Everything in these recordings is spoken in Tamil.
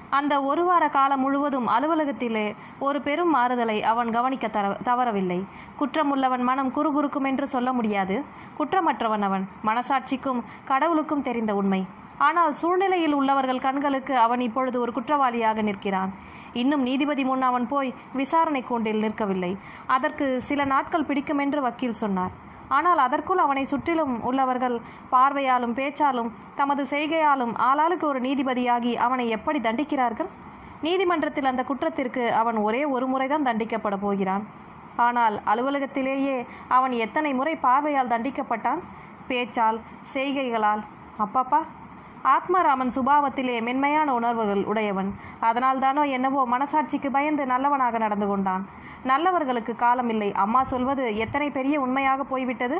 அந்த ஒரு வார காலம் முழுவதும் அலுவலகத்திலே ஒரு பெரும் மாறுதலை அவன் கவனிக்க தர தவறவில்லை குற்றமுள்ளவன் மனம் குறுகுறுக்கும் என்று சொல்ல முடியாது குற்றமற்றவன் அவன் மனசாட்சிக்கும் கடவுளுக்கும் தெரிந்த உண்மை ஆனால் சூழ்நிலையில் உள்ளவர்கள் கண்களுக்கு அவன் இப்பொழுது ஒரு குற்றவாளியாக நிற்கிறான் இன்னும் நீதிபதி முன் அவன் போய் விசாரணை கூண்டில் நிற்கவில்லை அதற்கு சில நாட்கள் பிடிக்குமென்று வக்கீல் சொன்னார் ஆனால் அதற்குள் அவனை சுற்றிலும் உள்ளவர்கள் பார்வையாலும் பேச்சாலும் தமது செய்கையாலும் ஆளாளுக்கு ஒரு நீதிபதியாகி அவனை எப்படி தண்டிக்கிறார்கள் நீதிமன்றத்தில் அந்த குற்றத்திற்கு அவன் ஒரே ஒரு முறைதான் தண்டிக்கப்பட போகிறான் ஆனால் அலுவலகத்திலேயே அவன் எத்தனை முறை பார்வையால் தண்டிக்கப்பட்டான் பேச்சால் செய்கைகளால் அப்பப்பா ஆத்மாராமன் சுபாவத்திலே மென்மையான உணர்வுகள் உடையவன் அதனால்தானோ என்னவோ மனசாட்சிக்கு பயந்து நல்லவனாக நடந்து கொண்டான் நல்லவர்களுக்கு காலமில்லை அம்மா சொல்வது எத்தனை பெரிய உண்மையாக போய்விட்டது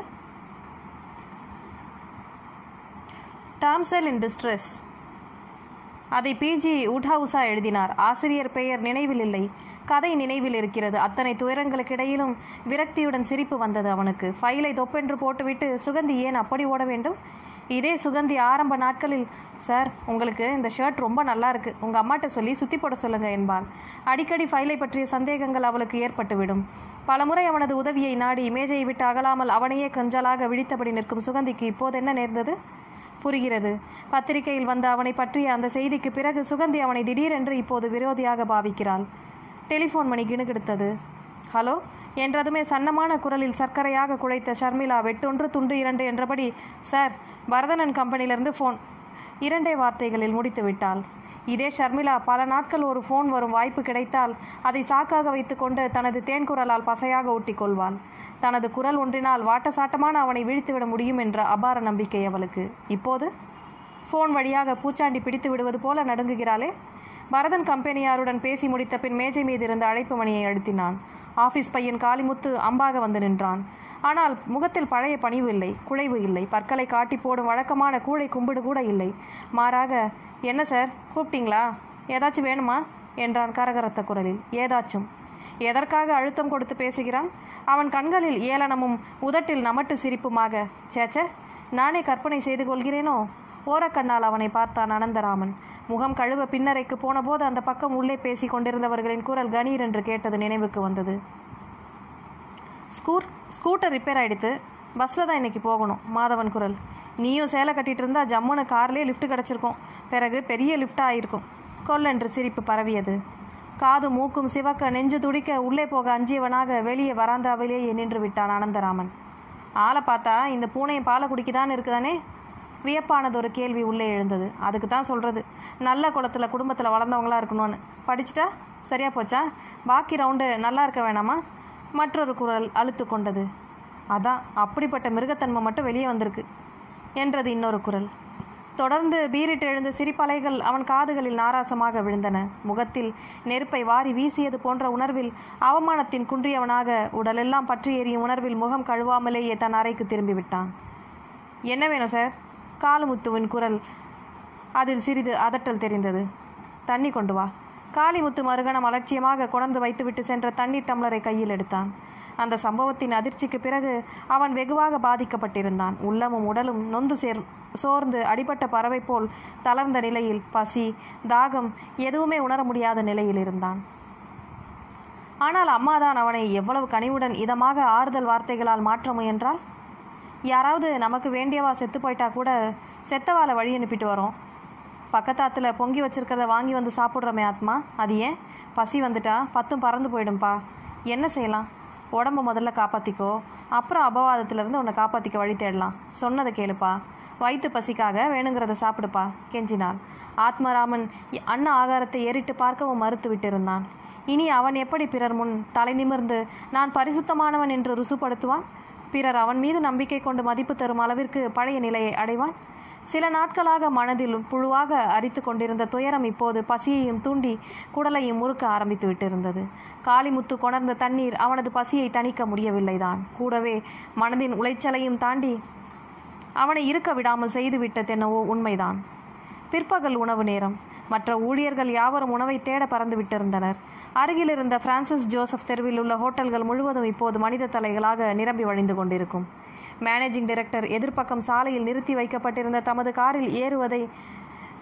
டாம்செல் இன் டிஸ்ட்ரெஸ் அதை பிஜி உட்ஹவுஸா எழுதினார் ஆசிரியர் பெயர் நினைவில் இல்லை கதை நினைவில் இருக்கிறது அத்தனை துயரங்களுக்கிடையிலும் விரக்தியுடன் சிரிப்பு வந்தது அவனுக்கு ஃபைலை தொப்பென்று போட்டுவிட்டு சுகந்தி ஏன் அப்படி ஓட வேண்டும் இதே சுகந்தி ஆரம்ப நாட்களில் சார் உங்களுக்கு இந்த ஷர்ட் ரொம்ப நல்லா இருக்கு உங்க அம்மாட்ட சொல்லி சுத்தி போட சொல்லுங்க என்பாள் அடிக்கடி ஃபைலை பற்றிய சந்தேகங்கள் அவளுக்கு ஏற்பட்டுவிடும் பலமுறை அவனது உதவியை நாடி மேஜையை விட்டு அகலாமல் அவனையே கொஞ்சலாக விழித்தபடி நிற்கும் சுகந்திக்கு இப்போது என்ன நேர்ந்தது புரிகிறது பத்திரிகையில் வந்த அவனை பற்றிய அந்த செய்திக்கு பிறகு சுகந்தி அவனை திடீரென்று இப்போது விரோதியாக பாவிக்கிறாள் டெலிஃபோன் மணி கிணுகிடுத்தது ஹலோ என்றதுமே சன்னமான குரலில் சர்க்கரையாக குழைத்த ஷர்மிளா வெட்டொன்று துண்டு இரண்டு என்றபடி சார் வரதனன் கம்பெனியிலிருந்து ஃபோன் இரண்டே வார்த்தைகளில் முடித்து விட்டாள் இதே ஷர்மிளா பல நாட்கள் ஒரு ஃபோன் வரும் வாய்ப்பு கிடைத்தால் அதை சாக்காக வைத்துக்கொண்டு தனது தேன்குரலால் பசையாக ஒட்டிக்கொள்வாள் தனது குரல் ஒன்றினால் வாட்டசாட்டமான அவனை வீழ்த்திவிட முடியும் என்ற அபார நம்பிக்கை அவளுக்கு இப்போது ஃபோன் வழியாக பூச்சாண்டி பிடித்து விடுவது போல நடுங்குகிறாளே பரதன் கம்பெனியாருடன் பேசி முடித்த பின் மேஜை மீது இருந்த அழைப்பு மணியை அழுத்தினான் ஆபீஸ் பையன் காளிமுத்து அம்பாக வந்து நின்றான் ஆனால் முகத்தில் பழைய பணிவு இல்லை குழைவு இல்லை பற்களை காட்டி போடும் வழக்கமான கூழை கும்பிடு கூட இல்லை மாறாக என்ன சார் கூப்பிட்டீங்களா ஏதாச்சும் வேணுமா என்றான் கரகரத்த குரலில் ஏதாச்சும் எதற்காக அழுத்தம் கொடுத்து பேசுகிறான் அவன் கண்களில் ஏளனமும் உதட்டில் நமட்டு சிரிப்புமாக சேச்சே நானே கற்பனை செய்து கொள்கிறேனோ ஓரக்கண்ணால் அவனை பார்த்தான் அனந்தராமன் முகம் கழுவ பின்னரைக்கு போனபோது அந்த பக்கம் உள்ளே பேசிக் கொண்டிருந்தவர்களின் குரல் கணீர் என்று கேட்டது நினைவுக்கு வந்தது ஸ்கூர் ஸ்கூட்டர் ரிப்பேர் ஆயிடுத்து பஸ்ஸில் தான் இன்னைக்கு போகணும் மாதவன் குரல் நீயும் சேலை கட்டிட்டு இருந்தா ஜம்முன்னு கார்லேயே லிஃப்ட் கிடச்சிருக்கும் பிறகு பெரிய லிஃப்டாக ஆயிருக்கும் கொல்லென்று சிரிப்பு பரவியது காது மூக்கும் சிவக்க நெஞ்சு துடிக்க உள்ளே போக அஞ்சியவனாக வெளியே வராந்தாவிலேயே நின்று விட்டான் அனந்தராமன் ஆளை பார்த்தா இந்த பூனையும் பாலை குடிக்கதான் இருக்குதானே வியப்பானது ஒரு கேள்வி உள்ளே எழுந்தது அதுக்கு தான் சொல்கிறது நல்ல குளத்தில் குடும்பத்தில் வளர்ந்தவங்களா இருக்கணும்னு படிச்சிட்டா சரியா போச்சா பாக்கி ரவுண்டு நல்லா இருக்க வேணாமா மற்றொரு குரல் அழுத்து கொண்டது அதான் அப்படிப்பட்ட மிருகத்தன்மை மட்டும் வெளியே வந்திருக்கு என்றது இன்னொரு குரல் தொடர்ந்து பீரிட்டு எழுந்த சிரிப்பலைகள் அவன் காதுகளில் நாராசமாக விழுந்தன முகத்தில் நெருப்பை வாரி வீசியது போன்ற உணர்வில் அவமானத்தின் குன்றியவனாக உடலெல்லாம் பற்றி எரியும் உணர்வில் முகம் கழுவாமலேயே தன் அறைக்கு திரும்பி விட்டான் என்ன வேணும் சார் காலுமுத்துவின் குரல் அதில் சிறிது அதட்டல் தெரிந்தது தண்ணி கொண்டு வா காளிமுத்து மறுகணம் அலட்சியமாக கொணர்ந்து வைத்துவிட்டு சென்ற தண்ணீர் டம்ளரை கையில் எடுத்தான் அந்த சம்பவத்தின் அதிர்ச்சிக்கு பிறகு அவன் வெகுவாக பாதிக்கப்பட்டிருந்தான் உள்ளமும் உடலும் நொந்து சேர் சோர்ந்து அடிபட்ட பறவை போல் தளர்ந்த நிலையில் பசி தாகம் எதுவுமே உணர முடியாத நிலையில் இருந்தான் ஆனால் அம்மாதான் அவனை எவ்வளவு கனிவுடன் இதமாக ஆறுதல் வார்த்தைகளால் மாற்ற முயன்றாள் யாராவது நமக்கு வேண்டியவா செத்து போயிட்டா கூட செத்தவாளை வழி அனுப்பிட்டு வரோம் பக்கத்தாத்துல பொங்கி வச்சிருக்கிறத வாங்கி வந்து சாப்பிட்றோமே ஆத்மா அது ஏன் பசி வந்துட்டா பத்தும் பறந்து போயிடும்பா என்ன செய்யலாம் உடம்ப முதல்ல காப்பாற்றிக்கோ அப்புறம் அபவாதத்திலிருந்து உன்னை காப்பாற்றிக்க வழி தேடலாம் சொன்னதை கேளுப்பா வயிற்று பசிக்காக வேணுங்கிறத சாப்பிடுப்பா கெஞ்சினாள் ஆத்மராமன் இ- அன்ன ஆகாரத்தை ஏறிட்டு பார்க்கவும் மறுத்து விட்டிருந்தான் இனி அவன் எப்படி பிறர் முன் தலை நிமிர்ந்து நான் பரிசுத்தமானவன் என்று ருசுப்படுத்துவான் பிறர் அவன் மீது நம்பிக்கை கொண்டு மதிப்பு தரும் அளவிற்கு பழைய நிலையை அடைவான் சில நாட்களாக மனதில் புழுவாக அரித்து கொண்டிருந்த துயரம் இப்போது பசியையும் தூண்டி குடலையும் முறுக்க ஆரம்பித்து விட்டிருந்தது காளிமுத்து கொணர்ந்த தண்ணீர் அவனது பசியை தணிக்க முடியவில்லைதான் கூடவே மனதின் உளைச்சலையும் தாண்டி அவனை இருக்க விடாமல் செய்துவிட்டதென்னவோ உண்மைதான் பிற்பகல் உணவு நேரம் மற்ற ஊழியர்கள் யாவரும் உணவை தேட பறந்து விட்டிருந்தனர் அருகில் இருந்த பிரான்சிஸ் ஜோசப் தெருவில் உள்ள ஹோட்டல்கள் முழுவதும் இப்போது மனித தலைகளாக நிரம்பி வழிந்து கொண்டிருக்கும் மேனேஜிங் டைரக்டர் எதிர்ப்பக்கம் சாலையில் நிறுத்தி வைக்கப்பட்டிருந்த தமது காரில் ஏறுவதை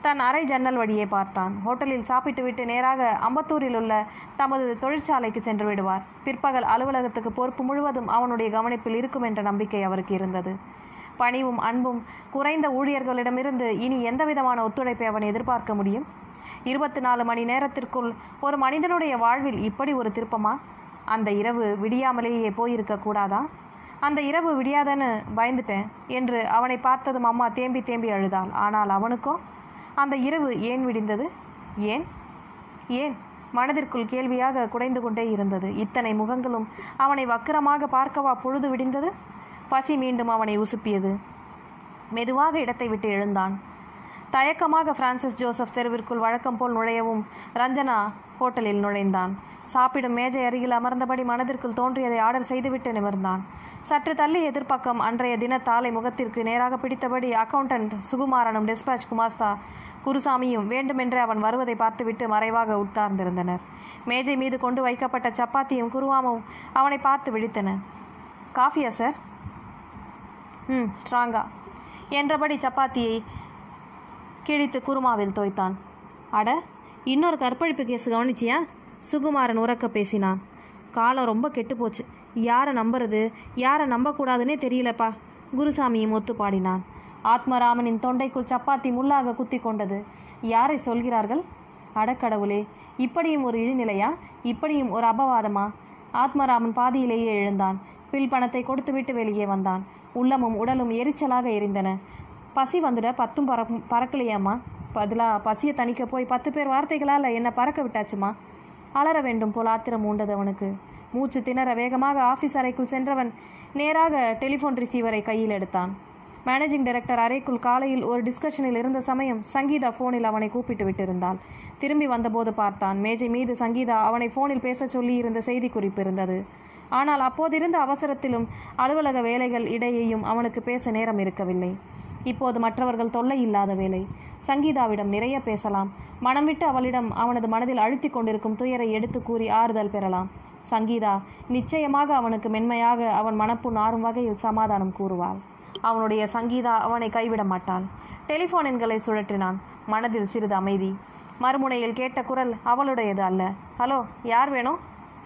தன் அறை ஜன்னல் வழியே பார்த்தான் ஹோட்டலில் சாப்பிட்டுவிட்டு நேராக அம்பத்தூரில் உள்ள தமது தொழிற்சாலைக்கு சென்று விடுவார் பிற்பகல் அலுவலகத்துக்கு பொறுப்பு முழுவதும் அவனுடைய கவனிப்பில் இருக்கும் என்ற நம்பிக்கை அவருக்கு இருந்தது பணிவும் அன்பும் குறைந்த ஊழியர்களிடமிருந்து இனி எந்த விதமான ஒத்துழைப்பை அவன் எதிர்பார்க்க முடியும் இருபத்தி நாலு மணி நேரத்திற்குள் ஒரு மனிதனுடைய வாழ்வில் இப்படி ஒரு திருப்பமா அந்த இரவு விடியாமலேயே போயிருக்க கூடாதா அந்த இரவு விடியாதன்னு பயந்துட்டேன் என்று அவனை பார்த்ததும் அம்மா தேம்பி தேம்பி அழுதாள் ஆனால் அவனுக்கோ அந்த இரவு ஏன் விடிந்தது ஏன் ஏன் மனதிற்குள் கேள்வியாக குடைந்து கொண்டே இருந்தது இத்தனை முகங்களும் அவனை வக்கிரமாக பார்க்கவா பொழுது விடிந்தது பசி மீண்டும் அவனை உசுப்பியது மெதுவாக இடத்தை விட்டு எழுந்தான் தயக்கமாக பிரான்சிஸ் ஜோசப் தெருவிற்குள் வழக்கம் போல் நுழையவும் ரஞ்சனா ஹோட்டலில் நுழைந்தான் சாப்பிடும் மேஜை அருகில் அமர்ந்தபடி மனதிற்குள் தோன்றியதை ஆர்டர் செய்துவிட்டு நிமிர்ந்தான் சற்று தள்ளி எதிர்ப்பக்கம் அன்றைய தின தாளை முகத்திற்கு நேராக பிடித்தபடி அக்கவுண்டன்ட் சுகுமாரனும் டிஸ்பாச் குமாஸ்தா குருசாமியும் வேண்டுமென்றே அவன் வருவதை பார்த்துவிட்டு மறைவாக உட்கார்ந்திருந்தனர் மேஜை மீது கொண்டு வைக்கப்பட்ட சப்பாத்தியும் குருவாமும் அவனை பார்த்து விழித்தன காஃபியா சார் ம் ஸ்ட்ராங்கா என்றபடி சப்பாத்தியை கிழித்து குருமாவில் தோய்த்தான் அட இன்னொரு கற்பழிப்பு கேஸ் கவனிச்சியா சுகுமாரன் உறக்க பேசினான் காலம் ரொம்ப கெட்டு போச்சு யாரை நம்புறது யாரை நம்பக்கூடாதுன்னே தெரியலப்பா குருசாமியும் ஒத்து பாடினான் ஆத்மராமனின் தொண்டைக்குள் சப்பாத்தி முள்ளாக குத்தி கொண்டது யாரை சொல்கிறார்கள் அடக்கடவுளே இப்படியும் ஒரு இழிநிலையா இப்படியும் ஒரு அபவாதமா ஆத்மராமன் பாதியிலேயே எழுந்தான் பில் பணத்தை கொடுத்துவிட்டு வெளியே வந்தான் உள்ளமும் உடலும் எரிச்சலாக எரிந்தன பசி வந்துட பத்தும் பற பறக்கலையாம்மா பதிலா பசியை தணிக்க போய் பத்து பேர் வார்த்தைகளால் என்னை பறக்க விட்டாச்சுமா அலற வேண்டும் போல் ஆத்திரம் உண்டது அவனுக்கு மூச்சு திணற வேகமாக ஆஃபீஸ் அறைக்குள் சென்றவன் நேராக டெலிஃபோன் ரிசீவரை கையில் எடுத்தான் மேனேஜிங் டைரக்டர் அறைக்குள் காலையில் ஒரு டிஸ்கஷனில் இருந்த சமயம் சங்கீதா ஃபோனில் அவனை கூப்பிட்டு விட்டிருந்தாள் திரும்பி வந்தபோது பார்த்தான் மேஜை மீது சங்கீதா அவனை ஃபோனில் பேச சொல்லி இருந்த செய்தி குறிப்பு இருந்தது ஆனால் அப்போதிருந்த அவசரத்திலும் அலுவலக வேலைகள் இடையேயும் அவனுக்கு பேச நேரம் இருக்கவில்லை இப்போது மற்றவர்கள் தொல்லை இல்லாத வேலை சங்கீதாவிடம் நிறைய பேசலாம் மனம் விட்டு அவளிடம் அவனது மனதில் அழுத்தி கொண்டிருக்கும் துயரை எடுத்து கூறி ஆறுதல் பெறலாம் சங்கீதா நிச்சயமாக அவனுக்கு மென்மையாக அவன் மனப்புண் ஆறும் வகையில் சமாதானம் கூறுவாள் அவனுடைய சங்கீதா அவனை கைவிட மாட்டாள் டெலிஃபோன் எண்களை சுழற்றினான் மனதில் சிறிது அமைதி மறுமுனையில் கேட்ட குரல் அவளுடையது அல்ல ஹலோ யார் வேணும்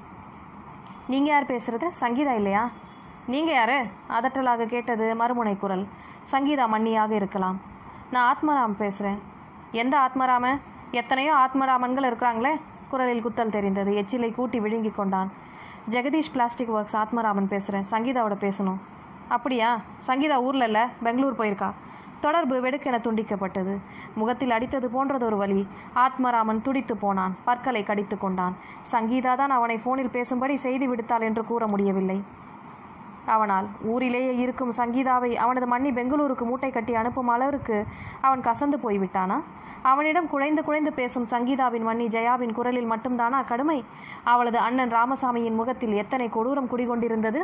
நீங்கள் யார் பேசுறது சங்கீதா இல்லையா நீங்கள் யாரு அதட்டலாக கேட்டது மறுமுனை குரல் சங்கீதா மன்னியாக இருக்கலாம் நான் ஆத்மராம் பேசுகிறேன் எந்த ஆத்மராம எத்தனையோ ஆத்மராமன்கள் இருக்கிறாங்களே குரலில் குத்தல் தெரிந்தது எச்சிலை கூட்டி விழுங்கி கொண்டான் ஜெகதீஷ் பிளாஸ்டிக் ஒர்க்ஸ் ஆத்மராமன் பேசுகிறேன் சங்கீதாவோட பேசணும் அப்படியா சங்கீதா ஊரில் இல்லை பெங்களூர் போயிருக்கா தொடர்பு வெடுக்கென துண்டிக்கப்பட்டது முகத்தில் அடித்தது போன்றதொரு வலி ஆத்மராமன் துடித்து போனான் பற்களை கடித்து கொண்டான் சங்கீதா தான் அவனை ஃபோனில் பேசும்படி செய்தி விடுத்தாள் என்று கூற முடியவில்லை அவனால் ஊரிலேயே இருக்கும் சங்கீதாவை அவனது மண்ணி பெங்களூருக்கு மூட்டை கட்டி அனுப்பும் அளவிற்கு அவன் கசந்து போய்விட்டானா அவனிடம் குழைந்து குழைந்து பேசும் சங்கீதாவின் மண்ணி ஜெயாவின் குரலில் மட்டும்தானா கடுமை அவளது அண்ணன் ராமசாமியின் முகத்தில் எத்தனை கொடூரம் குடிகொண்டிருந்தது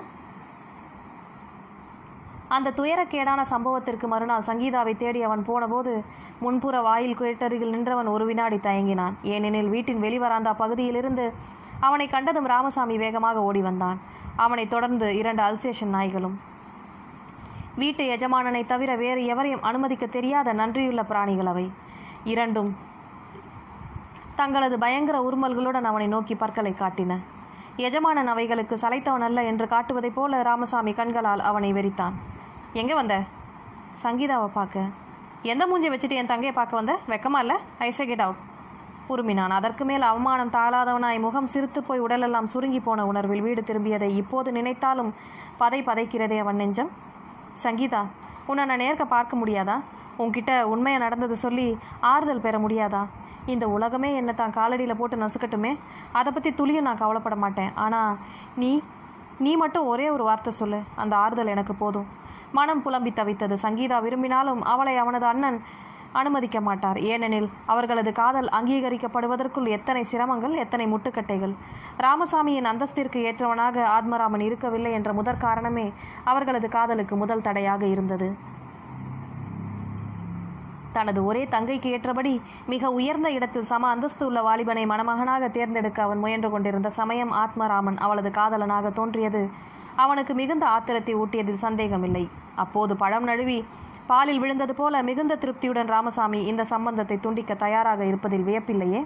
அந்த துயரக்கேடான சம்பவத்திற்கு மறுநாள் சங்கீதாவை தேடி அவன் போனபோது முன்புற வாயில் கேட்டருகில் நின்றவன் ஒரு வினாடி தயங்கினான் ஏனெனில் வீட்டின் வெளிவராந்தா பகுதியிலிருந்து அவனை கண்டதும் ராமசாமி வேகமாக ஓடி வந்தான் அவனைத் தொடர்ந்து இரண்டு அல்சேஷன் நாய்களும் வீட்டு எஜமானனை தவிர வேறு எவரையும் அனுமதிக்க தெரியாத நன்றியுள்ள பிராணிகள் அவை இரண்டும் தங்களது பயங்கர உருமல்களுடன் அவனை நோக்கி பற்களை காட்டின எஜமானன் அவைகளுக்கு சளைத்தவன் அல்ல என்று காட்டுவதைப் போல ராமசாமி கண்களால் அவனை வெறித்தான் எங்கே வந்த சங்கீதாவை பார்க்க எந்த மூஞ்சி வச்சுட்டு என் தங்கையை பார்க்க வந்த வெக்கமா இல்லை ஐசே கெட் அவுட் உருமினான் அதற்கு மேல் அவமானம் தாளாதவனாய் முகம் சிரித்து போய் உடலெல்லாம் சுருங்கி போன உணர்வில் வீடு திரும்பியதை இப்போது நினைத்தாலும் பதை பதைக்கிறதே அவன் நெஞ்சம் சங்கீதா உன்னை நான் நேர்க்க பார்க்க முடியாதா உன்கிட்ட உண்மையை நடந்தது சொல்லி ஆறுதல் பெற முடியாதா இந்த உலகமே என்னை தான் காலடியில் போட்டு நசுக்கட்டுமே அதை பற்றி துளியும் நான் கவலைப்பட மாட்டேன் ஆனால் நீ நீ மட்டும் ஒரே ஒரு வார்த்தை சொல்லு அந்த ஆறுதல் எனக்கு போதும் மனம் புலம்பி தவித்தது சங்கீதா விரும்பினாலும் அவளை அவனது அண்ணன் அனுமதிக்க மாட்டார் ஏனெனில் அவர்களது காதல் அங்கீகரிக்கப்படுவதற்குள் எத்தனை சிரமங்கள் எத்தனை முட்டுக்கட்டைகள் ராமசாமியின் அந்தஸ்திற்கு ஏற்றவனாக ஆத்மராமன் இருக்கவில்லை என்ற முதற் காரணமே அவர்களது காதலுக்கு முதல் தடையாக இருந்தது தனது ஒரே தங்கைக்கு ஏற்றபடி மிக உயர்ந்த இடத்தில் சம அந்தஸ்து உள்ள வாலிபனை மணமகனாக தேர்ந்தெடுக்க அவன் முயன்று கொண்டிருந்த சமயம் ஆத்மராமன் அவளது காதலனாக தோன்றியது அவனுக்கு மிகுந்த ஆத்திரத்தை ஊட்டியதில் சந்தேகமில்லை அப்போது பழம் நழுவி பாலில் விழுந்தது போல மிகுந்த திருப்தியுடன் ராமசாமி இந்த சம்பந்தத்தை துண்டிக்க தயாராக இருப்பதில் வியப்பில்லையே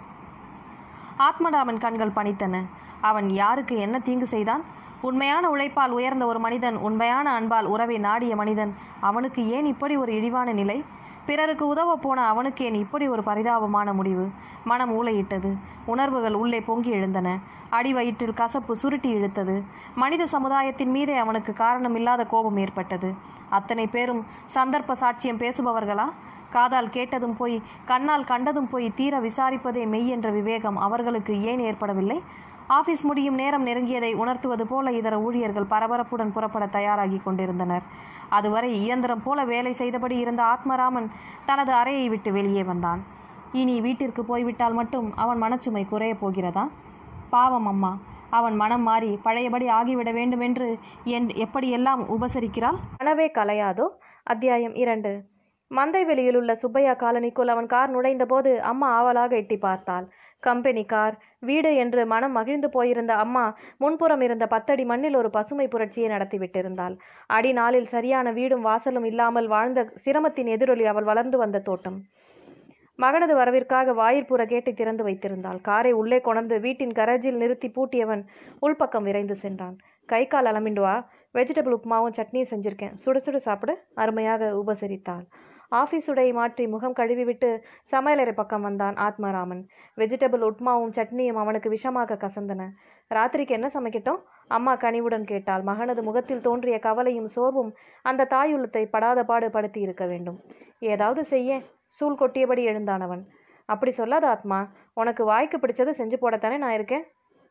ஆத்மராமன் கண்கள் பணித்தன அவன் யாருக்கு என்ன தீங்கு செய்தான் உண்மையான உழைப்பால் உயர்ந்த ஒரு மனிதன் உண்மையான அன்பால் உறவை நாடிய மனிதன் அவனுக்கு ஏன் இப்படி ஒரு இழிவான நிலை பிறருக்கு உதவ போன அவனுக்கு ஏன் இப்படி ஒரு பரிதாபமான முடிவு மனம் ஊளையிட்டது உணர்வுகள் உள்ளே பொங்கி எழுந்தன அடிவயிற்றில் கசப்பு சுருட்டி இழுத்தது மனித சமுதாயத்தின் மீதே அவனுக்கு காரணமில்லாத கோபம் ஏற்பட்டது அத்தனை பேரும் சந்தர்ப்ப சாட்சியம் பேசுபவர்களா காதால் கேட்டதும் போய் கண்ணால் கண்டதும் போய் தீர விசாரிப்பதே மெய் என்ற விவேகம் அவர்களுக்கு ஏன் ஏற்படவில்லை ஆபீஸ் முடியும் நேரம் நெருங்கியதை உணர்த்துவது போல இதர ஊழியர்கள் பரபரப்புடன் புறப்பட தயாராகி கொண்டிருந்தனர் அதுவரை இயந்திரம் போல வேலை செய்தபடி இருந்த ஆத்மராமன் தனது அறையை விட்டு வெளியே வந்தான் இனி வீட்டிற்கு போய்விட்டால் மட்டும் அவன் மனச்சுமை குறையப் போகிறதா பாவம் அம்மா அவன் மனம் மாறி பழையபடி ஆகிவிட வேண்டுமென்று என் எப்படியெல்லாம் உபசரிக்கிறாள் கனவே கலையாதோ அத்தியாயம் இரண்டு மந்தை வெளியில் உள்ள சுப்பையா காலனிக்குள் அவன் கார் நுழைந்தபோது அம்மா ஆவலாக எட்டி பார்த்தாள் கம்பெனி கார் வீடு என்று மனம் மகிழ்ந்து போயிருந்த அம்மா முன்புறம் இருந்த பத்தடி மண்ணில் ஒரு பசுமை புரட்சியை நடத்திவிட்டிருந்தாள் அடி நாளில் சரியான வீடும் வாசலும் இல்லாமல் வாழ்ந்த சிரமத்தின் எதிரொலி அவள் வளர்ந்து வந்த தோட்டம் மகனது வரவிற்காக வாயிற்புற கேட்டை திறந்து வைத்திருந்தாள் காரை உள்ளே கொணர்ந்து வீட்டின் கரேஜில் நிறுத்தி பூட்டியவன் உள்பக்கம் விரைந்து சென்றான் கை கால் அலமிண்டு வா வெஜிடபிள் உப்புமாவும் சட்னியும் செஞ்சிருக்கேன் சுட சுட சாப்பிட அருமையாக உபசரித்தாள் ஆஃபீஸ் உடை மாற்றி முகம் கழுவிவிட்டு சமையலறை பக்கம் வந்தான் ஆத்மராமன் வெஜிடபிள் உப்மாவும் சட்னியும் அவனுக்கு விஷமாக கசந்தன ராத்திரிக்கு என்ன சமைக்கட்டும் அம்மா கனிவுடன் கேட்டாள் மகனது முகத்தில் தோன்றிய கவலையும் சோர்வும் அந்த தாயுள்ளத்தை படாத பாடு படுத்தி இருக்க வேண்டும் ஏதாவது செய்ய சூள் கொட்டியபடி எழுந்தான் அவன் அப்படி சொல்லாத ஆத்மா உனக்கு வாய்க்கு பிடிச்சது செஞ்சு போடத்தானே நான் இருக்கேன்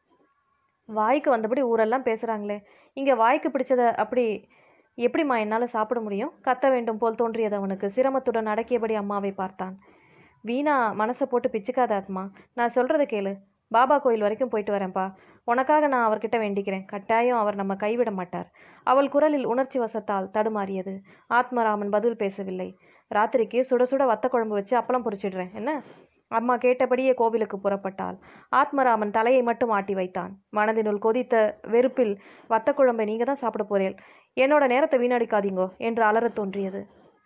வாய்க்கு வந்தபடி ஊரெல்லாம் பேசுகிறாங்களே இங்கே வாய்க்கு பிடிச்சத அப்படி எப்படிம்மா என்னால் சாப்பிட முடியும் கத்த வேண்டும் போல் தோன்றியது அவனுக்கு சிரமத்துடன் அடக்கியபடி அம்மாவை பார்த்தான் வீணா மனசை போட்டு பிச்சுக்காத ஆத்மா நான் சொல்கிறத கேளு பாபா கோயில் வரைக்கும் போயிட்டு வரேன்ப்பா உனக்காக நான் அவர்கிட்ட வேண்டிக்கிறேன் கட்டாயம் அவர் நம்ம கைவிட மாட்டார் அவள் குரலில் உணர்ச்சி வசத்தால் தடுமாறியது ஆத்மராமன் பதில் பேசவில்லை ராத்திரிக்கு சுட சுட வத்த குழம்பு வச்சு அப்பளம் பொரிச்சிடுறேன் என்ன அம்மா கேட்டபடியே கோவிலுக்கு புறப்பட்டாள் ஆத்மராமன் தலையை மட்டும் ஆட்டி வைத்தான் மனதினுள் கொதித்த வெறுப்பில் வத்த குழம்பை நீங்க தான் சாப்பிட போறேன் என்னோட நேரத்தை வீணடிக்காதீங்கோ என்று அலறத் தோன்றியது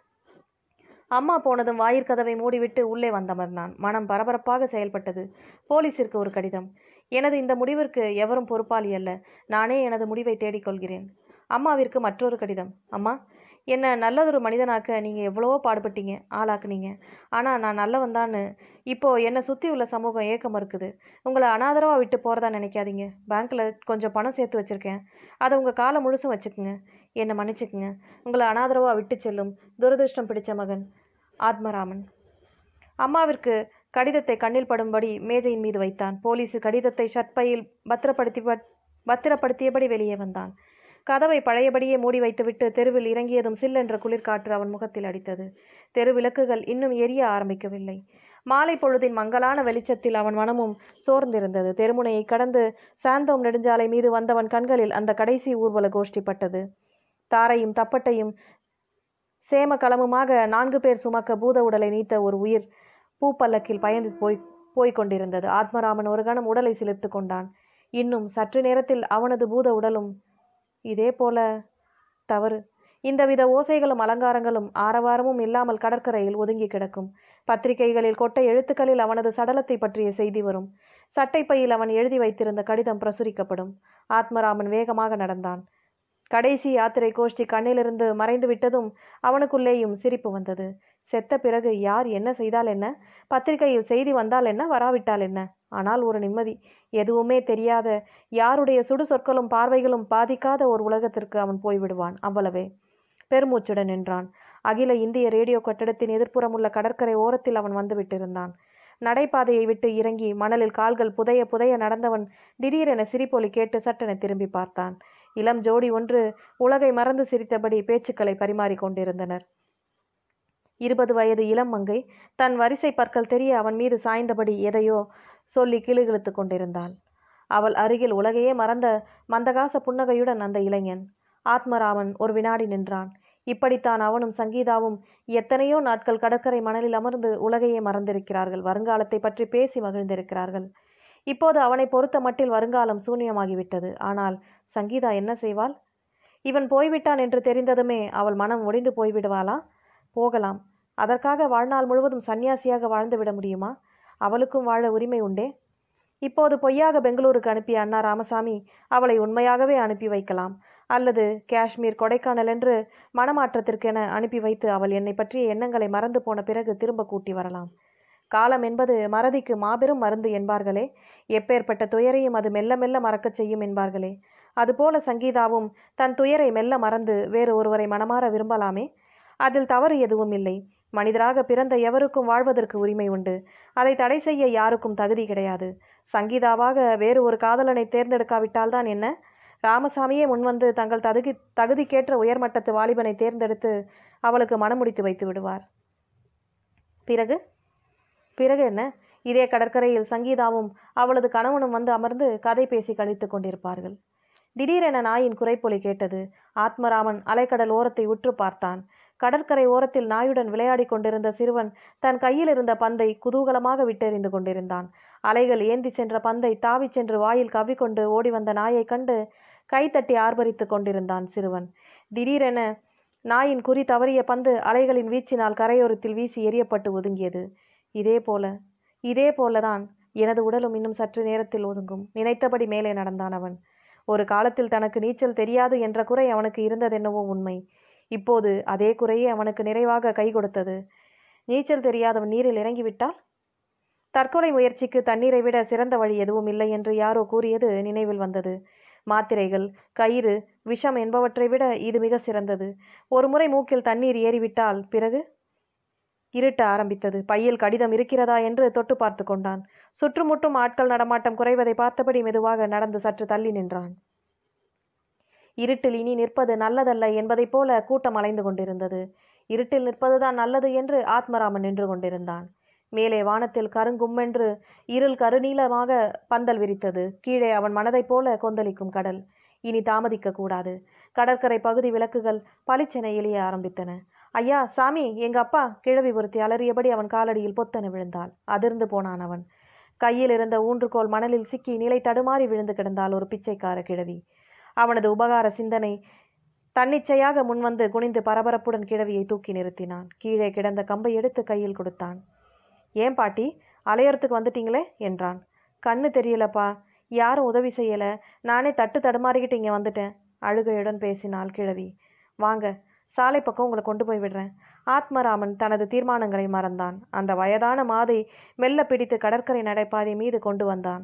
அம்மா போனதும் வாயிற்கதவை மூடிவிட்டு உள்ளே வந்தமர்ந்தான் மனம் பரபரப்பாக செயல்பட்டது போலீசிற்கு ஒரு கடிதம் எனது இந்த முடிவிற்கு எவரும் பொறுப்பாளி அல்ல நானே எனது முடிவை தேடிக்கொள்கிறேன் அம்மாவிற்கு மற்றொரு கடிதம் அம்மா என்னை நல்லதொரு மனிதனாக்க நீங்கள் எவ்வளவோ பாடுபட்டீங்க ஆளாக்குனீங்க ஆனால் நான் நல்லவன்தான்னு இப்போது என்னை சுற்றி உள்ள சமூகம் ஏக்க மறுக்குது உங்களை அனாதரவாக விட்டு போகிறதா நினைக்காதீங்க பேங்க்கில் கொஞ்சம் பணம் சேர்த்து வச்சுருக்கேன் அதை உங்கள் காலம் முழுசும் வச்சுக்குங்க என்னை மன்னிச்சுக்குங்க உங்களை அனாதரவாக விட்டு செல்லும் துரதிருஷ்டம் பிடிச்ச மகன் ஆத்மராமன் அம்மாவிற்கு கடிதத்தை கண்ணில் படும்படி மேஜையின் மீது வைத்தான் போலீஸ் கடிதத்தை ஷர்ட்பையில் பத்திரப்படுத்தி பத்திரப்படுத்தியபடி வெளியே வந்தான் கதவை பழையபடியே மூடி வைத்துவிட்டு தெருவில் இறங்கியதும் சில்லென்ற குளிர்காற்று அவன் முகத்தில் அடித்தது தெரு விளக்குகள் இன்னும் எரிய ஆரம்பிக்கவில்லை மாலை பொழுதின் மங்கலான வெளிச்சத்தில் அவன் மனமும் சோர்ந்திருந்தது தெருமுனையை கடந்து சாந்தோம் நெடுஞ்சாலை மீது வந்தவன் கண்களில் அந்த கடைசி ஊர்வல கோஷ்டிப்பட்டது தாரையும் தப்பட்டையும் சேம களமுமாக நான்கு பேர் சுமக்க பூத உடலை நீத்த ஒரு உயிர் பூப்பல்லக்கில் பயந்து போய் போய்க் கொண்டிருந்தது ஆத்மராமன் ஒரு கணம் உடலை சிலிர்த்து கொண்டான் இன்னும் சற்று நேரத்தில் அவனது பூத உடலும் இதே போல தவறு இந்தவித ஓசைகளும் அலங்காரங்களும் ஆரவாரமும் இல்லாமல் கடற்கரையில் ஒதுங்கி கிடக்கும் பத்திரிகைகளில் கொட்ட எழுத்துக்களில் அவனது சடலத்தை பற்றிய செய்தி வரும் சட்டைப்பையில் அவன் எழுதி வைத்திருந்த கடிதம் பிரசுரிக்கப்படும் ஆத்மராமன் வேகமாக நடந்தான் கடைசி யாத்திரை கோஷ்டி கண்ணிலிருந்து மறைந்து விட்டதும் அவனுக்குள்ளேயும் சிரிப்பு வந்தது செத்த பிறகு யார் என்ன செய்தால் என்ன பத்திரிகையில் செய்தி வந்தால் என்ன வராவிட்டால் என்ன ஆனால் ஒரு நிம்மதி எதுவுமே தெரியாத யாருடைய சுடு சொற்களும் பார்வைகளும் பாதிக்காத ஒரு உலகத்திற்கு அவன் போய்விடுவான் அவ்வளவே பெருமூச்சுடன் நின்றான் அகில இந்திய ரேடியோ கட்டடத்தின் எதிர்ப்புறம் உள்ள கடற்கரை ஓரத்தில் அவன் வந்து விட்டிருந்தான் நடைபாதையை விட்டு இறங்கி மணலில் கால்கள் புதைய புதைய நடந்தவன் திடீரென சிரிப்பொலி கேட்டு சட்டென திரும்பி பார்த்தான் இளம் ஜோடி ஒன்று உலகை மறந்து சிரித்தபடி பேச்சுக்களை பரிமாறிக் கொண்டிருந்தனர் இருபது வயது இளம் மங்கை தன் வரிசை பற்கள் தெரிய அவன் மீது சாய்ந்தபடி எதையோ சொல்லி கிளுகிழுத்து கொண்டிருந்தாள் அவள் அருகில் உலகையே மறந்த மந்தகாச புன்னகையுடன் அந்த இளைஞன் ஆத்மராமன் ஒரு வினாடி நின்றான் இப்படித்தான் அவனும் சங்கீதாவும் எத்தனையோ நாட்கள் கடற்கரை மணலில் அமர்ந்து உலகையே மறந்திருக்கிறார்கள் வருங்காலத்தை பற்றி பேசி மகிழ்ந்திருக்கிறார்கள் இப்போது அவனை பொறுத்த மட்டில் வருங்காலம் சூன்யமாகிவிட்டது ஆனால் சங்கீதா என்ன செய்வாள் இவன் போய்விட்டான் என்று தெரிந்ததுமே அவள் மனம் ஒடிந்து போய்விடுவாளா போகலாம் அதற்காக வாழ்நாள் முழுவதும் சன்னியாசியாக வாழ்ந்துவிட முடியுமா அவளுக்கும் வாழ உரிமை உண்டே இப்போது பொய்யாக பெங்களூருக்கு அனுப்பிய அண்ணா ராமசாமி அவளை உண்மையாகவே அனுப்பி வைக்கலாம் அல்லது காஷ்மீர் கொடைக்கானல் என்று மனமாற்றத்திற்கென அனுப்பி வைத்து அவள் என்னை பற்றிய எண்ணங்களை மறந்து போன பிறகு திரும்ப கூட்டி வரலாம் காலம் என்பது மறதிக்கு மாபெரும் மருந்து என்பார்களே எப்பேற்பட்ட துயரையும் அது மெல்ல மெல்ல மறக்கச் செய்யும் என்பார்களே அதுபோல சங்கீதாவும் தன் துயரை மெல்ல மறந்து வேறு ஒருவரை மனமாற விரும்பலாமே அதில் தவறு எதுவும் இல்லை மனிதராக பிறந்த எவருக்கும் வாழ்வதற்கு உரிமை உண்டு அதை தடை செய்ய யாருக்கும் தகுதி கிடையாது சங்கீதாவாக வேறு ஒரு காதலனை தேர்ந்தெடுக்காவிட்டால்தான் என்ன ராமசாமியே முன்வந்து தங்கள் தகுதி தகுதிக்கேற்ற உயர்மட்டத்து வாலிபனை தேர்ந்தெடுத்து அவளுக்கு மனமுடித்து வைத்து விடுவார் பிறகு பிறகு என்ன இதே கடற்கரையில் சங்கீதாவும் அவளது கணவனும் வந்து அமர்ந்து கதை பேசி கழித்து கொண்டிருப்பார்கள் திடீரென நாயின் குறைப்பொலி கேட்டது ஆத்மராமன் அலைக்கடல் ஓரத்தை உற்று பார்த்தான் கடற்கரை ஓரத்தில் நாயுடன் விளையாடிக் கொண்டிருந்த சிறுவன் தன் கையில் இருந்த பந்தை குதூகலமாக விட்டெறிந்து கொண்டிருந்தான் அலைகள் ஏந்தி சென்ற பந்தை தாவிச் சென்று வாயில் கவ்விக்கொண்டு ஓடி வந்த நாயைக் கண்டு கைத்தட்டி ஆர்ப்பரித்துக் கொண்டிருந்தான் சிறுவன் திடீரென நாயின் குறி தவறிய பந்து அலைகளின் வீச்சினால் கரையோரத்தில் வீசி எறியப்பட்டு ஒதுங்கியது இதே போல இதே போலதான் எனது உடலும் இன்னும் சற்று நேரத்தில் ஒதுங்கும் நினைத்தபடி மேலே நடந்தான் அவன் ஒரு காலத்தில் தனக்கு நீச்சல் தெரியாது என்ற குறை அவனுக்கு இருந்ததென்னவோ உண்மை இப்போது அதே குறையே அவனுக்கு நிறைவாக கை கொடுத்தது நீச்சல் தெரியாதவன் நீரில் இறங்கிவிட்டால் தற்கொலை முயற்சிக்கு தண்ணீரை விட சிறந்த வழி எதுவும் இல்லை என்று யாரோ கூறியது நினைவில் வந்தது மாத்திரைகள் கயிறு விஷம் என்பவற்றை விட இது மிக சிறந்தது ஒருமுறை மூக்கில் தண்ணீர் ஏறிவிட்டால் பிறகு இருட்ட ஆரம்பித்தது பையில் கடிதம் இருக்கிறதா என்று தொட்டு பார்த்து கொண்டான் சுற்றுமுற்றும் ஆட்கள் நடமாட்டம் குறைவதை பார்த்தபடி மெதுவாக நடந்து சற்று தள்ளி நின்றான் இருட்டில் இனி நிற்பது நல்லதல்ல என்பதைப் போல கூட்டம் அலைந்து கொண்டிருந்தது இருட்டில் நிற்பதுதான் நல்லது என்று ஆத்மராமன் நின்று கொண்டிருந்தான் மேலே வானத்தில் கருங்கும்மென்று இருள் கருநீலமாக பந்தல் விரித்தது கீழே அவன் மனதைப் போல கொந்தளிக்கும் கடல் இனி தாமதிக்க கூடாது கடற்கரை பகுதி விளக்குகள் பளிச்சென எழிய ஆரம்பித்தன ஐயா சாமி எங்க அப்பா கிழவி ஒருத்தி அலறியபடி அவன் காலடியில் பொத்தன விழுந்தாள் அதிர்ந்து போனான் அவன் கையில் இருந்த ஊன்றுகோல் மணலில் சிக்கி நிலை தடுமாறி விழுந்து கிடந்தாள் ஒரு பிச்சைக்கார கிழவி அவனது உபகார சிந்தனை தன்னிச்சையாக முன்வந்து குனிந்து பரபரப்புடன் கிழவியை தூக்கி நிறுத்தினான் கீழே கிடந்த கம்பை எடுத்து கையில் கொடுத்தான் ஏன் பாட்டி அலையறதுக்கு வந்துட்டீங்களே என்றான் கண்ணு தெரியலப்பா யாரும் உதவி செய்யல நானே தட்டு தடுமாறிக்கிட்டு இங்கே வந்துட்டேன் அழுகையுடன் பேசினாள் கிழவி வாங்க சாலை பக்கம் உங்களை கொண்டு போய் விடுறேன் ஆத்மராமன் தனது தீர்மானங்களை மறந்தான் அந்த வயதான மாதை மெல்ல பிடித்து கடற்கரை நடைபாதை மீது கொண்டு வந்தான்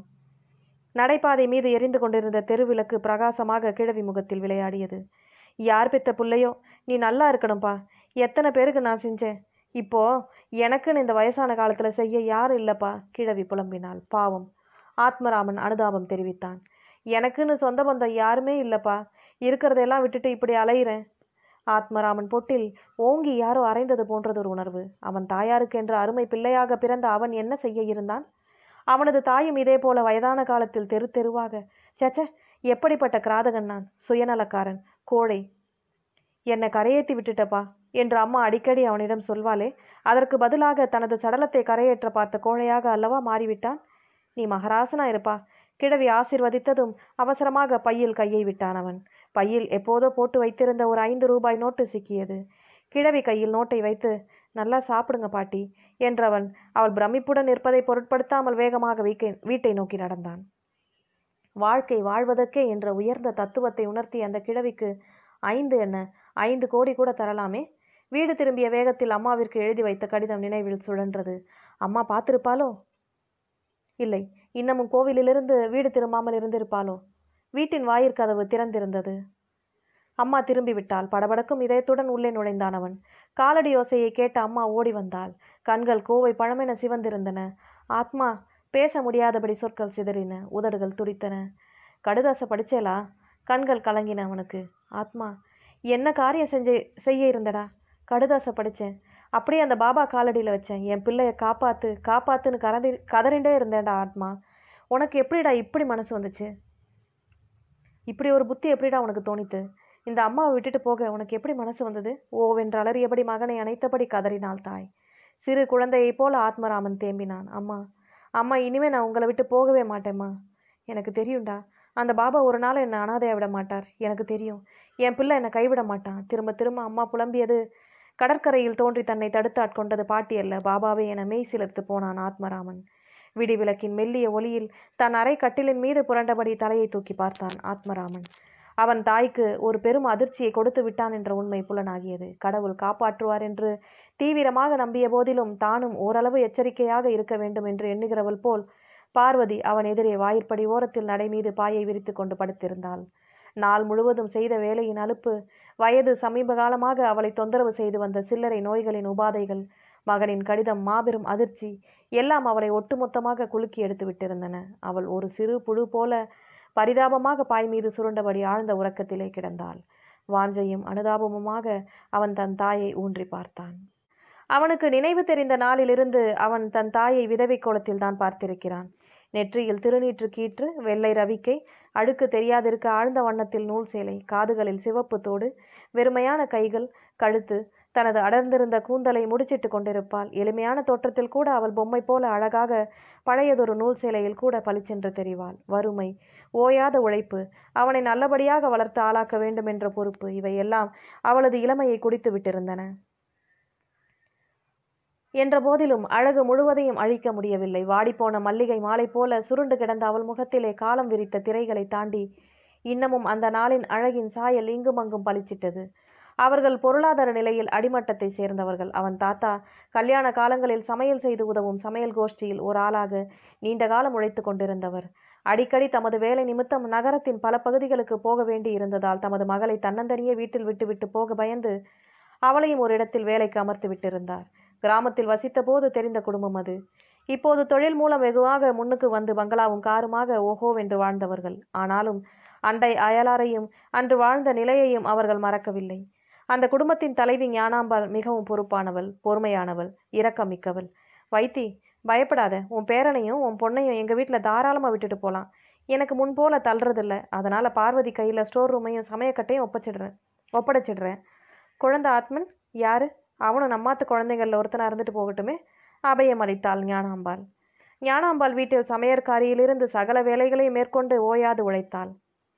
நடைபாதை மீது எரிந்து கொண்டிருந்த தெருவிளக்கு பிரகாசமாக கிழவி முகத்தில் விளையாடியது யார் பெத்த புள்ளையோ நீ நல்லா இருக்கணும்ப்பா எத்தனை பேருக்கு நான் செஞ்சேன் இப்போ எனக்குன்னு இந்த வயசான காலத்துல செய்ய யாரும் இல்லப்பா கிழவி புலம்பினாள் பாவம் ஆத்மராமன் அனுதாபம் தெரிவித்தான் எனக்குன்னு சொந்த பந்தம் யாருமே இல்லப்பா இருக்கிறதெல்லாம் விட்டுட்டு இப்படி அலையிறேன் ஆத்மராமன் பொட்டில் ஓங்கி யாரோ அரைந்தது போன்றதொரு உணர்வு அவன் தாயாருக்கு என்ற அருமை பிள்ளையாக பிறந்த அவன் என்ன செய்ய இருந்தான் அவனது தாயும் இதே போல வயதான காலத்தில் தெரு தெருவாக சேச்சே எப்படிப்பட்ட கிராதகன் நான் சுயநலக்காரன் கோழை என்னை கரையேற்றி விட்டுட்டப்பா என்று அம்மா அடிக்கடி அவனிடம் சொல்வாளே அதற்கு பதிலாக தனது சடலத்தை கரையேற்ற பார்த்த கோழையாக அல்லவா மாறிவிட்டான் நீ மகராசனா இருப்பா கிழவி ஆசிர்வதித்ததும் அவசரமாக பையில் கையை விட்டான் அவன் பையில் எப்போதோ போட்டு வைத்திருந்த ஒரு ஐந்து ரூபாய் நோட்டு சிக்கியது கிழவி கையில் நோட்டை வைத்து நல்லா சாப்பிடுங்க பாட்டி என்றவன் அவள் பிரமிப்புடன் இருப்பதை பொருட்படுத்தாமல் வேகமாக வீக்கை வீட்டை நோக்கி நடந்தான் வாழ்க்கை வாழ்வதற்கே என்ற உயர்ந்த தத்துவத்தை உணர்த்திய அந்த கிழவிக்கு ஐந்து என்ன ஐந்து கோடி கூட தரலாமே வீடு திரும்பிய வேகத்தில் அம்மாவிற்கு எழுதி வைத்த கடிதம் நினைவில் சுழன்றது அம்மா பார்த்திருப்பாளோ இல்லை இன்னமும் கோவிலிலிருந்து வீடு திரும்பாமல் இருந்திருப்பாளோ வீட்டின் வாயிற்கதவு திறந்திருந்தது அம்மா திரும்பி விட்டாள் படபடக்கும் இதயத்துடன் உள்ளே நுழைந்தான் அவன் காலடி யோசையை கேட்ட அம்மா ஓடி வந்தாள் கண்கள் கோவை பழமென சிவந்திருந்தன ஆத்மா பேச முடியாதபடி சொற்கள் சிதறின உதடுகள் துடித்தன கடுதாசை படிச்சேலா கண்கள் கலங்கின அவனுக்கு ஆத்மா என்ன காரியம் செஞ்சு செய்ய இருந்தடா கடுதாசை படித்தேன் அப்படியே அந்த பாபா காலடியில் வச்சேன் என் பிள்ளைய காப்பாத்து காப்பாத்துன்னு கரதி கதறிண்டே இருந்தேன்டா ஆத்மா உனக்கு எப்படிடா இப்படி மனசு வந்துச்சு இப்படி ஒரு புத்தி எப்படிடா உனக்கு தோணித்து இந்த அம்மாவை விட்டுட்டு போக உனக்கு எப்படி மனசு வந்தது ஓவென்று அலறியபடி மகனை அணைத்தபடி கதறினாள் தாய் சிறு குழந்தையைப் போல ஆத்மராமன் தேம்பினான் அம்மா அம்மா இனிமேல் நான் உங்களை விட்டு போகவே மாட்டேம்மா எனக்கு தெரியும்டா அந்த பாபா ஒரு நாள் என்னை அனாதையாக விட மாட்டார் எனக்கு தெரியும் என் பிள்ளை என்னை கைவிட மாட்டான் திரும்ப திரும்ப அம்மா புலம்பியது கடற்கரையில் தோன்றி தன்னை தடுத்து ஆட்கொண்டது பாட்டி அல்ல பாபாவே என மெய் சிலிர்த்து போனான் ஆத்மராமன் விடிவிளக்கின் மெல்லிய ஒளியில் தன் அறை கட்டிலின் மீது புரண்டபடி தலையை தூக்கி பார்த்தான் ஆத்மராமன் அவன் தாய்க்கு ஒரு பெரும் அதிர்ச்சியை கொடுத்து விட்டான் என்ற உண்மை புலனாகியது கடவுள் காப்பாற்றுவார் என்று தீவிரமாக நம்பிய போதிலும் தானும் ஓரளவு எச்சரிக்கையாக இருக்க வேண்டும் என்று எண்ணுகிறவள் போல் பார்வதி அவன் எதிரே வாயிற்படி ஓரத்தில் நடை மீது பாயை விரித்து கொண்டு படுத்திருந்தாள் நாள் முழுவதும் செய்த வேலையின் அலுப்பு வயது சமீப காலமாக அவளை தொந்தரவு செய்து வந்த சில்லறை நோய்களின் உபாதைகள் மகனின் கடிதம் மாபெரும் அதிர்ச்சி எல்லாம் அவளை ஒட்டுமொத்தமாக குலுக்கி எடுத்து விட்டிருந்தன அவள் ஒரு சிறு புழு போல பரிதாபமாக பாய் மீது சுருண்டபடி ஆழ்ந்த உறக்கத்திலே கிடந்தாள் வாஞ்சையும் அனுதாபமுமாக அவன் தன் தாயை ஊன்றி பார்த்தான் அவனுக்கு நினைவு தெரிந்த நாளிலிருந்து அவன் தன் தாயை விதவை கோலத்தில் தான் பார்த்திருக்கிறான் நெற்றியில் திருநீற்று கீற்று வெள்ளை ரவிக்கை அழுக்கு தெரியாதிருக்க ஆழ்ந்த வண்ணத்தில் நூல் சேலை காதுகளில் சிவப்பு தோடு வெறுமையான கைகள் கழுத்து தனது அடர்ந்திருந்த கூந்தலை முடிச்சிட்டு கொண்டிருப்பாள் எளிமையான தோற்றத்தில் கூட அவள் பொம்மை போல அழகாக பழையதொரு நூல் சேலையில் கூட பளிச்சென்று தெரிவாள் வறுமை ஓயாத உழைப்பு அவனை நல்லபடியாக வளர்த்து ஆளாக்க வேண்டும் என்ற பொறுப்பு இவையெல்லாம் அவளது இளமையை குடித்து விட்டிருந்தன என்ற போதிலும் அழகு முழுவதையும் அழிக்க முடியவில்லை வாடிப்போன மல்லிகை மாலை போல சுருண்டு கிடந்த அவள் முகத்திலே காலம் விரித்த திரைகளை தாண்டி இன்னமும் அந்த நாளின் அழகின் சாயல் இங்கும் அங்கும் பளிச்சிட்டது அவர்கள் பொருளாதார நிலையில் அடிமட்டத்தை சேர்ந்தவர்கள் அவன் தாத்தா கல்யாண காலங்களில் சமையல் செய்து உதவும் சமையல் கோஷ்டியில் ஒரு ஆளாக நீண்ட காலம் உழைத்து கொண்டிருந்தவர் அடிக்கடி தமது வேலை நிமித்தம் நகரத்தின் பல பகுதிகளுக்கு போக வேண்டி இருந்ததால் தமது மகளை தன்னந்தனியே வீட்டில் விட்டுவிட்டு போக பயந்து அவளையும் ஒரு இடத்தில் வேலைக்கு அமர்த்தி விட்டிருந்தார் கிராமத்தில் வசித்த போது தெரிந்த குடும்பம் அது இப்போது தொழில் மூலம் வெகுவாக முன்னுக்கு வந்து பங்களாவும் காருமாக ஓஹோவென்று வாழ்ந்தவர்கள் ஆனாலும் அண்டை அயலாரையும் அன்று வாழ்ந்த நிலையையும் அவர்கள் மறக்கவில்லை அந்த குடும்பத்தின் தலைவி ஞானாம்பாள் மிகவும் பொறுப்பானவள் பொறுமையானவள் இரக்கமிக்கவள் வைத்தி பயப்படாத உன் பேரனையும் உன் பொண்ணையும் எங்கள் வீட்டில் தாராளமாக விட்டுட்டு போகலாம் எனக்கு முன் போல தள்ளுறதில்ல அதனால் பார்வதி கையில் ஸ்டோர் ரூமையும் சமயக்கட்டையும் ஒப்பச்சிடுறேன் ஒப்படைச்சிடுறேன் குழந்தை ஆத்மன் யாரு அவனும் நம்மாத்து குழந்தைகளில் ஒருத்தனா இருந்துட்டு போகட்டுமே அபயம் அளித்தாள் ஞானாம்பாள் ஞானாம்பாள் வீட்டில் சமையற்காரியிலிருந்து சகல வேலைகளையும் மேற்கொண்டு ஓயாது உழைத்தாள்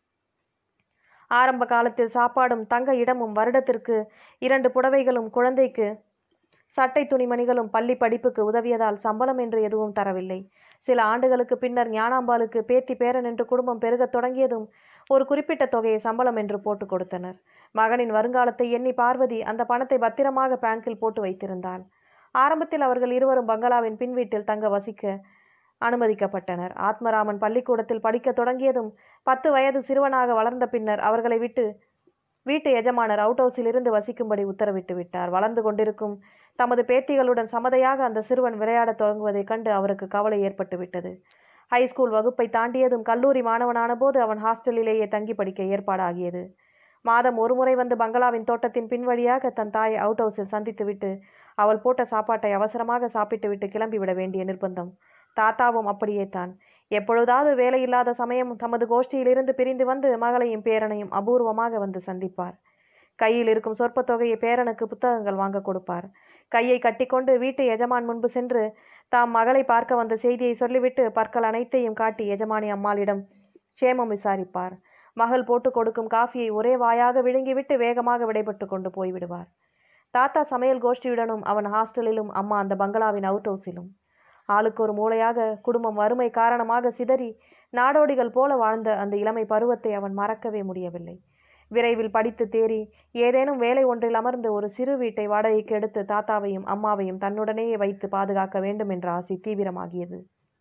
ஆரம்ப காலத்தில் சாப்பாடும் தங்க இடமும் வருடத்திற்கு இரண்டு புடவைகளும் குழந்தைக்கு சட்டை துணிமணிகளும் பள்ளி படிப்புக்கு உதவியதால் சம்பளம் என்று எதுவும் தரவில்லை சில ஆண்டுகளுக்கு பின்னர் ஞானாம்பாளுக்கு பேத்தி பேரன் என்று குடும்பம் பெருகத் தொடங்கியதும் ஒரு குறிப்பிட்ட தொகையை சம்பளம் என்று போட்டு கொடுத்தனர் மகனின் வருங்காலத்தை எண்ணி பார்வதி அந்த பணத்தை பத்திரமாக பேங்கில் போட்டு வைத்திருந்தாள் ஆரம்பத்தில் அவர்கள் இருவரும் பங்களாவின் பின் வீட்டில் தங்க வசிக்க அனுமதிக்கப்பட்டனர் ஆத்மராமன் பள்ளிக்கூடத்தில் படிக்கத் தொடங்கியதும் பத்து வயது சிறுவனாக வளர்ந்த பின்னர் அவர்களை விட்டு வீட்டு எஜமானர் அவுட் ஹவுஸில் இருந்து வசிக்கும்படி உத்தரவிட்டு விட்டார் வளர்ந்து கொண்டிருக்கும் தமது பேத்திகளுடன் சமதையாக அந்த சிறுவன் விளையாடத் தொடங்குவதைக் கண்டு அவருக்கு கவலை ஏற்பட்டு விட்டது ஹைஸ்கூல் வகுப்பை தாண்டியதும் கல்லூரி மாணவனான போது அவன் ஹாஸ்டலிலேயே தங்கி படிக்க ஏற்பாடாகியது மாதம் ஒருமுறை வந்து பங்களாவின் தோட்டத்தின் பின்வழியாக தன் தாய் அவுட் ஹவுஸில் சந்தித்துவிட்டு அவள் போட்ட சாப்பாட்டை அவசரமாக சாப்பிட்டுவிட்டு கிளம்பிவிட வேண்டிய நிர்பந்தம் தாத்தாவும் அப்படியே தான் எப்பொழுதாவது வேலையில்லாத சமயம் தமது கோஷ்டியிலிருந்து பிரிந்து வந்து மகளையும் பேரனையும் அபூர்வமாக வந்து சந்திப்பார் கையில் இருக்கும் சொற்பத் தொகையை பேரனுக்கு புத்தகங்கள் வாங்க கொடுப்பார் கையை கட்டிக்கொண்டு வீட்டு எஜமான் முன்பு சென்று தாம் மகளை பார்க்க வந்த செய்தியை சொல்லிவிட்டு பற்கள் அனைத்தையும் காட்டி எஜமானி அம்மாளிடம் க்ஷேமம் விசாரிப்பார் மகள் போட்டு கொடுக்கும் காஃபியை ஒரே வாயாக விழுங்கிவிட்டு வேகமாக விடைபெற்று கொண்டு போய்விடுவார் தாத்தா சமையல் கோஷ்டியுடனும் அவன் ஹாஸ்டலிலும் அம்மா அந்த பங்களாவின் அவுட் ஹவுஸிலும் ஆளுக்கு ஒரு மூளையாக குடும்பம் வறுமை காரணமாக சிதறி நாடோடிகள் போல வாழ்ந்த அந்த இளமை பருவத்தை அவன் மறக்கவே முடியவில்லை விரைவில் படித்து தேறி ஏதேனும் வேலை ஒன்றில் அமர்ந்து ஒரு சிறு வீட்டை வாடகைக்கு எடுத்து தாத்தாவையும் அம்மாவையும் தன்னுடனேயே வைத்து பாதுகாக்க வேண்டும் என்ற ஆசை தீவிரமாகியது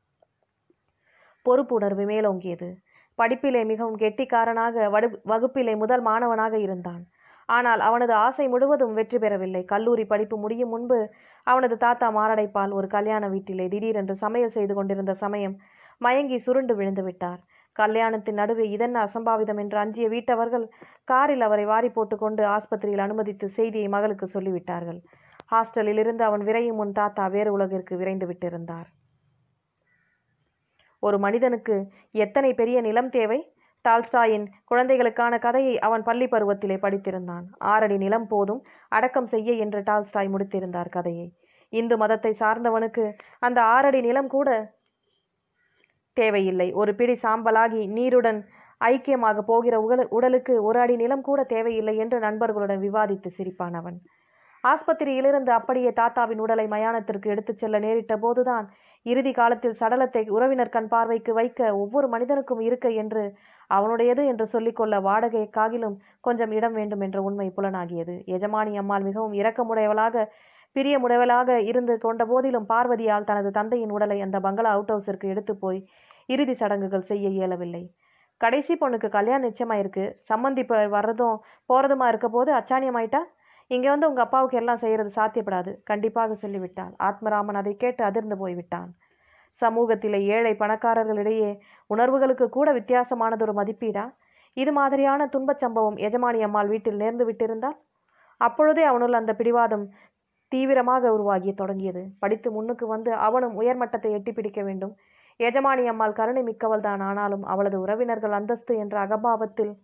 பொறுப்புணர்வு மேலோங்கியது படிப்பிலே மிகவும் கெட்டிக்காரனாக வடு வகுப்பிலே முதல் மாணவனாக இருந்தான் ஆனால் அவனது ஆசை முழுவதும் வெற்றி பெறவில்லை கல்லூரி படிப்பு முடியும் முன்பு அவனது தாத்தா மாரடைப்பால் ஒரு கல்யாண வீட்டிலே திடீரென்று சமையல் செய்து கொண்டிருந்த சமயம் மயங்கி சுருண்டு விழுந்து விட்டார் கல்யாணத்தின் நடுவே இதென்ன அசம்பாவிதம் என்று அஞ்சிய வீட்டவர்கள் காரில் அவரை வாரி போட்டுக்கொண்டு ஆஸ்பத்திரியில் அனுமதித்து செய்தியை மகளுக்கு சொல்லிவிட்டார்கள் ஹாஸ்டலில் இருந்து அவன் விரையும் முன் தாத்தா வேறு உலகிற்கு விரைந்து விட்டிருந்தார் ஒரு மனிதனுக்கு எத்தனை பெரிய நிலம் தேவை டால்ஸ்டாயின் குழந்தைகளுக்கான கதையை அவன் பள்ளி பருவத்திலே படித்திருந்தான் ஆறடி நிலம் போதும் அடக்கம் செய்ய என்று டால்ஸ்டாய் முடித்திருந்தார் கதையை இந்து மதத்தை சார்ந்தவனுக்கு அந்த ஆறடி நிலம் கூட தேவையில்லை ஒரு பிடி சாம்பலாகி நீருடன் ஐக்கியமாக போகிற உடல் உடலுக்கு ஒரு அடி நிலம் கூட தேவையில்லை என்று நண்பர்களுடன் விவாதித்து சிரிப்பான் அவன் ஆஸ்பத்திரியிலிருந்து அப்படியே தாத்தாவின் உடலை மயானத்திற்கு எடுத்துச் செல்ல நேரிட்ட போதுதான் இறுதி காலத்தில் சடலத்தை உறவினர் கண் பார்வைக்கு வைக்க ஒவ்வொரு மனிதனுக்கும் இருக்க என்று அவனுடையது என்று சொல்லிக்கொள்ள வாடகை காகிலும் கொஞ்சம் இடம் வேண்டும் என்ற உண்மை புலனாகியது எஜமானி அம்மாள் மிகவும் இரக்கமுடையவளாக பிரியமுடையவளாக இருந்து கொண்ட போதிலும் பார்வதியால் தனது தந்தையின் உடலை அந்த பங்களா அவுட் ஹவுஸிற்கு எடுத்து போய் இறுதி சடங்குகள் செய்ய இயலவில்லை கடைசி பொண்ணுக்கு கல்யாணம் நிச்சயமாயிருக்கு சம்மந்தி இப்போ வர்றதும் போகிறதுமா இருக்க போது அச்சாணியமாயிட்டா இங்கே வந்து உங்கள் அப்பாவுக்கு எல்லாம் செய்கிறது சாத்தியப்படாது கண்டிப்பாக சொல்லிவிட்டாள் ஆத்மராமன் அதை கேட்டு அதிர்ந்து போய்விட்டான் சமூகத்திலே ஏழை பணக்காரர்களிடையே உணர்வுகளுக்கு கூட வித்தியாசமானதொரு மதிப்பீடா இது மாதிரியான துன்பச் சம்பவம் எஜமானி அம்மாள் வீட்டில் நேர்ந்து விட்டிருந்தால் அப்பொழுதே அவனுள் அந்த பிடிவாதம் தீவிரமாக உருவாகி தொடங்கியது படித்து முன்னுக்கு வந்து அவனும் உயர்மட்டத்தை எட்டி பிடிக்க வேண்டும் எஜமானி அம்மாள் கருணை மிக்கவள் தான் ஆனாலும் அவளது உறவினர்கள் அந்தஸ்து என்ற அகபாவத்தில்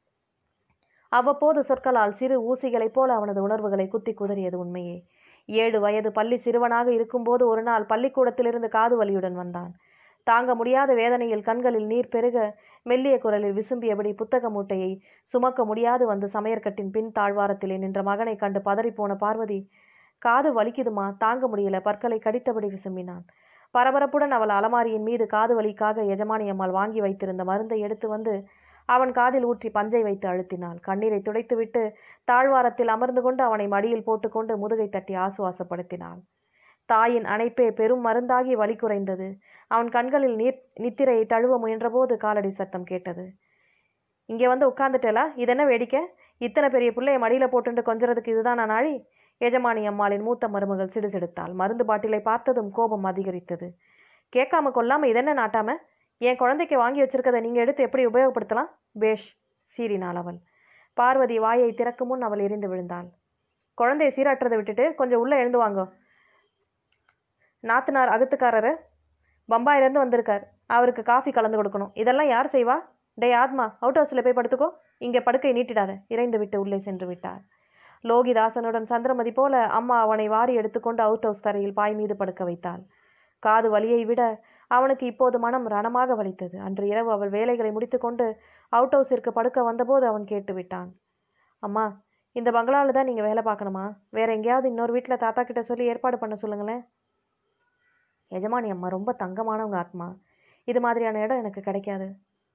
அவ்வப்போது சொற்களால் சிறு ஊசிகளைப் போல அவனது உணர்வுகளை குத்தி குதறியது உண்மையே ஏழு வயது பள்ளி சிறுவனாக இருக்கும்போது ஒரு நாள் பள்ளிக்கூடத்திலிருந்து காது வலியுடன் வந்தான் தாங்க முடியாத வேதனையில் கண்களில் நீர் பெருக மெல்லிய குரலில் விசும்பியபடி புத்தக மூட்டையை சுமக்க முடியாது வந்து சமையற்கட்டின் பின் தாழ்வாரத்திலே நின்ற மகனை கண்டு பதறிப்போன பார்வதி காது வலிக்குதுமா தாங்க முடியல பற்களை கடித்தபடி விசும்பினான் பரபரப்புடன் அவள் அலமாரியின் மீது காது வலிக்காக எஜமானி அம்மாள் வாங்கி வைத்திருந்த மருந்தை எடுத்து வந்து அவன் காதில் ஊற்றி பஞ்சை வைத்து அழுத்தினாள் கண்ணீரை துடைத்துவிட்டு தாழ்வாரத்தில் அமர்ந்து கொண்டு அவனை மடியில் போட்டுக்கொண்டு முதுகை தட்டி ஆசுவாசப்படுத்தினாள் தாயின் அணைப்பே பெரும் மருந்தாகி வலி குறைந்தது அவன் கண்களில் நீர் நித்திரையை தழுவ முயன்றபோது காலடி சத்தம் கேட்டது இங்கே வந்து உட்காந்துட்டேலா இதென்ன வேடிக்கை இத்தனை பெரிய பிள்ளைய மடியில் போட்டுண்டு கொஞ்சறதுக்கு இதுதான் நான் நாழி எஜமானி அம்மாளின் மூத்த மருமகள் சிடுசிடுத்தாள் மருந்து பாட்டிலை பார்த்ததும் கோபம் அதிகரித்தது கேட்காம கொல்லாம இதென்ன நாட்டாம என் குழந்தைக்கு வாங்கி வச்சிருக்கதை நீங்கள் எடுத்து எப்படி உபயோகப்படுத்தலாம் பேஷ் சீறினாள் அவள் பார்வதி வாயை திறக்கும் முன் அவள் எரிந்து விழுந்தாள் குழந்தையை சீராட்டுறதை விட்டுட்டு கொஞ்சம் உள்ளே எழுந்து வாங்கோ நாத்தனார் அகத்துக்காரரு பம்பாயிலேருந்து வந்திருக்கார் அவருக்கு காஃபி கலந்து கொடுக்கணும் இதெல்லாம் யார் செய்வா டே ஆத்மா அவுட் ஹவுஸில் போய் படுத்துக்கோ இங்கே படுக்கை நீட்டிடாத இறைந்து விட்டு உள்ளே சென்று விட்டார் லோகிதாசனுடன் சந்திரமதி போல அம்மா அவனை வாரி எடுத்துக்கொண்டு அவுட் ஹவுஸ் தரையில் பாய் மீது படுக்க வைத்தாள் காது வலியை விட அவனுக்கு இப்போது மனம் ரணமாக வலித்தது அன்று இரவு அவள் வேலைகளை முடித்துக்கொண்டு அவுட் ஹவுஸிற்கு படுக்க வந்தபோது அவன் கேட்டு விட்டான் அம்மா இந்த பங்களாவில் தான் நீங்கள் வேலை பார்க்கணுமா வேற எங்கேயாவது இன்னொரு வீட்டில் தாத்தா கிட்ட சொல்லி ஏற்பாடு பண்ண சொல்லுங்களேன் எஜமானி அம்மா ரொம்ப தங்கமானவங்க ஆத்மா இது மாதிரியான இடம் எனக்கு கிடைக்காது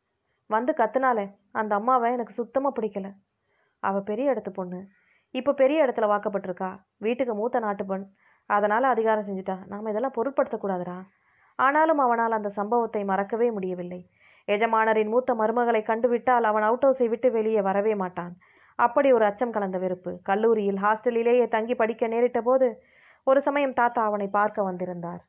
வந்து கத்துனாலே அந்த அம்மாவை எனக்கு சுத்தமாக பிடிக்கல அவள் பெரிய இடத்து பொண்ணு இப்போ பெரிய இடத்துல வாக்கப்பட்டிருக்கா வீட்டுக்கு மூத்த நாட்டு பெண் அதனால் அதிகாரம் செஞ்சுட்டா நாம் இதெல்லாம் பொருட்படுத்தக்கூடாதுடா ஆனாலும் அவனால் அந்த சம்பவத்தை மறக்கவே முடியவில்லை எஜமானரின் மூத்த மருமகளை கண்டுவிட்டால் அவன் அவுட் ஹவுஸை விட்டு வெளியே வரவே மாட்டான் அப்படி ஒரு அச்சம் கலந்த வெறுப்பு கல்லூரியில் ஹாஸ்டலிலேயே தங்கி படிக்க நேரிட்ட போது ஒரு சமயம் தாத்தா அவனை பார்க்க வந்திருந்தார்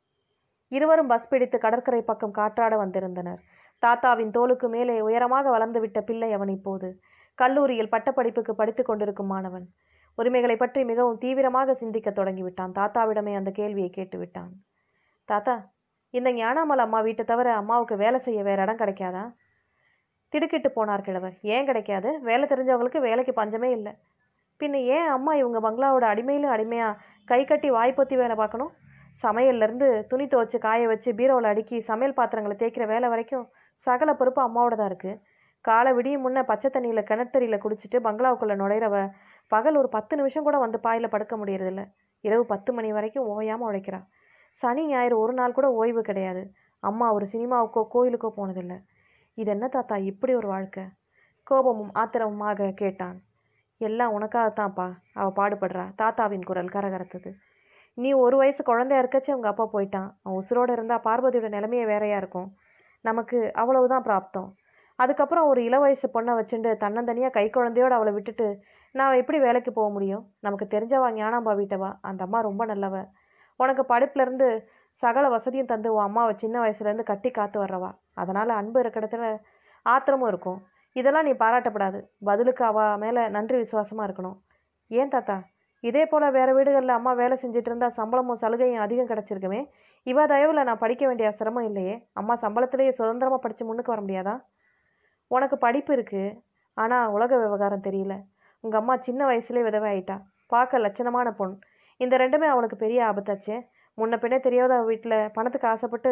இருவரும் பஸ் பிடித்து கடற்கரை பக்கம் காற்றாட வந்திருந்தனர் தாத்தாவின் தோளுக்கு மேலே உயரமாக வளர்ந்துவிட்ட பிள்ளை அவன் இப்போது கல்லூரியில் பட்டப்படிப்புக்கு படித்து கொண்டிருக்கும் மாணவன் உரிமைகளை பற்றி மிகவும் தீவிரமாக சிந்திக்கத் தொடங்கிவிட்டான் தாத்தாவிடமே அந்த கேள்வியை கேட்டுவிட்டான் தாத்தா இந்த ஞானாமல் அம்மா வீட்டை தவிர அம்மாவுக்கு வேலை செய்ய வேற இடம் கிடைக்காதா திடுக்கிட்டு போனார் கிழவர் ஏன் கிடைக்காது வேலை தெரிஞ்சவங்களுக்கு வேலைக்கு பஞ்சமே இல்லை பின்ன ஏன் அம்மா இவங்க பங்களாவோட அடிமையிலும் அடிமையா கை கட்டி வாய்ப்பொத்தி வேலை பார்க்கணும் சமையல்லேருந்து துணி துவைச்சு காய வச்சு பீரோவில் அடுக்கி சமையல் பாத்திரங்களை தேய்க்கிற வேலை வரைக்கும் சகல பொறுப்பு அம்மாவோட தான் இருக்குது காலை விடியும் முன்ன பச்சை தண்ணியில் கிணத்தறியில் குடிச்சிட்டு பங்களாவுக்குள்ளே நுழையிறவ பகல் ஒரு பத்து நிமிஷம் கூட வந்து பாயில் படுக்க முடியறதில்ல இரவு பத்து மணி வரைக்கும் ஓயாமல் உழைக்கிறா சனி ஞாயிறு ஒரு நாள் கூட ஓய்வு கிடையாது அம்மா ஒரு சினிமாவுக்கோ கோயிலுக்கோ போனதில்லை இது என்ன தாத்தா இப்படி ஒரு வாழ்க்கை கோபமும் ஆத்திரமுமாக கேட்டான் எல்லாம் உனக்காகத்தான்ப்பா அவள் பாடுபடுறா தாத்தாவின் குரல் கரகரத்தது நீ ஒரு வயசு குழந்தையா இருக்கச்சே உங்கள் அப்பா போயிட்டான் அவன் உசுரோடு இருந்தால் பார்வதியோட நிலைமையே வேறையா இருக்கும் நமக்கு அவ்வளவுதான் பிராப்தம் அதுக்கப்புறம் ஒரு இள வயசு பொண்ணை வச்சுட்டு தன்னந்தனியாக கை குழந்தையோடு அவளை விட்டுட்டு நான் எப்படி வேலைக்கு போக முடியும் நமக்கு தெரிஞ்சவா ஞானாம்பா வீட்டவா அந்த அம்மா ரொம்ப நல்லவ உனக்கு படிப்புலேருந்து சகல வசதியும் தந்து உன் அம்மாவை சின்ன வயசுலேருந்து கட்டி காத்து வர்றவா அதனால் அன்பு இருக்கிற இடத்துல ஆத்திரமும் இருக்கும் இதெல்லாம் நீ பாராட்டப்படாது பதிலுக்கு அவ மேலே நன்றி விசுவாசமாக இருக்கணும் ஏன் தாத்தா இதே போல் வேறு வீடுகளில் அம்மா வேலை செஞ்சுட்டு இருந்தா சம்பளமும் சலுகையும் அதிகம் கிடச்சிருக்குமே இவ தயவில் நான் படிக்க வேண்டிய சிரமம் இல்லையே அம்மா சம்பளத்திலேயே சுதந்திரமாக படித்து முன்னுக்கு வர முடியாதா உனக்கு படிப்பு இருக்குது ஆனால் உலக விவகாரம் தெரியல உங்கள் அம்மா சின்ன வயசுலேயே விதவை ஆயிட்டா பார்க்க லட்சணமான பொண் இந்த ரெண்டுமே அவளுக்கு பெரிய ஆபத்தாச்சே முன்ன பின்னே தெரியாத அவ வீட்டில் பணத்துக்கு ஆசைப்பட்டு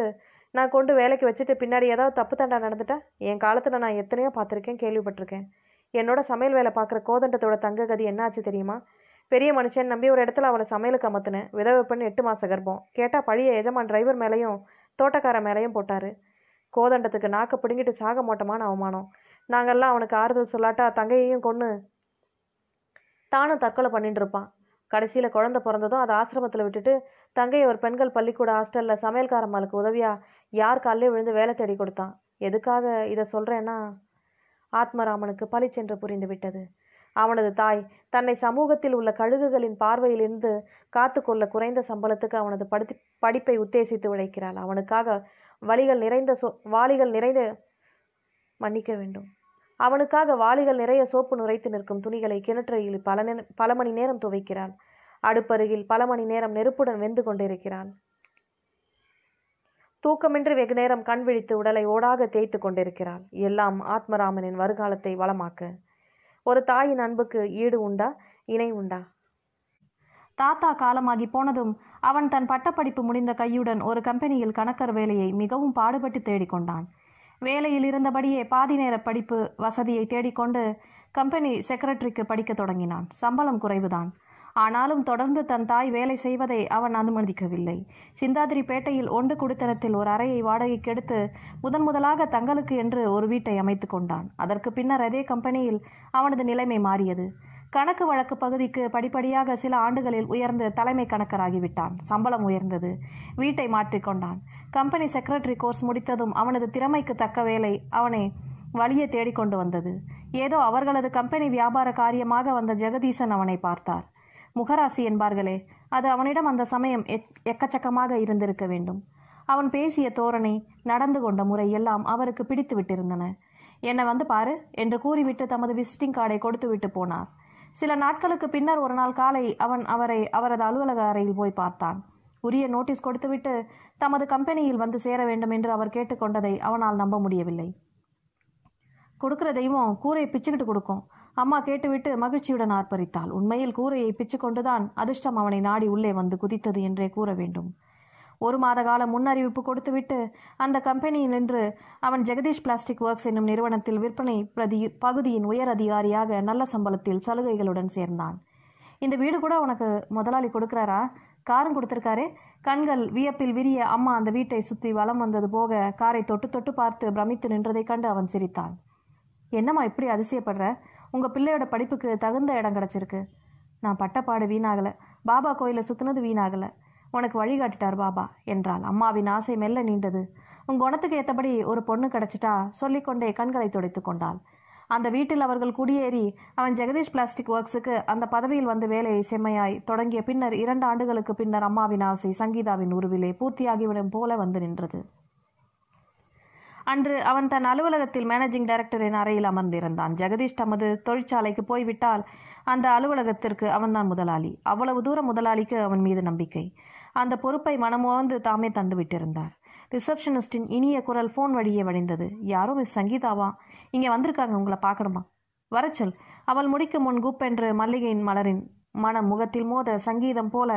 நான் கொண்டு வேலைக்கு வச்சுட்டு பின்னாடி ஏதாவது தப்பு தண்டா நடந்துட்டா என் காலத்தில் நான் எத்தனையோ பார்த்துருக்கேன் கேள்விப்பட்டிருக்கேன் என்னோட சமையல் வேலை பார்க்குற கோதண்டத்தோட தங்க கதி என்னாச்சு தெரியுமா பெரிய மனுஷன் நம்பி ஒரு இடத்துல அவளை சமையலுக்கு அமர்த்தினேன் விதவை பெண் எட்டு மாச கர்ப்பம் கேட்டால் பழைய எஜமான் டிரைவர் மேலேயும் தோட்டக்கார மேலேயும் போட்டார் கோதண்டத்துக்கு நாக்க பிடுங்கிட்டு சாக மாட்டோமான அவமானம் நாங்கள்லாம் அவனுக்கு ஆறுதல் சொல்லாட்டா தங்கையையும் கொன்று தானும் தற்கொலை பண்ணிட்டு இருப்பான் கடைசியில் குழந்தை பிறந்ததும் அதை ஆசிரமத்தில் விட்டுட்டு தங்கையை ஒரு பெண்கள் பள்ளிக்கூட ஹாஸ்டலில் சமையல்காரம்மாளுக்கு உதவியா யார் காலிலே விழுந்து வேலை தேடி கொடுத்தான் எதுக்காக இதை சொல்கிறேன்னா ஆத்மராமனுக்கு பளிச்சென்று புரிந்து விட்டது அவனது தாய் தன்னை சமூகத்தில் உள்ள கழுகுகளின் பார்வையிலிருந்து காத்துக்கொள்ள குறைந்த சம்பளத்துக்கு அவனது படுத்தி படிப்பை உத்தேசித்து உழைக்கிறாள் அவனுக்காக வலிகள் நிறைந்த சோ வாளிகள் நிறைந்த மன்னிக்க வேண்டும் அவனுக்காக வாளிகள் நிறைய சோப்பு நுரைத்து நிற்கும் துணிகளை கிணற்றையில் பல நே பல மணி நேரம் துவைக்கிறாள் அடுப்பருகில் பல மணி நேரம் நெருப்புடன் வெந்து கொண்டிருக்கிறாள் தூக்கமின்றி வெகு நேரம் கண் விழித்து உடலை ஓடாக தேய்த்து கொண்டிருக்கிறாள் எல்லாம் ஆத்மராமனின் வருகாலத்தை வளமாக்க ஒரு தாயின் அன்புக்கு ஈடு உண்டா இணை உண்டா தாத்தா காலமாகி போனதும் அவன் தன் பட்டப்படிப்பு முடிந்த கையுடன் ஒரு கம்பெனியில் கணக்கர் வேலையை மிகவும் பாடுபட்டு தேடிக்கொண்டான் வேலையில் இருந்தபடியே பாதி நேர படிப்பு வசதியை தேடிக்கொண்டு கம்பெனி செக்ரட்டரிக்கு படிக்க தொடங்கினான் சம்பளம் குறைவுதான் ஆனாலும் தொடர்ந்து தன் தாய் வேலை செய்வதை அவன் அனுமதிக்கவில்லை சிந்தாதிரிப்பேட்டையில் ஒன்று குடித்தனத்தில் ஒரு அறையை வாடகைக்கு எடுத்து முதன் முதலாக தங்களுக்கு என்று ஒரு வீட்டை அமைத்து கொண்டான் அதற்கு பின்னர் அதே கம்பெனியில் அவனது நிலைமை மாறியது கணக்கு வழக்கு பகுதிக்கு படிப்படியாக சில ஆண்டுகளில் உயர்ந்து தலைமை கணக்கராகிவிட்டான் சம்பளம் உயர்ந்தது வீட்டை மாற்றிக்கொண்டான் கம்பெனி செக்ரட்டரி கோர்ஸ் முடித்ததும் அவனது திறமைக்கு தக்க வேலை அவனை வழியே தேடிக்கொண்டு வந்தது ஏதோ அவர்களது கம்பெனி வியாபார காரியமாக வந்த ஜெகதீசன் அவனை பார்த்தார் முகராசி என்பார்களே அது அவனிடம் அந்த சமயம் எக்- எக்கச்சக்கமாக இருந்திருக்க வேண்டும் அவன் பேசிய தோரணை நடந்து கொண்ட முறை எல்லாம் அவருக்கு பிடித்து விட்டிருந்தன என்னை வந்து பாரு என்று கூறிவிட்டு தமது விசிட்டிங் கார்டை கொடுத்து விட்டு போனார் சில நாட்களுக்கு பின்னர் ஒரு நாள் காலை அவன் அவரை அவரது அலுவலக அறையில் போய் பார்த்தான் உரிய நோட்டீஸ் கொடுத்துவிட்டு தமது கம்பெனியில் வந்து சேர வேண்டும் என்று அவர் கேட்டுக்கொண்டதை அவனால் நம்ப முடியவில்லை கொடுக்கிற தெய்வம் கூரையை பிச்சுக்கிட்டு கொடுக்கும் அம்மா கேட்டுவிட்டு மகிழ்ச்சியுடன் ஆர்ப்பரித்தாள் உண்மையில் கூரையை பிச்சு கொண்டுதான் அதிர்ஷ்டம் அவனை நாடி உள்ளே வந்து குதித்தது என்றே கூற வேண்டும் ஒரு மாத கால முன்னறிவிப்பு கொடுத்துவிட்டு அந்த கம்பெனியில் நின்று அவன் ஜெகதீஷ் பிளாஸ்டிக் ஒர்க்ஸ் என்னும் நிறுவனத்தில் விற்பனை பிரதி பகுதியின் உயர் அதிகாரியாக நல்ல சம்பளத்தில் சலுகைகளுடன் சேர்ந்தான் இந்த வீடு கூட உனக்கு முதலாளி கொடுக்குறாரா காரும் கொடுத்துருக்காரே கண்கள் வியப்பில் விரிய அம்மா அந்த வீட்டை சுற்றி வலம் வந்தது போக காரை தொட்டு தொட்டு பார்த்து பிரமித்து நின்றதைக் கண்டு அவன் சிரித்தான் என்னம்மா இப்படி அதிசயப்படுற உங்கள் பிள்ளையோட படிப்புக்கு தகுந்த இடம் கிடச்சிருக்கு நான் பட்டப்பாடு வீணாகலை பாபா கோயிலை சுற்றுனது வீணாகலை உனக்கு வழிகாட்டிட்டார் பாபா என்றாள் அம்மாவின் ஆசை மெல்ல நீண்டது உன் குணத்துக்கு ஏற்றபடி ஒரு பொண்ணு கிடச்சிட்டா சொல்லிக்கொண்டே கண்களை துடைத்து கொண்டாள் அந்த வீட்டில் அவர்கள் குடியேறி அவன் ஜெகதீஷ் பிளாஸ்டிக் ஒர்க்ஸுக்கு அந்த பதவியில் வந்து வேலையை செம்மையாய் தொடங்கிய பின்னர் இரண்டு ஆண்டுகளுக்கு பின்னர் அம்மாவின் ஆசை சங்கீதாவின் உருவிலே பூர்த்தியாகிவிடும் போல வந்து நின்றது அன்று அவன் தன் அலுவலகத்தில் மேனேஜிங் டைரக்டரின் அறையில் அமர்ந்திருந்தான் ஜெகதீஷ் தமது தொழிற்சாலைக்கு போய்விட்டால் அந்த அலுவலகத்திற்கு அவன்தான் முதலாளி அவ்வளவு தூரம் முதலாளிக்கு அவன் மீது நம்பிக்கை அந்த பொறுப்பை மனமுவந்து தாமே தந்து விட்டிருந்தார் ரிசப்ஷனிஸ்டின் இனிய குரல் ஃபோன் வழியே வழிந்தது யாரோ மிஸ் சங்கீதாவா இங்கே வந்திருக்காங்க உங்களை பார்க்கணுமா வரச்சொல் அவள் முடிக்கும் முன் குப்பென்று மல்லிகையின் மலரின் மனம் முகத்தில் மோத சங்கீதம் போல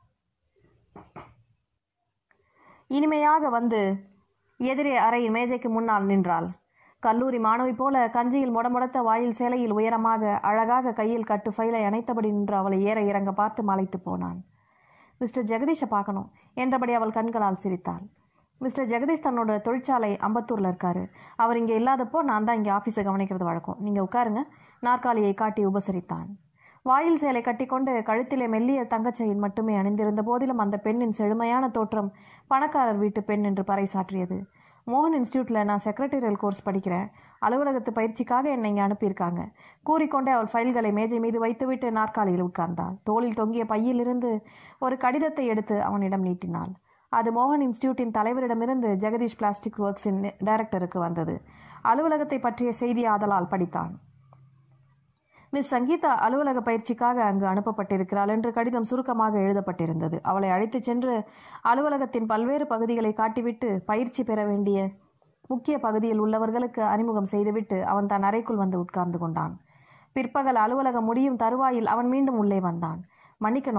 இனிமையாக வந்து எதிரே அறையின் மேஜைக்கு முன்னால் நின்றாள் கல்லூரி மாணவி போல கஞ்சியில் முடமுடத்த வாயில் சேலையில் உயரமாக அழகாக கையில் கட்டு ஃபைலை அணைத்தபடி நின்று அவளை ஏற இறங்க பார்த்து மலைத்து போனான் மிஸ்டர் ஜெகதீஷை பார்க்கணும் என்றபடி அவள் கண்களால் சிரித்தாள் மிஸ்டர் ஜெகதீஷ் தன்னோட தொழிற்சாலை அம்பத்தூரில் இருக்காரு அவர் இங்கே இல்லாதப்போ நான் தான் இங்கே ஆஃபீஸை கவனிக்கிறது வழக்கம் நீங்கள் உட்காருங்க நாற்காலியை காட்டி உபசரித்தான் வாயில் சேலை கட்டிக்கொண்டு கழுத்திலே மெல்லிய தங்கச்செயின் மட்டுமே அணிந்திருந்த போதிலும் அந்த பெண்ணின் செழுமையான தோற்றம் பணக்காரர் வீட்டு பெண் என்று பறைசாற்றியது மோகன் இன்ஸ்டியூட்டில் நான் செக்ரட்டரியல் கோர்ஸ் படிக்கிறேன் அலுவலகத்து பயிற்சிக்காக என்னை இங்கே அனுப்பியிருக்காங்க கூறிக்கொண்டே அவள் ஃபைல்களை மேஜை மீது வைத்துவிட்டு நாற்காலியில் உட்கார்ந்தாள் தோளில் தொங்கிய பையிலிருந்து ஒரு கடிதத்தை எடுத்து அவனிடம் நீட்டினாள் அது மோகன் இன்ஸ்டியூட்டின் தலைவரிடமிருந்து ஜெகதீஷ் பிளாஸ்டிக் ஒர்க்ஸின் டைரக்டருக்கு வந்தது அலுவலகத்தை பற்றிய செய்தி ஆதலால் படித்தான் மிஸ் சங்கீதா அலுவலக பயிற்சிக்காக அங்கு அனுப்பப்பட்டிருக்கிறாள் என்று கடிதம் சுருக்கமாக எழுதப்பட்டிருந்தது அவளை அழைத்துச் சென்று அலுவலகத்தின் பல்வேறு பகுதிகளை காட்டிவிட்டு பயிற்சி பெற வேண்டிய முக்கிய பகுதியில் உள்ளவர்களுக்கு அறிமுகம் செய்துவிட்டு அவன் தன் அறைக்குள் வந்து உட்கார்ந்து கொண்டான் பிற்பகல் அலுவலகம் முடியும் தருவாயில் அவன் மீண்டும் உள்ளே வந்தான் மன்னிக்கணும்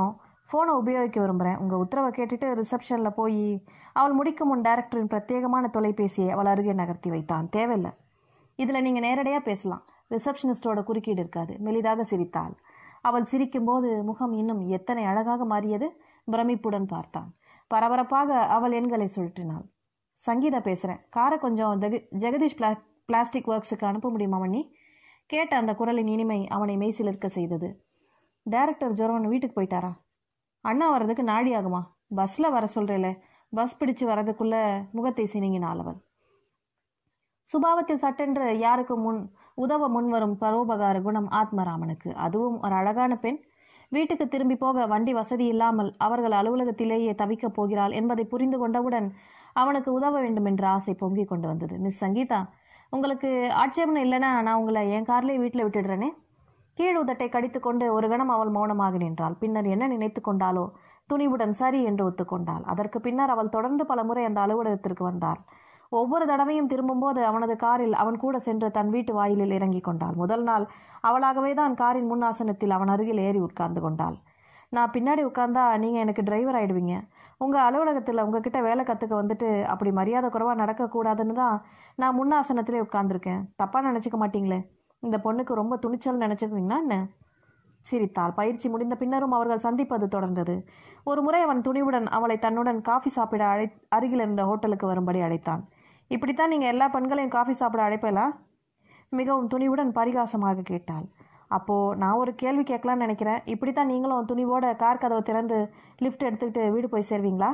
ஃபோனை உபயோகிக்க விரும்புகிறேன் உங்கள் உத்தரவை கேட்டுட்டு ரிசப்ஷனில் போய் அவள் முடிக்கும் முன் டைரக்டரின் பிரத்யேகமான தொலைபேசியை அவள் அருகே நகர்த்தி வைத்தான் தேவையில்லை இதில் நீங்கள் நேரடியாக பேசலாம் ரிசப்ஷனிஸ்டோட குறுக்கீடு இருக்காது மெலிதாக சிரித்தாள் அவள் சிரிக்கும்போது முகம் இன்னும் எத்தனை அழகாக மாறியது பிரமிப்புடன் பார்த்தான் பரபரப்பாக அவள் எண்களை சுழற்றினாள் சங்கீதா பேசுகிறேன் காரை கொஞ்சம் ஜெக ஜெகதீஷ் பிளா பிளாஸ்டிக் ஒர்க்ஸுக்கு அனுப்ப முடியுமா மண்ணி கேட்ட அந்த குரலின் இனிமை அவனை மெய்சிலிருக்க செய்தது டைரக்டர் ஜொரவன் வீட்டுக்கு போயிட்டாரா அண்ணா வர்றதுக்கு நாடி ஆகுமா பஸ்ஸில் வர சொல்கிறேல பஸ் பிடிச்சு வர்றதுக்குள்ள முகத்தை சினிங்கினாள் அவள் சுபாவத்தில் சட்டென்று யாருக்கு முன் உதவ முன்வரும் பரோபகார குணம் ஆத்மராமனுக்கு அதுவும் ஒரு அழகான பெண் வீட்டுக்கு திரும்பி போக வண்டி வசதி இல்லாமல் அவர்கள் அலுவலகத்திலேயே தவிக்கப் போகிறாள் என்பதை புரிந்து கொண்டவுடன் அவனுக்கு உதவ வேண்டும் என்ற ஆசை பொங்கிக் கொண்டு வந்தது மிஸ் சங்கீதா உங்களுக்கு ஆட்சேபனை இல்லைன்னா நான் உங்களை என் கார்லேயே வீட்டில் விட்டுடுறேனே கீழ் உதட்டை கடித்துக்கொண்டு ஒரு கணம் அவள் மௌனமாக நின்றாள் பின்னர் என்ன நினைத்து கொண்டாலோ துணிவுடன் சரி என்று ஒத்துக்கொண்டாள் அதற்கு பின்னர் அவள் தொடர்ந்து பல முறை அந்த அலுவலகத்திற்கு வந்தாள் ஒவ்வொரு தடவையும் திரும்பும்போது அவனது காரில் அவன் கூட சென்று தன் வீட்டு வாயிலில் இறங்கிக் கொண்டாள் முதல் நாள் அவளாகவே தான் காரின் முன் ஆசனத்தில் அவன் அருகில் ஏறி உட்கார்ந்து கொண்டாள் நான் பின்னாடி உட்கார்ந்தா நீங்கள் எனக்கு டிரைவர் ஆயிடுவீங்க உங்கள் அலுவலகத்தில் உங்ககிட்ட வேலை கற்றுக்க வந்துட்டு அப்படி மரியாதை குறைவாக நடக்கக்கூடாதுன்னு தான் நான் முன்னாசனத்திலே உட்கார்ந்துருக்கேன் தப்பாக நினச்சிக்க மாட்டீங்களே இந்த பொண்ணுக்கு ரொம்ப துணிச்சல் நினச்சிருக்கீங்கன்னா என்ன சிரித்தாள் பயிற்சி முடிந்த பின்னரும் அவர்கள் சந்திப்பது தொடர்ந்தது ஒரு முறை அவன் துணிவுடன் அவளை தன்னுடன் காஃபி சாப்பிட அழை அருகில் இருந்த ஹோட்டலுக்கு வரும்படி அழைத்தான் இப்படித்தான் நீங்கள் எல்லா பெண்களையும் காஃபி சாப்பிட அழைப்பலா மிகவும் துணிவுடன் பரிகாசமாக கேட்டாள் அப்போது நான் ஒரு கேள்வி கேட்கலான்னு நினைக்கிறேன் இப்படித்தான் நீங்களும் துணிவோட கார் கதவை திறந்து லிஃப்ட் எடுத்துக்கிட்டு வீடு போய் சேர்வீங்களா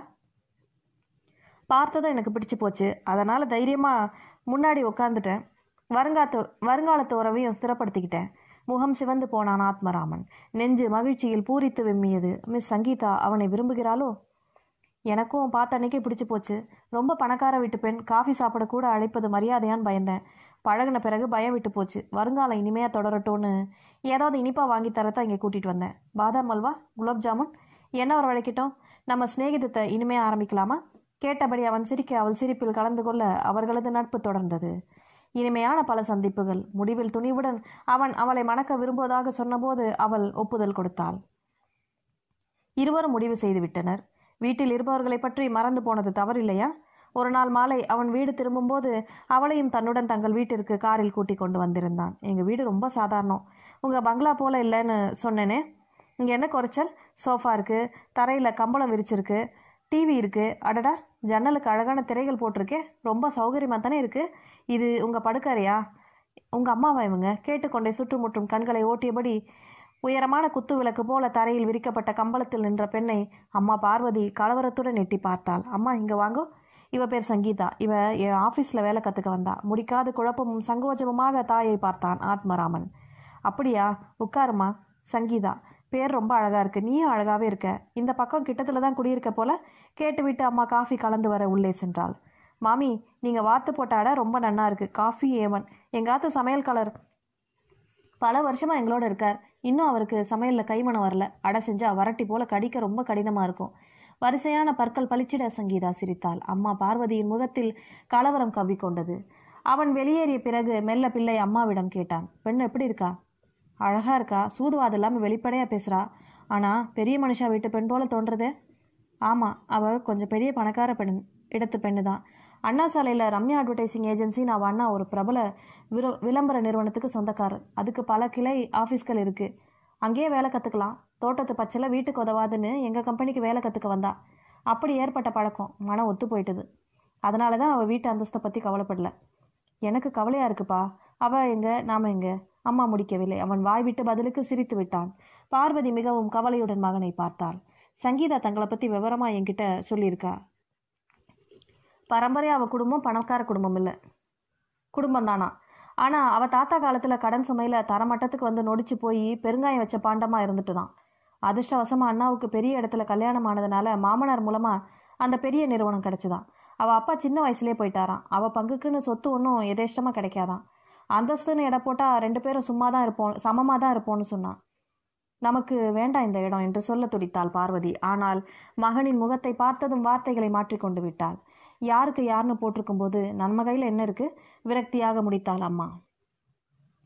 பார்த்ததும் எனக்கு பிடிச்சு போச்சு அதனால் தைரியமாக முன்னாடி உட்காந்துட்டேன் வருங்காத்து வருங்காலத்து உறவையும் ஸ்திரப்படுத்திக்கிட்டேன் முகம் சிவந்து போனான் ஆத்மராமன் நெஞ்சு மகிழ்ச்சியில் பூரித்து வெம்மியது மிஸ் சங்கீதா அவனை விரும்புகிறாளோ எனக்கும் பார்த்த அன்னைக்கே பிடிச்சு போச்சு ரொம்ப பணக்கார வீட்டு பெண் காஃபி சாப்பிட கூட அழைப்பது மரியாதையான்னு பயந்தேன் பழகின பிறகு பயம் விட்டு போச்சு வருங்காலம் இனிமையாக தொடரட்டும்னு ஏதாவது இனிப்பாக வாங்கி தரத்தான் இங்கே கூட்டிகிட்டு வந்தேன் பாதாம் அல்வா குலாப் ஜாமுன் என்ன வரவழைக்கட்டும் நம்ம சிநேகிதத்தை இனிமையாக ஆரம்பிக்கலாமா கேட்டபடி அவன் சிரிக்க அவள் சிரிப்பில் கலந்து கொள்ள அவர்களது நட்பு தொடர்ந்தது இனிமையான பல சந்திப்புகள் முடிவில் துணிவுடன் அவன் அவளை மணக்க விரும்புவதாக சொன்னபோது அவள் ஒப்புதல் கொடுத்தாள் இருவரும் முடிவு செய்து விட்டனர் வீட்டில் இருப்பவர்களை பற்றி மறந்து போனது தவறில்லையா ஒரு நாள் மாலை அவன் வீடு திரும்பும்போது அவளையும் தன்னுடன் தங்கள் வீட்டிற்கு காரில் கூட்டி கொண்டு வந்திருந்தான் எங்கள் வீடு ரொம்ப சாதாரணம் உங்கள் பங்களா போல இல்லைன்னு சொன்னேனே இங்கே என்ன குறைச்சல் சோஃபா இருக்குது தரையில் கம்பளம் விரிச்சிருக்கு டிவி இருக்குது அடடா ஜன்னலுக்கு அழகான திரைகள் போட்டிருக்கே ரொம்ப சௌகரியமாக தானே இருக்குது இது உங்கள் படுக்கறையா உங்கள் அம்மாவா இவங்க கேட்டுக்கொண்டே சுற்றுமுற்றும் கண்களை ஓட்டியபடி உயரமான குத்து விளக்கு போல தரையில் விரிக்கப்பட்ட கம்பளத்தில் நின்ற பெண்ணை அம்மா பார்வதி கலவரத்துடன் எட்டி பார்த்தாள் அம்மா இங்கே வாங்கோ இவ பேர் சங்கீதா இவ என் ஆஃபீஸில் வேலை கற்றுக்க வந்தா முடிக்காத குழப்பமும் சங்கோஜமுமாக தாயை பார்த்தான் ஆத்மராமன் அப்படியா உட்காருமா சங்கீதா பேர் ரொம்ப அழகா இருக்கு நீயும் அழகாவே இருக்க இந்த பக்கம் கிட்டத்துல தான் குடியிருக்க போல கேட்டுவிட்டு அம்மா காஃபி கலந்து வர உள்ளே சென்றாள் மாமி நீங்க வாத்து போட்ட அடை ரொம்ப நன்னா இருக்கு காஃபி ஏவன் எங்காத்து சமையல்காரர் பல வருஷமா எங்களோட இருக்கார் இன்னும் அவருக்கு சமையல்ல கைமணம் வரல அடை செஞ்சா வரட்டி போல கடிக்க ரொம்ப கடினமா இருக்கும் வரிசையான பற்கள் பளிச்சிட சங்கீதா சிரித்தாள் அம்மா பார்வதியின் முகத்தில் கலவரம் கவ்விக்கொண்டது அவன் வெளியேறிய பிறகு மெல்ல பிள்ளை அம்மாவிடம் கேட்டான் பெண் எப்படி இருக்கா அழகா இருக்கா சூதுவாது இல்லாமல் வெளிப்படையாக பேசுகிறா ஆனால் பெரிய மனுஷா வீட்டு பெண் போல தோன்றதே ஆமாம் அவள் கொஞ்சம் பெரிய பணக்கார பெண் இடத்து பெண்ணு தான் அண்ணா சாலையில் ரம்யா அட்வர்டைசிங் ஏஜென்சின்னு அவள் அண்ணா ஒரு பிரபல விரு விளம்பர நிறுவனத்துக்கு சொந்தக்காரர் அதுக்கு பல கிளை ஆஃபீஸ்கள் இருக்குது அங்கேயே வேலை கற்றுக்கலாம் தோட்டத்து பச்சையில் வீட்டுக்கு உதவாதுன்னு எங்கள் கம்பெனிக்கு வேலை கற்றுக்க வந்தா அப்படி ஏற்பட்ட பழக்கம் மனம் ஒத்து போயிட்டுது அதனால தான் அவள் வீட்டு அந்தஸ்தை பற்றி கவலைப்படல எனக்கு கவலையாக இருக்குப்பா அவள் எங்க நாம எங்க அம்மா முடிக்கவில்லை அவன் வாய் விட்டு பதிலுக்கு சிரித்து விட்டான் பார்வதி மிகவும் கவலையுடன் மகனை பார்த்தாள் சங்கீதா தங்களை பற்றி விவரமா என்கிட்ட சொல்லியிருக்கா பரம்பரை அவ குடும்பம் பணக்கார குடும்பம் இல்லை குடும்பம் தானா ஆனால் அவள் தாத்தா காலத்தில் கடன் சுமையில் தரமட்டத்துக்கு வந்து நொடிச்சு போய் பெருங்காயம் வச்ச பாண்டமாக இருந்துட்டு தான் அதிர்ஷ்டவசமாக அண்ணாவுக்கு பெரிய இடத்துல கல்யாணம் ஆனதுனால மாமனார் மூலமாக அந்த பெரிய நிறுவனம் கிடச்சிதான் அவள் அப்பா சின்ன வயசுலேயே போயிட்டாராம் அவள் பங்குக்குன்னு சொத்து ஒன்றும் எதேஷ்டமாக கிடைக்காதான் அந்தஸ்துன்னு இடம் போட்டால் ரெண்டு பேரும் சும்மா தான் இருப்போம் சமமாக தான் இருப்போம்னு சொன்னான் நமக்கு வேண்டாம் இந்த இடம் என்று சொல்ல துடித்தாள் பார்வதி ஆனால் மகனின் முகத்தை பார்த்ததும் வார்த்தைகளை மாற்றிக்கொண்டு விட்டாள் யாருக்கு யாருன்னு போட்டிருக்கும் போது நம்ம கையில் என்ன இருக்கு விரக்தியாக முடித்தாள் அம்மா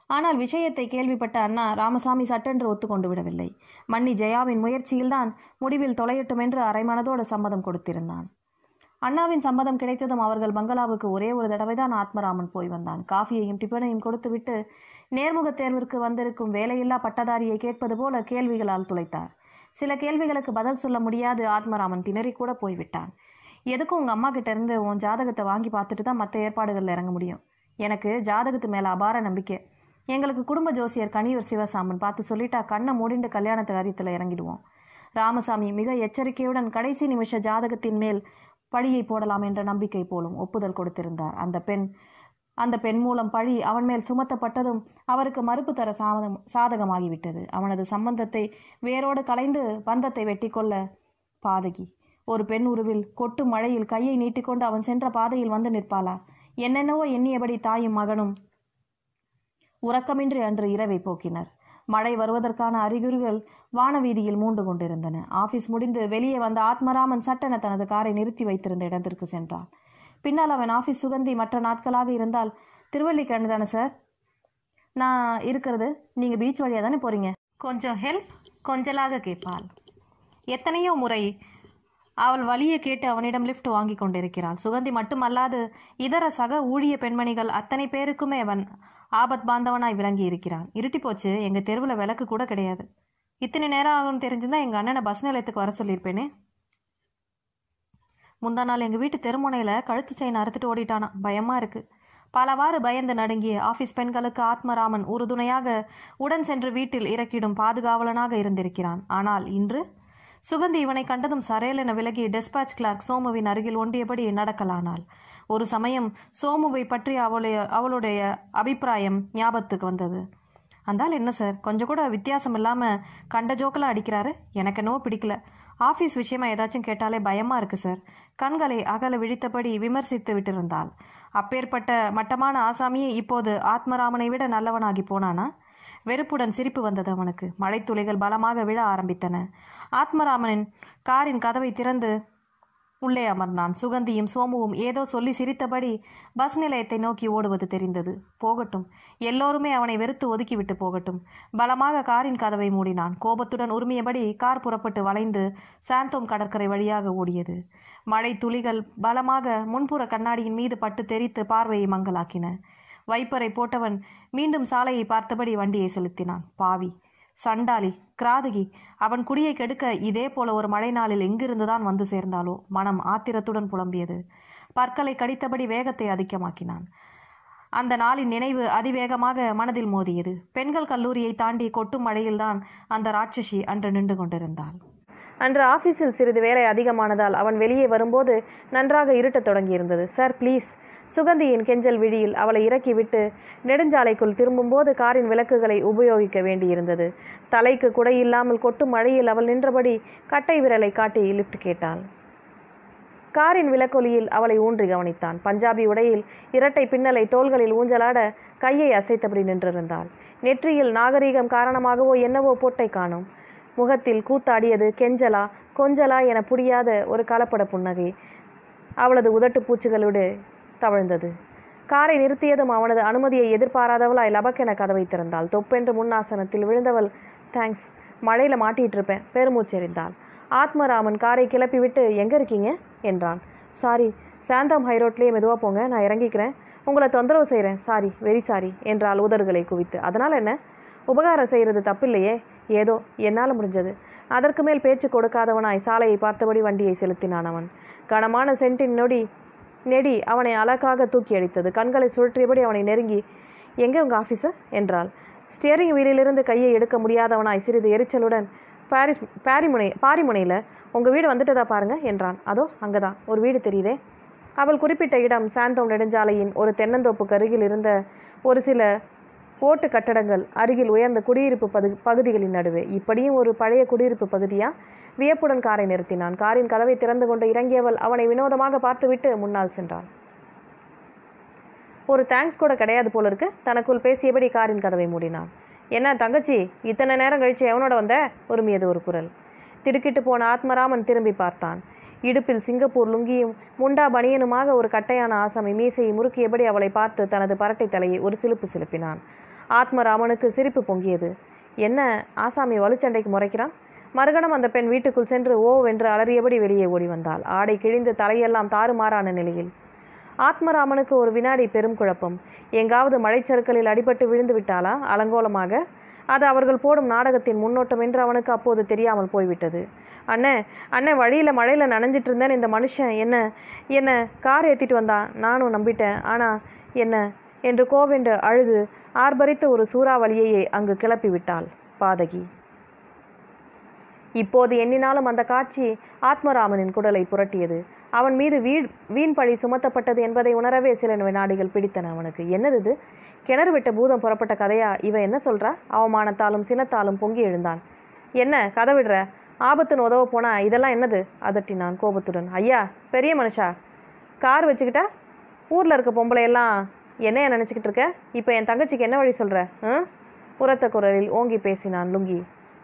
ஆனால் விஷயத்தை கேள்விப்பட்ட அண்ணா ராமசாமி சட்டென்று ஒத்துக்கொண்டு விடவில்லை மன்னி ஜெயாவின் முயற்சியில்தான் முடிவில் தொலையட்டும் என்று அரைமனதோடு சம்மதம் கொடுத்திருந்தான் அண்ணாவின் சம்மதம் கிடைத்ததும் அவர்கள் பங்களாவுக்கு ஒரே ஒரு தடவைதான் ஆத்மராமன் போய் வந்தான் காஃபியையும் டிஃபனையும் கொடுத்துவிட்டு நேர்முகத் தேர்விற்கு வந்திருக்கும் வேலையில்லா பட்டதாரியை கேட்பது போல கேள்விகளால் துளைத்தார் சில கேள்விகளுக்கு பதில் சொல்ல முடியாது ஆத்மராமன் திணறி கூட போய்விட்டான் எதுக்கும் உங்கள் அம்மா கிட்ட இருந்து உன் ஜாதகத்தை வாங்கி பார்த்துட்டு தான் மற்ற ஏற்பாடுகளில் இறங்க முடியும் எனக்கு ஜாதகத்து மேலே அபார நம்பிக்கை எங்களுக்கு குடும்ப ஜோசியர் கனியூர் சிவசாமன் பார்த்து சொல்லிட்டா கண்ணை மூடிண்டு கல்யாணத்து காரியத்தில் இறங்கிடுவோம் ராமசாமி மிக எச்சரிக்கையுடன் கடைசி நிமிஷ ஜாதகத்தின் மேல் பழியை போடலாம் என்ற நம்பிக்கை போலும் ஒப்புதல் கொடுத்திருந்தார் அந்த பெண் அந்த பெண் மூலம் பழி அவன் மேல் சுமத்தப்பட்டதும் அவருக்கு மறுப்பு தர சாதகம் சாதகமாகிவிட்டது அவனது சம்பந்தத்தை வேரோடு கலைந்து பந்தத்தை வெட்டி கொள்ள பாதகி ஒரு பெண் உருவில் கொட்டு மழையில் கையை நீட்டிக்கொண்டு அவன் சென்ற பாதையில் வந்து நிற்பாளா என்னென்னவோ எண்ணியபடி தாயும் மகனும் உறக்கமின்றி அன்று இரவை போக்கினர் மழை வருவதற்கான அறிகுறிகள் வானவீதியில் மூண்டு கொண்டிருந்தன ஆபீஸ் முடிந்து வெளியே வந்த ஆத்மராமன் சட்டென தனது காரை நிறுத்தி வைத்திருந்த இடத்திற்கு சென்றான் பின்னால் அவன் ஆபீஸ் சுகந்தி மற்ற நாட்களாக இருந்தால் திருவல்லிக்கேணி தானே சார் நான் இருக்கிறது நீங்கள் பீச் வழியாக தானே போகிறீங்க கொஞ்சம் ஹெல்ப் கொஞ்சலாக கேட்பாள் எத்தனையோ முறை அவள் வழியை கேட்டு அவனிடம் லிஃப்ட் வாங்கி கொண்டிருக்கிறாள் சுகந்தி மட்டுமல்லாது இதர சக ஊழிய பெண்மணிகள் அத்தனை பேருக்குமே அவன் ஆபத் பாந்தவனாய் விளங்கி இருக்கிறான் இருட்டி போச்சு எங்க தெருவில் விளக்கு கூட கிடையாது இத்தனை நேரம் ஆகும்னு தெரிஞ்சிருந்தா எங்க அண்ணனை பஸ் நிலையத்துக்கு வர சொல்லியிருப்பேனே முந்தா நாள் எங்கள் வீட்டு தெருமுனையில் கழுத்து செயின் அறுத்துட்டு ஓடிட்டானா பயமாக இருக்கு பலவாறு பயந்து நடுங்கிய ஆபீஸ் பெண்களுக்கு ஆத்மராமன் உறுதுணையாக உடன் சென்று வீட்டில் இறக்கிடும் பாதுகாவலனாக இருந்திருக்கிறான் ஆனால் இன்று சுகந்தி இவனை கண்டதும் சரேலென விலகி டெஸ்பாச் கிளார்க் சோமுவின் அருகில் ஒன்றியபடி நடக்கலானாள் ஒரு சமயம் சோமுவை பற்றி அவளுடைய அவளுடைய அபிப்பிராயம் ஞாபகத்துக்கு வந்தது அந்தால் என்ன சார் கொஞ்சம் கூட வித்தியாசம் இல்லாமல் கண்ட ஜோக்கெல்லாம் அடிக்கிறாரு எனக்கு என்னவோ பிடிக்கல ஆஃபீஸ் விஷயமா ஏதாச்சும் கேட்டாலே பயமாக இருக்கு சார் கண்களை அகல விழித்தபடி விமர்சித்து விட்டிருந்தாள் அப்பேற்பட்ட மட்டமான ஆசாமியே இப்போது ஆத்மராமனை விட நல்லவனாகி போனானா வெறுப்புடன் சிரிப்பு வந்தது அவனுக்கு மழைத்துளிகள் பலமாக விழ ஆரம்பித்தன ஆத்மராமனின் காரின் கதவை திறந்து உள்ளே அமர்ந்தான் சுகந்தியும் சோமுவும் ஏதோ சொல்லி சிரித்தபடி பஸ் நிலையத்தை நோக்கி ஓடுவது தெரிந்தது போகட்டும் எல்லோருமே அவனை வெறுத்து ஒதுக்கிவிட்டு போகட்டும் பலமாக காரின் கதவை மூடினான் கோபத்துடன் உரிமையபடி கார் புறப்பட்டு வளைந்து சாந்தோம் கடற்கரை வழியாக ஓடியது மழை துளிகள் பலமாக முன்புற கண்ணாடியின் மீது பட்டு தெரித்து பார்வையை மங்கலாக்கின வைப்பரை போட்டவன் மீண்டும் சாலையை பார்த்தபடி வண்டியை செலுத்தினான் பாவி சண்டாளி கிராதகி அவன் குடியை கெடுக்க இதே போல ஒரு மழை நாளில் எங்கிருந்துதான் வந்து சேர்ந்தாலோ மனம் ஆத்திரத்துடன் புலம்பியது பற்களை கடித்தபடி வேகத்தை அதிகமாக்கினான் அந்த நாளின் நினைவு அதிவேகமாக மனதில் மோதியது பெண்கள் கல்லூரியை தாண்டி கொட்டும் மழையில்தான் அந்த ராட்சசி அன்று நின்று கொண்டிருந்தாள் அன்று ஆபீஸில் சிறிது வேலை அதிகமானதால் அவன் வெளியே வரும்போது நன்றாக இருட்டத் தொடங்கியிருந்தது சார் ப்ளீஸ் சுகந்தியின் கெஞ்சல் விழியில் அவளை இறக்கிவிட்டு நெடுஞ்சாலைக்குள் திரும்பும்போது காரின் விளக்குகளை உபயோகிக்க வேண்டியிருந்தது தலைக்கு குடை இல்லாமல் கொட்டும் மழையில் அவள் நின்றபடி கட்டை விரலை காட்டி லிஃப்ட் கேட்டாள் காரின் விளக்கொலியில் அவளை ஊன்றி கவனித்தான் பஞ்சாபி உடையில் இரட்டை பின்னலை தோள்களில் ஊஞ்சலாட கையை அசைத்தபடி நின்றிருந்தாள் நெற்றியில் நாகரீகம் காரணமாகவோ என்னவோ பொட்டை காணும் முகத்தில் கூத்தாடியது கெஞ்சலா கொஞ்சலா என புரியாத ஒரு கலப்பட புன்னகை அவளது உதட்டு பூச்சிகளோடு தவழ்ந்தது காரை நிறுத்தியதும் அவனது அனுமதியை எதிர்பாராதவளாய் லபக்கென கதவை திறந்தாள் தொப்பென்று முன்னாசனத்தில் விழுந்தவள் தேங்க்ஸ் மழையில் மாட்டிட்டு இருப்பேன் பெருமூச்செறிந்தாள் ஆத்மராமன் காரை கிளப்பிவிட்டு எங்கே இருக்கீங்க என்றான் சாரி சாந்தம் ஹைரோட்லேயே மெதுவாக போங்க நான் இறங்கிக்கிறேன் உங்களை தொந்தரவு செய்கிறேன் சாரி வெரி சாரி என்றாள் உதடுகளை குவித்து அதனால் என்ன உபகாரம் செய்கிறது தப்பில்லையே ஏதோ என்னால் முடிஞ்சது அதற்கு மேல் பேச்சு கொடுக்காதவனாய் சாலையை பார்த்தபடி வண்டியை செலுத்தினான் அவன் கனமான சென்டின் நொடி நெடி அவனை அழகாக தூக்கி அடித்தது கண்களை சுழற்றியபடி அவனை நெருங்கி எங்கே உங்கள் ஆஃபீஸர் என்றாள் ஸ்டியரிங் வீலிலிருந்து கையை எடுக்க முடியாதவனாய் சிறிது எரிச்சலுடன் பாரிஸ் பாரிமுனை பாரிமுனையில் உங்கள் வீடு வந்துட்டதா பாருங்க என்றான் அதோ அங்கே தான் ஒரு வீடு தெரியுதே அவள் குறிப்பிட்ட இடம் சாந்தோம் நெடுஞ்சாலையின் ஒரு தென்னந்தோப்புக்கு அருகில் இருந்த ஒரு சில ஓட்டு கட்டடங்கள் அருகில் உயர்ந்த குடியிருப்பு பது பகுதிகளின் நடுவே இப்படியும் ஒரு பழைய குடியிருப்பு பகுதியா வியப்புடன் காரை நிறுத்தினான் காரின் கதவை திறந்து கொண்டு இறங்கியவள் அவனை வினோதமாக பார்த்துவிட்டு முன்னால் சென்றாள் ஒரு தேங்க்ஸ் கூட கிடையாது போல இருக்கு தனக்குள் பேசியபடி காரின் கதவை மூடினான் என்ன தங்கச்சி இத்தனை நேரம் கழிச்சு எவனோட வந்த உரிமையது ஒரு குரல் திடுக்கிட்டு போன ஆத்மராமன் திரும்பி பார்த்தான் இடுப்பில் சிங்கப்பூர் லுங்கியும் முண்டா பனியனுமாக ஒரு கட்டையான ஆசாமி மீசையை முறுக்கியபடி அவளை பார்த்து தனது பரட்டை தலையை ஒரு சிலுப்பு சிலுப்பினான் ஆத்மராமனுக்கு சிரிப்பு பொங்கியது என்ன ஆசாமி வலுச்சண்டைக்கு முறைக்கிறான் மறுகணம் அந்த பெண் வீட்டுக்குள் சென்று ஓ வென்று அலறியபடி வெளியே ஓடி வந்தாள் ஆடை கிழிந்து தலையெல்லாம் தாறுமாறான நிலையில் ஆத்மராமனுக்கு ஒரு வினாடி பெரும் குழப்பம் எங்காவது மழைச்சறுக்கலில் அடிபட்டு விழுந்து விட்டாளா அலங்கோலமாக அது அவர்கள் போடும் நாடகத்தின் முன்னோட்டம் என்று அவனுக்கு அப்போது தெரியாமல் போய்விட்டது அண்ணே அண்ணே வழியில் மழையில் நனைஞ்சிட்டு இருந்தேன் இந்த மனுஷன் என்ன என்ன கார் ஏற்றிட்டு வந்தான் நானும் நம்பிட்டேன் ஆனால் என்ன என்று கோவென்று அழுது ஆர்ப்பரித்து ஒரு சூறாவளியையே அங்கு கிளப்பி விட்டாள் பாதகி இப்போது எண்ணினாலும் அந்த காட்சி ஆத்மராமனின் குடலை புரட்டியது அவன் மீது வீண் வீண் பழி சுமத்தப்பட்டது என்பதை உணரவே சில வினாடிகள் பிடித்தன அவனுக்கு என்னது இது கிணறு விட்ட பூதம் புறப்பட்ட கதையா இவ என்ன சொல்றா அவமானத்தாலும் சினத்தாலும் பொங்கி எழுந்தான் என்ன கதை விடுற ஆபத்துன்னு உதவ போனா இதெல்லாம் என்னது அதட்டினான் கோபத்துடன் ஐயா பெரிய மனுஷா கார் வச்சுக்கிட்டா ஊரில் இருக்க பொம்பளை எல்லாம் என்னைய நினச்சிக்கிட்டு இருக்க இப்போ என் தங்கச்சிக்கு என்ன வழி சொல்கிற ம் உரத்த குரலில் ஓங்கி பேசினான் லுங்கி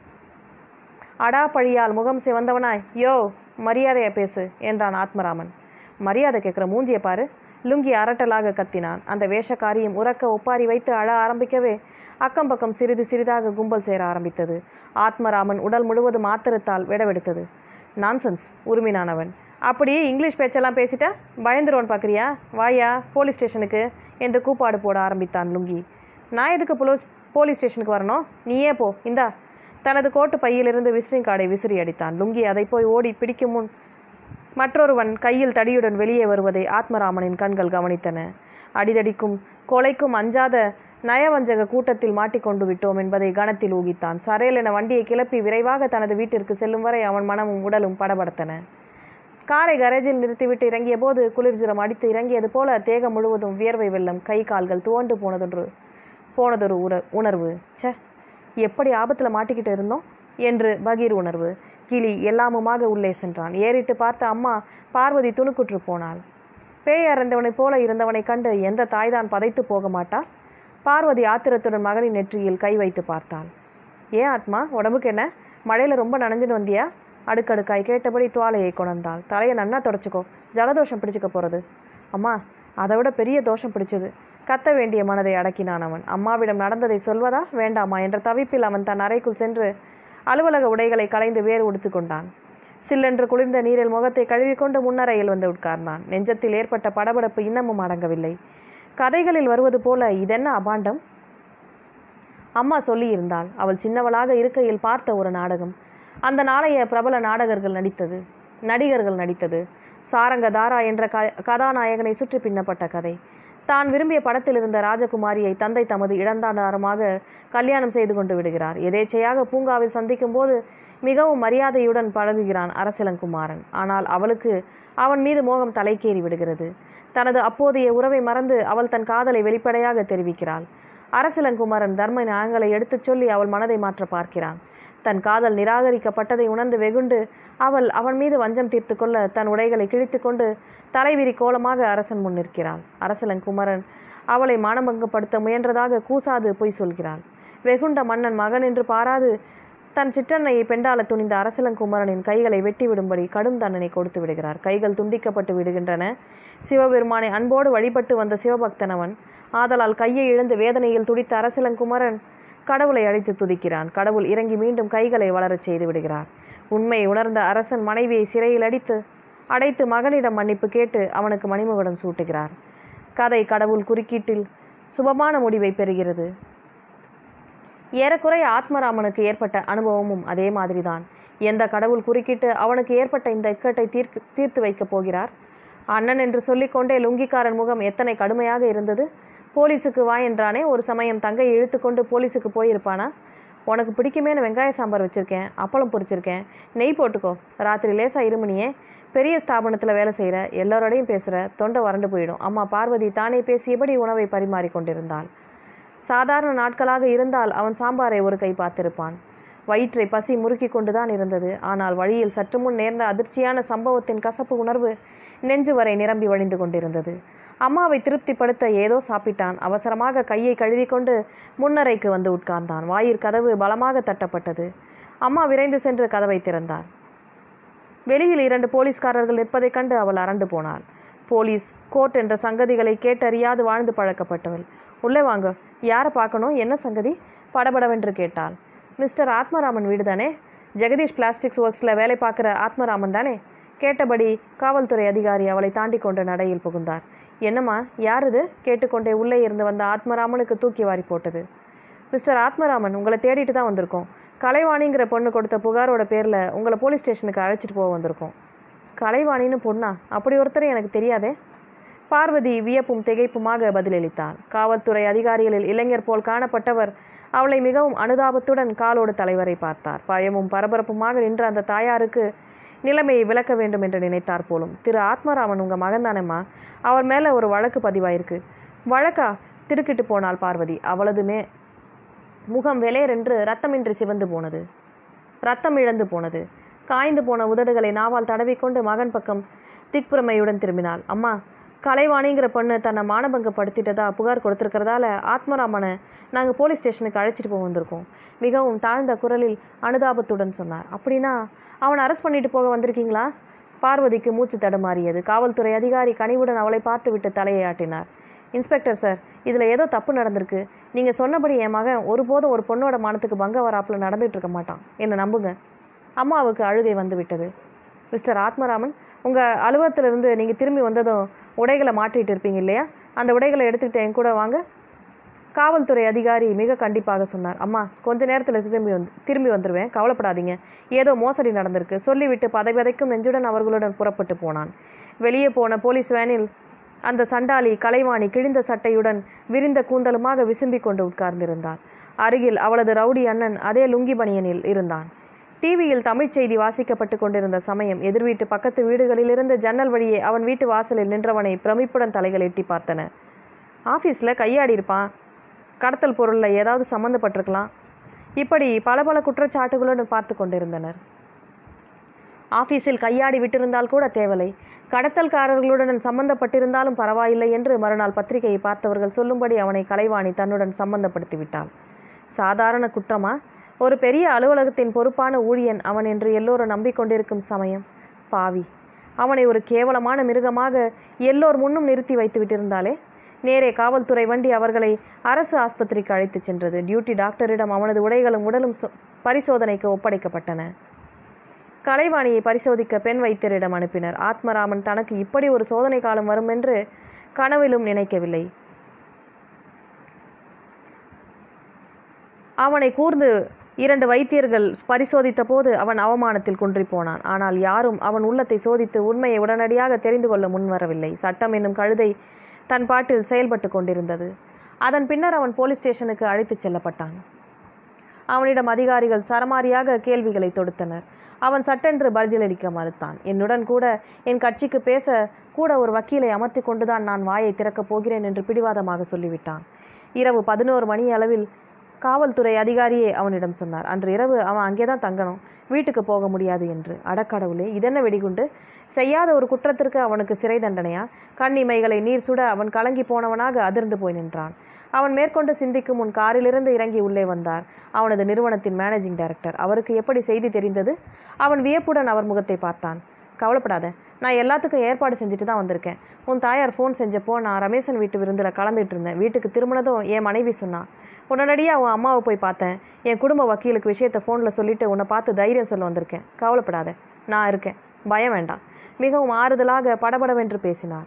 அடா பழியால் முகம் சிவந்தவனாய் யோ மரியாதையா பேசு என்றான் ஆத்மராமன் மரியாதை கேட்குற மூஞ்சிய பாரு லுங்கி அரட்டலாக கத்தினான் அந்த வேஷக்காரியும் உறக்க ஒப்பாரி வைத்து அழ ஆரம்பிக்கவே அக்கம் பக்கம் சிறிது சிறிதாக கும்பல் சேர ஆரம்பித்தது ஆத்மராமன் உடல் முழுவதும் ஆத்திரத்தால் விடவெடுத்தது நான்சென்ஸ் உருமினான் அவன் அப்படியே இங்கிலீஷ் பேச்செல்லாம் பேசிட்டா பயந்துருவோன் பார்க்குறியா வாயா போலீஸ் ஸ்டேஷனுக்கு என்று கூப்பாடு போட ஆரம்பித்தான் லுங்கி நான் எதுக்கு போலீஸ் போலீஸ் ஸ்டேஷனுக்கு வரணும் நீயே போ இந்தா தனது கோட்டு பையிலிருந்து விசிறிங் கார்டை விசிறி அடித்தான் லுங்கி அதை போய் ஓடி பிடிக்கும் முன் மற்றொருவன் கையில் தடியுடன் வெளியே வருவதை ஆத்மராமனின் கண்கள் கவனித்தன அடிதடிக்கும் கொலைக்கும் அஞ்சாத நயவஞ்சக கூட்டத்தில் மாட்டிக்கொண்டு விட்டோம் என்பதை கணத்தில் ஊகித்தான் சரையல் என வண்டியை கிளப்பி விரைவாக தனது வீட்டிற்கு செல்லும் வரை அவன் மனமும் உடலும் படபடத்தன காரை கரேஜில் நிறுத்திவிட்டு இறங்கிய போது குளிர்ஜுரம் அடித்து இறங்கியது போல தேகம் முழுவதும் வியர்வை வெள்ளம் கை கால்கள் துவண்டு போனதொன்று போனதொரு உற உணர்வு ச்சே எப்படி ஆபத்தில் மாட்டிக்கிட்டு இருந்தோம் என்று பகீர் உணர்வு கிளி எல்லாமுமாக உள்ளே சென்றான் ஏறிட்டு பார்த்த அம்மா பார்வதி துணுக்குற்று போனாள் பேய் அறந்தவனைப் போல இருந்தவனைக் கண்டு எந்த தாய்தான் பதைத்து போக மாட்டாள் பார்வதி ஆத்திரத்துடன் மகனின் நெற்றியில் கை வைத்து பார்த்தாள் ஏன் ஆத்மா உடம்புக்கு என்ன மழையில் ரொம்ப நனைஞ்சுன்னு வந்தியா அடுக்கடுக்காய் கேட்டபடி துவாலையை கொணர்ந்தாள் தலையை நன்னா தொடச்சிக்கோ ஜலதோஷம் பிடிச்சிக்க போகிறது அம்மா அதை விட பெரிய தோஷம் பிடிச்சது கத்த வேண்டிய மனதை அடக்கினான் அவன் அம்மாவிடம் நடந்ததை சொல்வதா வேண்டாமா என்ற தவிப்பில் அவன் தன் அறைக்குள் சென்று அலுவலக உடைகளை களைந்து வேறு உடுத்து கொண்டான் சில்லென்று குளிர்ந்த நீரில் முகத்தை கழுவிக்கொண்டு முன்னறையில் வந்து உட்கார்ந்தான் நெஞ்சத்தில் ஏற்பட்ட படபடப்பு இன்னமும் அடங்கவில்லை கதைகளில் வருவது போல இதென்ன அபாண்டம் அம்மா சொல்லியிருந்தாள் அவள் சின்னவளாக இருக்கையில் பார்த்த ஒரு நாடகம் அந்த நாளைய பிரபல நாடகர்கள் நடித்தது நடிகர்கள் நடித்தது சாரங்க தாரா என்ற க கதாநாயகனை சுற்றி பின்னப்பட்ட கதை தான் விரும்பிய படத்தில் இருந்த ராஜகுமாரியை தந்தை தமது இழந்தாண்டாரமாக கல்யாணம் செய்து கொண்டு விடுகிறார் எதேச்சையாக பூங்காவில் சந்திக்கும் போது மிகவும் மரியாதையுடன் பழகுகிறான் அரசிலங்குமாரன் ஆனால் அவளுக்கு அவன் மீது மோகம் தலைக்கேறி விடுகிறது தனது அப்போதைய உறவை மறந்து அவள் தன் காதலை வெளிப்படையாக தெரிவிக்கிறாள் அரசிலங்குமாரன் தர்ம நியாயங்களை எடுத்துச் சொல்லி அவள் மனதை மாற்ற பார்க்கிறான் தன் காதல் நிராகரிக்கப்பட்டதை உணர்ந்து வெகுண்டு அவள் அவன் மீது வஞ்சம் தீர்த்து கொள்ள தன் உடைகளை கிழித்துக்கொண்டு தலைவிரி கோலமாக அரசன் முன் நிற்கிறாள் அரசலங்குமரன் அவளை மானபங்கப்படுத்த முயன்றதாக கூசாது பொய் சொல்கிறாள் வெகுண்ட மன்னன் மகன் என்று பாராது தன் சிற்றன்னையை பெண்டால துணிந்த அரசலங்குமரனின் கைகளை வெட்டி விடும்படி கடும் தண்டனை கொடுத்து விடுகிறார் கைகள் துண்டிக்கப்பட்டு விடுகின்றன சிவபெருமானை அன்போடு வழிபட்டு வந்த சிவபக்தனவன் ஆதலால் கையை இழந்து வேதனையில் துடித்த அரசலங்குமரன் கடவுளை அழைத்து துதிக்கிறான் கடவுள் இறங்கி மீண்டும் கைகளை வளரச் செய்து விடுகிறார் உண்மையை உணர்ந்த அரசன் மனைவியை சிறையில் அடித்து அடைத்து மகனிடம் மன்னிப்பு கேட்டு அவனுக்கு மணிமகுடம் சூட்டுகிறார் கதை கடவுள் குறுக்கீட்டில் சுபமான முடிவை பெறுகிறது ஏறக்குறைய ஆத்மராமனுக்கு ஏற்பட்ட அனுபவமும் அதே மாதிரிதான் எந்த கடவுள் குறுக்கிட்டு அவனுக்கு ஏற்பட்ட இந்த இக்கட்டை தீர்க்கு தீர்த்து வைக்கப் போகிறார் அண்ணன் என்று சொல்லிக்கொண்டே லுங்கிக்காரன் முகம் எத்தனை கடுமையாக இருந்தது போலீஸுக்கு வா என்றானே ஒரு சமயம் தங்கை இழுத்துக்கொண்டு போலீஸுக்கு போயிருப்பானா உனக்கு பிடிக்குமேனு வெங்காய சாம்பார் வச்சுருக்கேன் அப்பளம் பொரிச்சிருக்கேன் நெய் போட்டுக்கோ ராத்திரி லேசாக இருமணியே பெரிய ஸ்தாபனத்தில் வேலை செய்கிற எல்லாரோடையும் பேசுகிற தொண்டை வறண்டு போயிடும் அம்மா பார்வதி தானே பேசியபடி உணவை பரிமாறிக் கொண்டிருந்தாள் சாதாரண நாட்களாக இருந்தால் அவன் சாம்பாரை ஒரு கை பார்த்திருப்பான் வயிற்றை பசி முறுக்கி கொண்டுதான் இருந்தது ஆனால் வழியில் சற்று முன் நேர்ந்த அதிர்ச்சியான சம்பவத்தின் கசப்பு உணர்வு நெஞ்சு வரை நிரம்பி வழிந்து கொண்டிருந்தது அம்மாவை திருப்திப்படுத்த ஏதோ சாப்பிட்டான் அவசரமாக கையை கழுவிக்கொண்டு முன்னறைக்கு வந்து உட்கார்ந்தான் வாயிற் கதவு பலமாக தட்டப்பட்டது அம்மா விரைந்து சென்று கதவை திறந்தார் வெளியில் இரண்டு போலீஸ்காரர்கள் நிற்பதைக் கண்டு அவள் அரண்டு போனாள் போலீஸ் கோர்ட் என்ற சங்கதிகளை கேட்டறியாது வாழ்ந்து பழக்கப்பட்டவள் உள்ளே வாங்க யாரை பார்க்கணும் என்ன சங்கதி படபடவென்று கேட்டாள் மிஸ்டர் ஆத்மராமன் வீடு தானே ஜெகதீஷ் பிளாஸ்டிக்ஸ் ஒர்க்ஸில் வேலை பார்க்குற ஆத்மராமன் தானே கேட்டபடி காவல்துறை அதிகாரி அவளை தாண்டி கொண்டு நடையில் புகுந்தார் என்னம்மா யார் இது கேட்டுக்கொண்டே உள்ளே இருந்து வந்த ஆத்மராமனுக்கு தூக்கி வாரி போட்டது மிஸ்டர் ஆத்மராமன் உங்களை தேடிட்டு தான் வந்திருக்கோம் கலைவாணிங்கிற பொண்ணு கொடுத்த புகாரோட பேரில் உங்களை போலீஸ் ஸ்டேஷனுக்கு அழைச்சிட்டு போக வந்திருக்கோம் கலைவாணின்னு பொண்ணா அப்படி ஒருத்தர் எனக்கு தெரியாதே பார்வதி வியப்பும் திகைப்புமாக பதிலளித்தாள் காவல்துறை அதிகாரிகளில் இளைஞர் போல் காணப்பட்டவர் அவளை மிகவும் அனுதாபத்துடன் காலோடு தலைவரை பார்த்தார் பயமும் பரபரப்புமாக நின்ற அந்த தாயாருக்கு நிலைமையை விளக்க வேண்டும் என்று நினைத்தார் போலும் திரு ஆத்மராமன் உங்கள் மகன் தானேம்மா அவர் மேலே ஒரு வழக்கு பதிவாயிருக்கு வழக்கா திடுக்கிட்டு போனாள் பார்வதி அவளதுமே முகம் வெளேரென்று ரத்தமின்றி சிவந்து போனது ரத்தம் இழந்து போனது காய்ந்து போன உதடுகளை நாவால் தடவிக்கொண்டு மகன் பக்கம் திக்புறமையுடன் திரும்பினாள் அம்மா கலைவாணிங்கிற பொண்ணு தன்னை மானபங்கப்படுத்திட்டதா புகார் கொடுத்துருக்கிறதால ஆத்மராமனை நாங்கள் போலீஸ் ஸ்டேஷனுக்கு அழைச்சிட்டு போக வந்திருக்கோம் மிகவும் தாழ்ந்த குரலில் அனுதாபத்துடன் சொன்னார் அப்படின்னா அவனை அரெஸ்ட் பண்ணிட்டு போக வந்திருக்கீங்களா பார்வதிக்கு மூச்சு தடுமாறியது காவல்துறை அதிகாரி கனிவுடன் அவளை பார்த்துவிட்டு தலையை ஆட்டினார் இன்ஸ்பெக்டர் சார் இதில் ஏதோ தப்பு நடந்திருக்கு நீங்கள் சொன்னபடி என் மகன் ஒருபோதும் ஒரு பொண்ணோட மானத்துக்கு பங்க வராப்பில் நடந்துட்டு இருக்க மாட்டான் என்னை நம்புங்க அம்மாவுக்கு அழுகை வந்து விட்டது மிஸ்டர் ஆத்மராமன் உங்கள் அலுவலகத்திலிருந்து நீங்கள் திரும்பி வந்ததும் உடைகளை மாட்டிட்டு இருப்பீங்க இல்லையா அந்த உடைகளை எடுத்துக்கிட்டு என் கூட வாங்க காவல்துறை அதிகாரி மிக கண்டிப்பாக சொன்னார் அம்மா கொஞ்ச நேரத்தில் திரும்பி வந்து திரும்பி வந்துடுவேன் கவலைப்படாதீங்க ஏதோ மோசடி நடந்திருக்கு சொல்லிவிட்டு பதைபதைக்கும் நெஞ்சுடன் அவர்களுடன் புறப்பட்டு போனான் வெளியே போன போலீஸ் வேனில் அந்த சண்டாளி கலைவாணி கிழிந்த சட்டையுடன் விரிந்த கூந்தலுமாக விசும்பிக் கொண்டு உட்கார்ந்திருந்தார் அருகில் அவளது ரவுடி அண்ணன் அதே லுங்கி பனியனில் இருந்தான் டிவியில் தமிழ்ச் செய்தி வாசிக்கப்பட்டு கொண்டிருந்த சமயம் எதிர்வீட்டு பக்கத்து வீடுகளிலிருந்து ஜன்னல் வழியே அவன் வீட்டு வாசலில் நின்றவனை பிரமிப்புடன் தலைகள் எட்டி பார்த்தன ஆஃபீஸில் கையாடி இருப்பான் கடத்தல் பொருளில் ஏதாவது சம்மந்தப்பட்டிருக்கலாம் இப்படி பல பல குற்றச்சாட்டுகளுடன் பார்த்து கொண்டிருந்தனர் ஆஃபீஸில் கையாடி விட்டிருந்தால் கூட தேவலை கடத்தல்காரர்களுடன் சம்பந்தப்பட்டிருந்தாலும் பரவாயில்லை என்று மறுநாள் பத்திரிகையை பார்த்தவர்கள் சொல்லும்படி அவனை கலைவாணி தன்னுடன் சம்பந்தப்படுத்தி விட்டாள் சாதாரண குற்றமா ஒரு பெரிய அலுவலகத்தின் பொறுப்பான ஊழியன் அவன் என்று எல்லோரும் நம்பிக்கொண்டிருக்கும் சமயம் பாவி அவனை ஒரு கேவலமான மிருகமாக எல்லோர் முன்னும் நிறுத்தி வைத்து விட்டிருந்தாலே நேரே காவல்துறை வண்டி அவர்களை அரசு ஆஸ்பத்திரிக்கு அழைத்துச் சென்றது டியூட்டி டாக்டரிடம் அவனது உடைகளும் உடலும் சொ- பரிசோதனைக்கு ஒப்படைக்கப்பட்டன கலைவாணியை பரிசோதிக்க பெண் வைத்தியரிடம் அனுப்பினர் ஆத்மராமன் தனக்கு இப்படி ஒரு சோதனை காலம் வரும் என்று கனவிலும் நினைக்கவில்லை அவனை கூர்ந்து இரண்டு வைத்தியர்கள் பரிசோதித்த போது அவன் அவமானத்தில் குன்றி போனான் ஆனால் யாரும் அவன் உள்ளத்தை சோதித்து உண்மையை உடனடியாக தெரிந்து கொள்ள முன்வரவில்லை சட்டம் என்னும் கழுதை தன் பாட்டில் செயல்பட்டு கொண்டிருந்தது அதன் பின்னர் அவன் போலீஸ் ஸ்டேஷனுக்கு அழைத்துச் செல்லப்பட்டான் அவனிடம் அதிகாரிகள் சரமாரியாக கேள்விகளை தொடுத்தனர் அவன் சட்டென்று பதிலளிக்க மறுத்தான் என்னுடன் கூட என் கட்சிக்கு பேச கூட ஒரு வக்கீலை அமர்த்தி கொண்டுதான் நான் வாயை திறக்கப் போகிறேன் என்று பிடிவாதமாக சொல்லிவிட்டான் இரவு பதினோரு மணி அளவில் காவல்துறை அதிகாரியே அவனிடம் சொன்னார் அன்று இரவு அவன் அங்கே தான் தங்கணும் வீட்டுக்கு போக முடியாது என்று அடக்கடவுளே இதென்ன வெடிகுண்டு செய்யாத ஒரு குற்றத்திற்கு அவனுக்கு சிறை தண்டனையா கண் இமைகளை நீர் சுட அவன் கலங்கி போனவனாக அதிர்ந்து போய் நின்றான் அவன் மேற்கொண்டு சிந்திக்கும் முன் காரிலிருந்து இறங்கி உள்ளே வந்தார் அவனது நிறுவனத்தின் மேனேஜிங் டைரக்டர் அவருக்கு எப்படி செய்தி தெரிந்தது அவன் வியப்புடன் அவர் முகத்தை பார்த்தான் கவலைப்படாத நான் எல்லாத்துக்கும் ஏற்பாடு செஞ்சுட்டு தான் வந்திருக்கேன் உன் தாயார் ஃபோன் செஞ்சப்போ நான் ரமேசன் வீட்டு விருந்தில் கலந்துட்டு இருந்தேன் வீட்டுக்கு திரும்பினதும் என் மனைவி சொன்னான் உடனடியாக உன் அம்மாவை போய் பார்த்தேன் என் குடும்ப வக்கீலுக்கு விஷயத்தை ஃபோனில் சொல்லிட்டு உன்னை பார்த்து தைரியம் சொல்ல வந்திருக்கேன் கவலைப்படாத நான் இருக்கேன் பயம் வேண்டாம் மிகவும் ஆறுதலாக படபடவென்று பேசினார்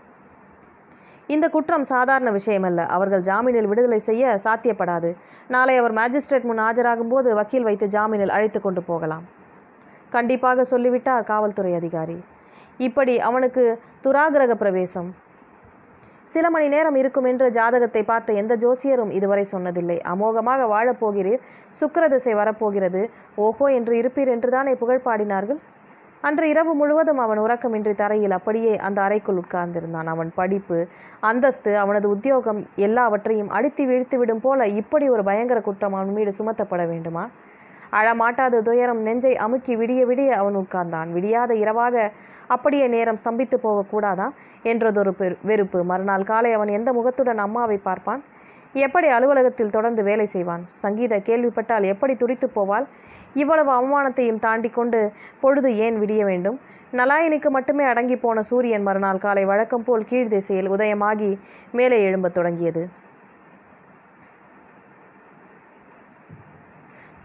இந்த குற்றம் சாதாரண விஷயமல்ல அவர்கள் ஜாமீனில் விடுதலை செய்ய சாத்தியப்படாது நாளை அவர் மேஜிஸ்ட்ரேட் முன் ஆஜராகும் போது வக்கீல் வைத்து ஜாமீனில் அழைத்து கொண்டு போகலாம் கண்டிப்பாக சொல்லிவிட்டார் காவல்துறை அதிகாரி இப்படி அவனுக்கு துராகிரக பிரவேசம் சில மணி நேரம் இருக்கும் என்று ஜாதகத்தை பார்த்த எந்த ஜோசியரும் இதுவரை சொன்னதில்லை அமோகமாக வாழப்போகிறீர் சுக்கிரதிசை வரப்போகிறது ஓஹோ என்று இருப்பீர் என்றுதானே புகழ் பாடினார்கள் அன்று இரவு முழுவதும் அவன் உறக்கமின்றி தரையில் அப்படியே அந்த அறைக்குள் உட்கார்ந்திருந்தான் அவன் படிப்பு அந்தஸ்து அவனது உத்தியோகம் எல்லாவற்றையும் அடித்து வீழ்த்து விடும் போல இப்படி ஒரு பயங்கர குற்றம் அவன் மீது சுமத்தப்பட வேண்டுமா அழமாட்டாத துயரம் நெஞ்சை அமுக்கி விடிய விடிய அவன் உட்கார்ந்தான் விடியாத இரவாக அப்படியே நேரம் ஸ்தம்பித்து போகக்கூடாதா என்றதொரு பெரு- வெறுப்பு மறுநாள் காலை அவன் எந்த முகத்துடன் அம்மாவை பார்ப்பான் எப்படி அலுவலகத்தில் தொடர்ந்து வேலை செய்வான் சங்கீதா கேள்விப்பட்டால் எப்படி துடித்து போவாள் இவ்வளவு அவமானத்தையும் தாண்டி கொண்டு பொழுது ஏன் விடிய வேண்டும் நலாயினிக்கு மட்டுமே அடங்கி போன சூரியன் மறுநாள் காலை வழக்கம் போல் கீழ் திசையில் உதயமாகி மேலே எழும்பத் தொடங்கியது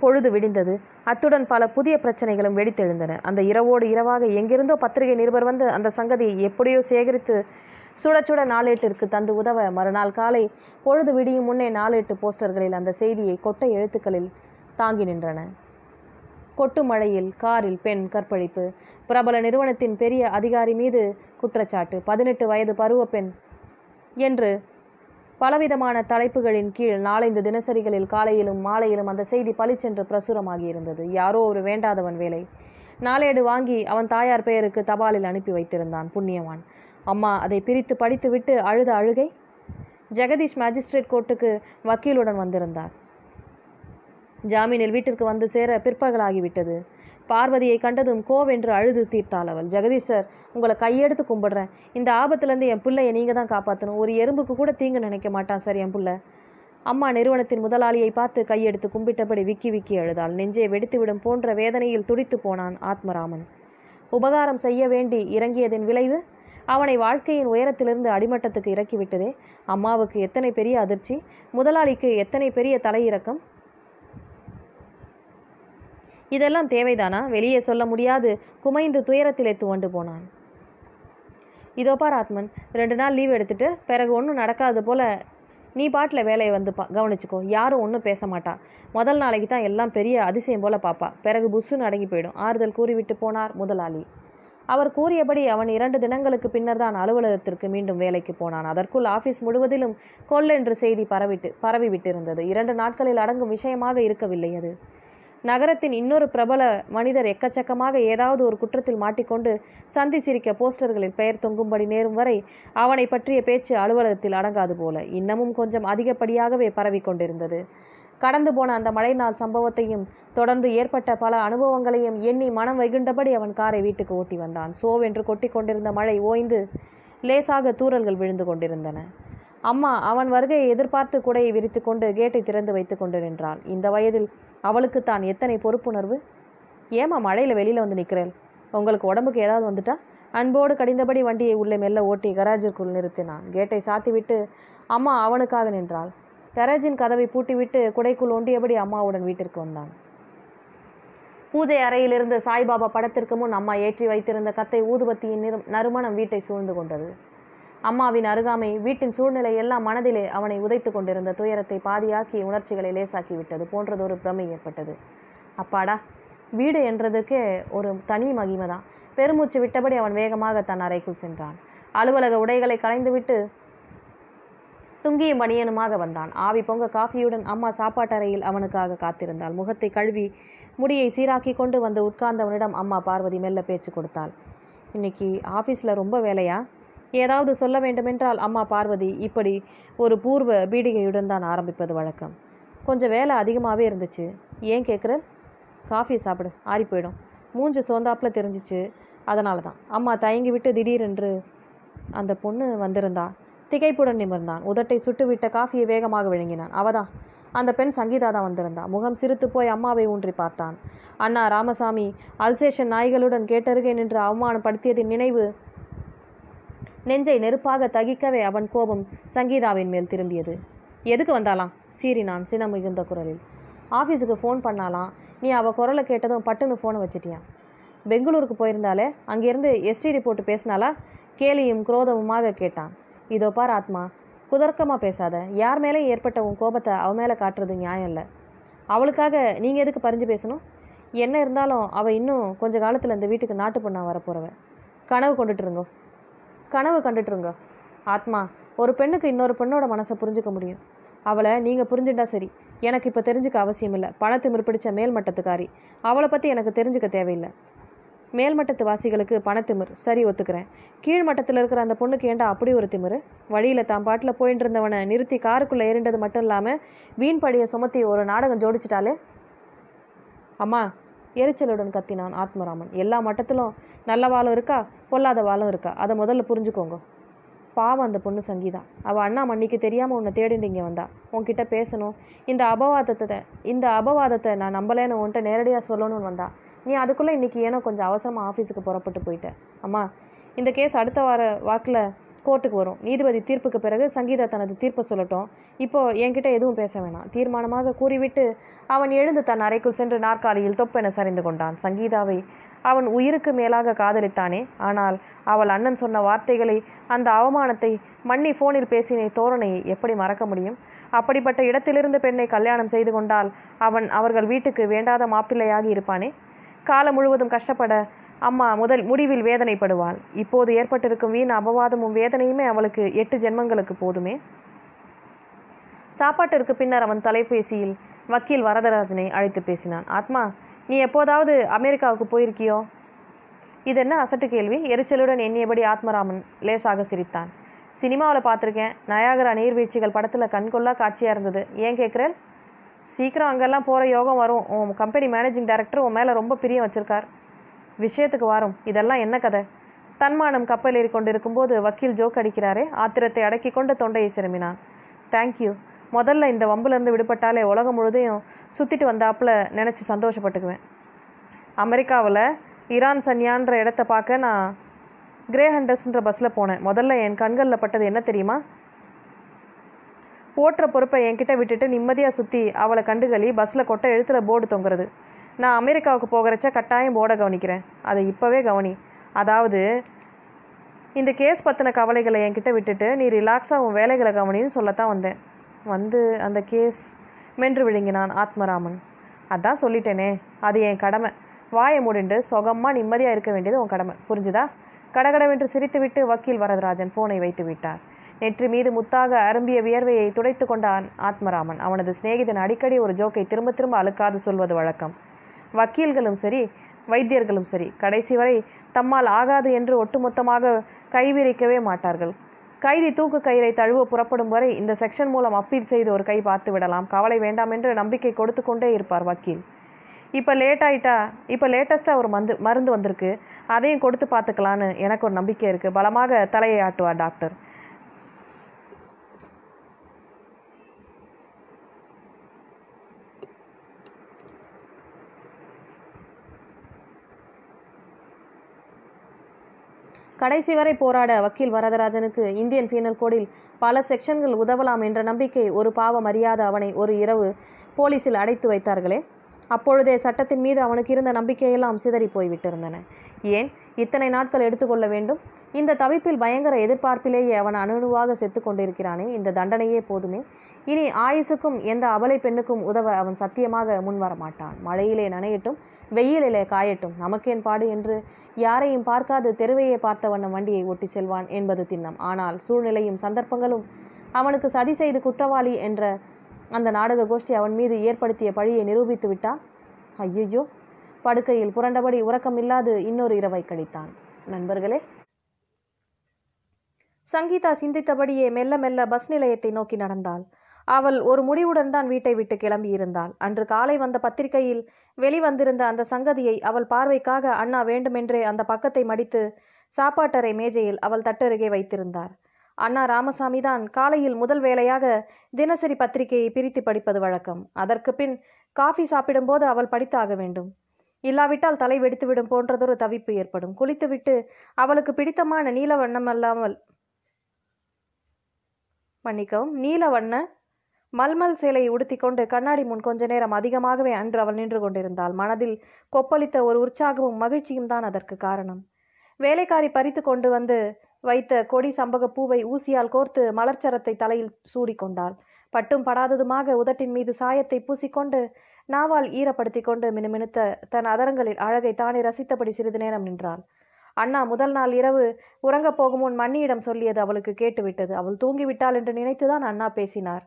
பொழுது விடிந்தது அத்துடன் பல புதிய பிரச்சனைகளும் வெடித்தெழுந்தன அந்த இரவோடு இரவாக எங்கிருந்தோ பத்திரிகை நிருபர் வந்து அந்த சங்கதியை எப்படியோ சேகரித்து சுட சுட நாளேட்டிற்கு தந்து உதவ மறுநாள் காலை பொழுது விடியும் முன்னே நாளேட்டு போஸ்டர்களில் அந்த செய்தியை கொட்டை எழுத்துக்களில் தாங்கி நின்றன கொட்டு மழையில் காரில் பெண் கற்பழிப்பு பிரபல நிறுவனத்தின் பெரிய அதிகாரி மீது குற்றச்சாட்டு பதினெட்டு வயது பருவ பெண் என்று பலவிதமான தலைப்புகளின் கீழ் நாளைந்து தினசரிகளில் காலையிலும் மாலையிலும் அந்த செய்தி பளிச்சென்று பிரசுரமாகி இருந்தது யாரோ ஒரு வேண்டாதவன் வேலை நாளேடு வாங்கி அவன் தாயார் பெயருக்கு தபாலில் அனுப்பி வைத்திருந்தான் புண்ணியவான் அம்மா அதை பிரித்து படித்துவிட்டு அழுத அழுகை ஜெகதீஷ் மேஜிஸ்ட்ரேட் கோர்ட்டுக்கு வக்கீலுடன் வந்திருந்தார் ஜாமீனில் வீட்டிற்கு வந்து சேர பிற்பகலாகிவிட்டது பார்வதியை கண்டதும் கோவென்று அழுது தீர்த்தாள் அவள் ஜெகதீஷ் சார் உங்களை கையெடுத்து கும்பிடுறேன் இந்த ஆபத்துலேருந்து என் பிள்ளையை நீங்கள் தான் காப்பாற்றணும் ஒரு எறும்புக்கு கூட தீங்கு நினைக்க மாட்டான் சார் என் பிள்ளை அம்மா நிறுவனத்தின் முதலாளியை பார்த்து கையெடுத்து கும்பிட்டபடி விக்கி விக்கி அழுதாள் நெஞ்சை வெடித்துவிடும் போன்ற வேதனையில் துடித்து போனான் ஆத்மராமன் உபகாரம் செய்ய வேண்டி இறங்கியதின் விளைவு அவனை வாழ்க்கையின் உயரத்திலிருந்து அடிமட்டத்துக்கு இறக்கிவிட்டதே அம்மாவுக்கு எத்தனை பெரிய அதிர்ச்சி முதலாளிக்கு எத்தனை பெரிய தலையிறக்கம் இதெல்லாம் தேவைதானா வெளியே சொல்ல முடியாது குமைந்து துயரத்திலே துவண்டு போனான் இதோ பார் ஆத்மன் ரெண்டு நாள் லீவ் எடுத்துட்டு பிறகு ஒன்றும் நடக்காது போல நீ பாட்டில் வேலையை வந்து பா கவனிச்சுக்கோ யாரும் ஒன்றும் பேச மாட்டா முதல் நாளைக்கு தான் எல்லாம் பெரிய அதிசயம் போல பாப்பா பிறகு புஸ்ஸுன்னு அடங்கி போயிடும் ஆறுதல் கூறிவிட்டு போனார் முதலாளி அவர் கூறியபடி அவன் இரண்டு தினங்களுக்கு பின்னர் தான் அலுவலகத்திற்கு மீண்டும் வேலைக்கு போனான் அதற்குள் ஆபீஸ் முழுவதிலும் கொள்ளென்று செய்தி பரவிட்டு பரவிவிட்டிருந்தது இரண்டு நாட்களில் அடங்கும் விஷயமாக இருக்கவில்லை அது நகரத்தின் இன்னொரு பிரபல மனிதர் எக்கச்சக்கமாக ஏதாவது ஒரு குற்றத்தில் மாட்டிக்கொண்டு சந்தி சிரிக்க போஸ்டர்களில் பெயர் தொங்கும்படி நேரும் வரை அவனை பற்றிய பேச்சு அலுவலகத்தில் அடங்காது போல இன்னமும் கொஞ்சம் அதிகப்படியாகவே பரவிக் கொண்டிருந்தது கடந்து போன அந்த மழை நாள் சம்பவத்தையும் தொடர்ந்து ஏற்பட்ட பல அனுபவங்களையும் எண்ணி மனம் வெகுண்டபடி அவன் காரை வீட்டுக்கு ஓட்டி வந்தான் சோவென்று கொட்டி கொண்டிருந்த மழை ஓய்ந்து லேசாக தூறல்கள் விழுந்து கொண்டிருந்தன அம்மா அவன் வருகையை எதிர்பார்த்து குடையை விரித்து கொண்டு கேட்டை திறந்து வைத்து கொண்டு நின்றாள் இந்த வயதில் அவளுக்கு தான் எத்தனை பொறுப்புணர்வு ஏமா மழையில் வெளியில் வந்து நிற்கிறேன் உங்களுக்கு உடம்புக்கு ஏதாவது வந்துட்டா அன்போடு கடிந்தபடி வண்டியை உள்ளே மெல்ல ஓட்டி கராஜிற்குள் நிறுத்தினான் கேட்டை சாத்திவிட்டு அம்மா அவனுக்காக நின்றாள் கராஜின் கதவை பூட்டிவிட்டு குடைக்குள் ஒண்டியபடி அம்மாவுடன் வீட்டிற்கு வந்தான் பூஜை அறையிலிருந்து சாய்பாபா படத்திற்கு முன் அம்மா ஏற்றி வைத்திருந்த கத்தை ஊதுபத்தியின் நிறு நறுமணம் வீட்டை சூழ்ந்து கொண்டது அம்மாவின் அருகாமை வீட்டின் சூழ்நிலை எல்லாம் மனதிலே அவனை உதைத்து கொண்டிருந்த துயரத்தை பாதியாக்கி உணர்ச்சிகளை லேசாக்கி விட்டது போன்றதொரு பிரமை ஏற்பட்டது அப்பாடா வீடு என்றதுக்கே ஒரு தனி மகிமை தான் பெருமூச்சு விட்டபடி அவன் வேகமாக தன் அறைக்குள் சென்றான் அலுவலக உடைகளை களைந்துவிட்டு துங்கியும் பனியனுமாக வந்தான் ஆவி பொங்க காஃபியுடன் அம்மா சாப்பாட்டறையில் அவனுக்காக காத்திருந்தாள் முகத்தை கழுவி முடியை சீராக்கி கொண்டு வந்து உட்கார்ந்தவனிடம் அம்மா பார்வதி மெல்ல பேச்சு கொடுத்தாள் இன்னைக்கு ஆஃபீஸில் ரொம்ப வேலையா ஏதாவது சொல்ல வேண்டுமென்றால் அம்மா பார்வதி இப்படி ஒரு பூர்வ பீடிகையுடன் தான் ஆரம்பிப்பது வழக்கம் கொஞ்சம் வேலை அதிகமாகவே இருந்துச்சு ஏன் கேட்குற காஃபி சாப்பிடு ஆறி போயிடும் மூஞ்சு சோந்தாப்பில் தெரிஞ்சிச்சு அதனால தான் அம்மா தயங்கி விட்டு திடீரென்று அந்த பொண்ணு வந்திருந்தா திகைப்புடன் நிமிர்ந்தான் உதட்டை சுட்டுவிட்ட காஃபியை வேகமாக விழுங்கினான் அவதான் அந்த பெண் சங்கீதா தான் வந்திருந்தா முகம் சிரித்து போய் அம்மாவை ஊன்றி பார்த்தான் அண்ணா ராமசாமி அல்சேஷன் நாய்களுடன் கேட்டருகே நின்று அவமானப்படுத்தியதின் நினைவு நெஞ்சை நெருப்பாக தகிக்கவே அவன் கோபம் சங்கீதாவின் மேல் திரும்பியது எதுக்கு வந்தாலாம் சீறினான் சினம் மிகுந்த குரலில் ஆஃபீஸுக்கு ஃபோன் பண்ணாலாம் நீ அவள் குரலை கேட்டதும் பட்டுன்னு ஃபோனை வச்சிட்டியா பெங்களூருக்கு போயிருந்தாலே அங்கேருந்து எஸ்டிடி போட்டு பேசினாலா கேலியும் குரோதமுமாக கேட்டான் இதோ பார் ஆத்மா குதர்க்கமாக பேசாத யார் மேலே ஏற்பட்ட உன் கோபத்தை அவ மேலே காட்டுறது நியாயம் இல்லை அவளுக்காக நீங்கள் எதுக்கு பறிஞ்சு பேசணும் என்ன இருந்தாலும் அவள் இன்னும் கொஞ்ச காலத்தில் இந்த வீட்டுக்கு நாட்டு பொண்ணாக வரப்போகிறவ கனவு கொண்டுட்டு இருங்கோ கனவு கண்டுட்டு இருங்க ஆத்மா ஒரு பெண்ணுக்கு இன்னொரு பெண்ணோட மனசை புரிஞ்சுக்க முடியும் அவளை நீங்கள் புரிஞ்சுட்டா சரி எனக்கு இப்போ தெரிஞ்சுக்க அவசியம் இல்லை பணத்திமிர் பிடிச்ச மேல்மட்டத்துக்காரி அவளை பற்றி எனக்கு தெரிஞ்சுக்க தேவையில்லை மேல்மட்டத்து வாசிகளுக்கு பணத்திமிர் சரி ஒத்துக்கிறேன் கீழ்மட்டத்தில் இருக்கிற அந்த பொண்ணுக்கு ஏண்டா அப்படி ஒரு திமிரு வழியில் தான் பாட்டில் போயிட்டு இருந்தவனை நிறுத்தி காருக்குள்ளே ஏறிண்டது மட்டும் இல்லாமல் வீண் படியை சுமத்தி ஒரு நாடகம் ஜோடிச்சிட்டாலே அம்மா எரிச்சலுடன் கத்தினான் ஆத்மராமன் எல்லா மட்டத்திலும் நல்ல வாளும் இருக்கா பொல்லாத வாளும் இருக்கா அதை முதல்ல புரிஞ்சுக்கோங்க பாவம் அந்த பொண்ணு சங்கீதா அவள் அண்ணா மன்னிக்கு தெரியாமல் உன்னை தேடிட்டு இங்கே வந்தா உன்கிட்ட பேசணும் இந்த அபவாதத்தை இந்த அபவாதத்தை நான் நம்பலேன்னு உன்கிட்ட நேரடியாக சொல்லணும்னு வந்தா நீ அதுக்குள்ளே இன்றைக்கி ஏனோ கொஞ்சம் அவசரமாக ஆஃபீஸுக்கு புறப்பட்டு போயிட்ட அம்மா இந்த கேஸ் அடுத்த வார வாக்கில் கோர்ட்டுக்கு வரும் நீதிபதி தீர்ப்புக்கு பிறகு சங்கீதா தனது தீர்ப்பை சொல்லட்டும் இப்போ என்கிட்ட எதுவும் பேச வேணாம் தீர்மானமாக கூறிவிட்டு அவன் எழுந்து தன் அறைக்குள் சென்று நாற்காலியில் தொப்பென சரிந்து கொண்டான் சங்கீதாவை அவன் உயிருக்கு மேலாக காதலித்தானே ஆனால் அவள் அண்ணன் சொன்ன வார்த்தைகளை அந்த அவமானத்தை மன்னி ஃபோனில் பேசின தோரணையை எப்படி மறக்க முடியும் அப்படிப்பட்ட இடத்திலிருந்து பெண்ணை கல்யாணம் செய்து கொண்டால் அவன் அவர்கள் வீட்டுக்கு வேண்டாத மாப்பிள்ளையாகி இருப்பானே காலம் முழுவதும் கஷ்டப்பட அம்மா முதல் முடிவில் வேதனைப்படுவாள் இப்போது ஏற்பட்டிருக்கும் வீண் அபவாதமும் வேதனையுமே அவளுக்கு எட்டு ஜென்மங்களுக்கு போதுமே சாப்பாட்டிற்கு பின்னர் அவன் தொலைபேசியில் வக்கீல் வரதராஜனை அழைத்து பேசினான் ஆத்மா நீ எப்போதாவது அமெரிக்காவுக்கு போயிருக்கியோ இது என்ன அசட்டு கேள்வி எரிச்சலுடன் எண்ணியபடி ஆத்மராமன் லேசாக சிரித்தான் சினிமாவில் பார்த்துருக்கேன் நயாகரா நீர்வீழ்ச்சிகள் படத்தில் கண்கொள்ளா காட்சியாக இருந்தது ஏன் கேட்குறேன் சீக்கிரம் அங்கெல்லாம் போகிற யோகம் வரும் உன் கம்பெனி மேனேஜிங் டைரக்டர் உன் மேலே ரொம்ப பிரியம் வச்சிருக்கார் விஷயத்துக்கு வரும் இதெல்லாம் என்ன கதை தன்மானம் கப்பல் ஏறி கொண்டிருக்கும்போது வக்கீல் ஜோக் அடிக்கிறாரே ஆத்திரத்தை அடக்கி கொண்டு தொண்டையை சிரமினான் தேங்க்யூ முதல்ல இந்த வம்புலேருந்து விடுபட்டாலே உலகம் முழுதையும் சுற்றிட்டு வந்தாப்புல நினச்சி சந்தோஷப்பட்டுக்குவேன் அமெரிக்காவில் ஈரான் சன்யான்ற இடத்த பார்க்க நான் கிரே ஹண்டர்ஸ்ன்ற பஸ்ஸில் போனேன் முதல்ல என் கண்களில் பட்டது என்ன தெரியுமா ஓட்டுற பொறுப்பை என்கிட்ட விட்டுட்டு நிம்மதியாக சுற்றி அவளை கண்டுகளி பஸ்ஸில் கொட்டை எழுத்தில் போர்டு தொங்குறது நான் அமெரிக்காவுக்கு போகிறச்ச கட்டாயம் போர்டை கவனிக்கிறேன் அதை இப்போவே கவனி அதாவது இந்த கேஸ் பற்றின கவலைகளை என்கிட்ட விட்டுட்டு நீ ரிலாக்ஸாக உன் வேலைகளை கவனின்னு சொல்லத்தான் வந்தேன் வந்து அந்த கேஸ் மென்று விழுங்கினான் ஆத்மராமன் அதான் சொல்லிட்டேனே அது என் கடமை வாயை மூடிண்டு சொகமாக நிம்மதியாக இருக்க வேண்டியது உன் கடமை புரிஞ்சுதா கடகடவென்று சிரித்துவிட்டு வக்கீல் வரதராஜன் ஃபோனை வைத்து விட்டார் நெற்றி மீது முத்தாக அரும்பிய வியர்வையை துடைத்து கொண்டான் ஆத்மராமன் அவனது சிநேகிதன் அடிக்கடி ஒரு ஜோக்கை திரும்ப திரும்ப அழுக்காது சொல்வது வழக்கம் வக்கீல்களும் சரி வைத்தியர்களும் சரி கடைசி வரை தம்மால் ஆகாது என்று ஒட்டுமொத்தமாக கைவிரிக்கவே மாட்டார்கள் கைதி தூக்கு கயிறை தழுவ புறப்படும் வரை இந்த செக்ஷன் மூலம் அப்பீல் செய்து ஒரு கை பார்த்து விடலாம் கவலை வேண்டாம் என்று நம்பிக்கை கொடுத்து கொண்டே இருப்பார் வக்கீல் இப்போ லேட் ஆயிட்டா இப்போ லேட்டஸ்ட்டாக ஒரு மந்து மருந்து வந்திருக்கு அதையும் கொடுத்து பார்த்துக்கலான்னு எனக்கு ஒரு நம்பிக்கை இருக்குது பலமாக தலையை ஆட்டுவார் டாக்டர் கடைசி வரை போராட வக்கீல் வரதராஜனுக்கு இந்தியன் பீனல் கோடில் பல செக்ஷன்கள் உதவலாம் என்ற நம்பிக்கை ஒரு பாவம் அறியாத அவனை ஒரு இரவு போலீசில் அடைத்து வைத்தார்களே அப்பொழுதே சட்டத்தின் மீது அவனுக்கு இருந்த நம்பிக்கையெல்லாம் சிதறி போய்விட்டிருந்தன ஏன் இத்தனை நாட்கள் எடுத்துக்கொள்ள வேண்டும் இந்த தவிப்பில் பயங்கர எதிர்பார்ப்பிலேயே அவன் அணுவாக செத்து கொண்டிருக்கிறானே இந்த தண்டனையே போதுமே இனி ஆயுசுக்கும் எந்த அபலை பெண்ணுக்கும் உதவ அவன் சத்தியமாக முன்வர மாட்டான் மழையிலே நனையட்டும் வெயிலிலே காயட்டும் நமக்கேன் பாடு என்று யாரையும் பார்க்காது தெருவையே பார்த்த வண்ணம் வண்டியை ஓட்டி செல்வான் என்பது திண்ணம் ஆனால் சூழ்நிலையும் சந்தர்ப்பங்களும் அவனுக்கு சதி செய்து குற்றவாளி என்ற அந்த நாடக கோஷ்டி அவன் மீது ஏற்படுத்திய பழியை நிரூபித்து விட்டான் ஐயையோ படுக்கையில் புரண்டபடி உறக்கமில்லாது இன்னொரு இரவை கழித்தான் நண்பர்களே சங்கீதா சிந்தித்தபடியே மெல்ல மெல்ல பஸ் நிலையத்தை நோக்கி நடந்தாள் அவள் ஒரு முடிவுடன் தான் வீட்டை விட்டு கிளம்பியிருந்தாள் அன்று காலை வந்த பத்திரிகையில் வெளிவந்திருந்த அந்த சங்கதியை அவள் பார்வைக்காக அண்ணா வேண்டுமென்றே அந்த பக்கத்தை மடித்து சாப்பாட்டறை மேஜையில் அவள் தட்டருகே வைத்திருந்தார் அண்ணா ராமசாமி தான் காலையில் முதல் வேளையாக தினசரி பத்திரிகையை பிரித்து படிப்பது வழக்கம் அதற்கு பின் காஃபி சாப்பிடும்போது அவள் படித்தாக வேண்டும் இல்லாவிட்டால் தலை வெடித்துவிடும் போன்றதொரு தவிப்பு ஏற்படும் குளித்துவிட்டு அவளுக்கு பிடித்தமான நீல வண்ணமல்லாமல் மன்னிக்கவும் நீல வண்ண மல்மல் சேலையை உடுத்திக்கொண்டு கண்ணாடி முன் கொஞ்ச நேரம் அதிகமாகவே அன்று அவள் நின்று கொண்டிருந்தாள் மனதில் கொப்பளித்த ஒரு உற்சாகமும் மகிழ்ச்சியும் தான் அதற்கு காரணம் வேலைக்காரி பறித்து கொண்டு வந்து வைத்த கொடி சம்பக பூவை ஊசியால் கோர்த்து மலர்ச்சரத்தை தலையில் சூடிக்கொண்டாள் பட்டும் படாததுமாக உதட்டின் மீது சாயத்தை பூசிக்கொண்டு நாவால் ஈரப்படுத்தி கொண்டு மினுமினுத்த தன் அதரங்களில் அழகை தானே ரசித்தபடி சிறிது நேரம் நின்றாள் அண்ணா முதல் நாள் இரவு உறங்கப் போகும் முன் மன்னியிடம் சொல்லியது அவளுக்கு கேட்டுவிட்டது அவள் தூங்கிவிட்டாள் என்று நினைத்துதான் அண்ணா பேசினார்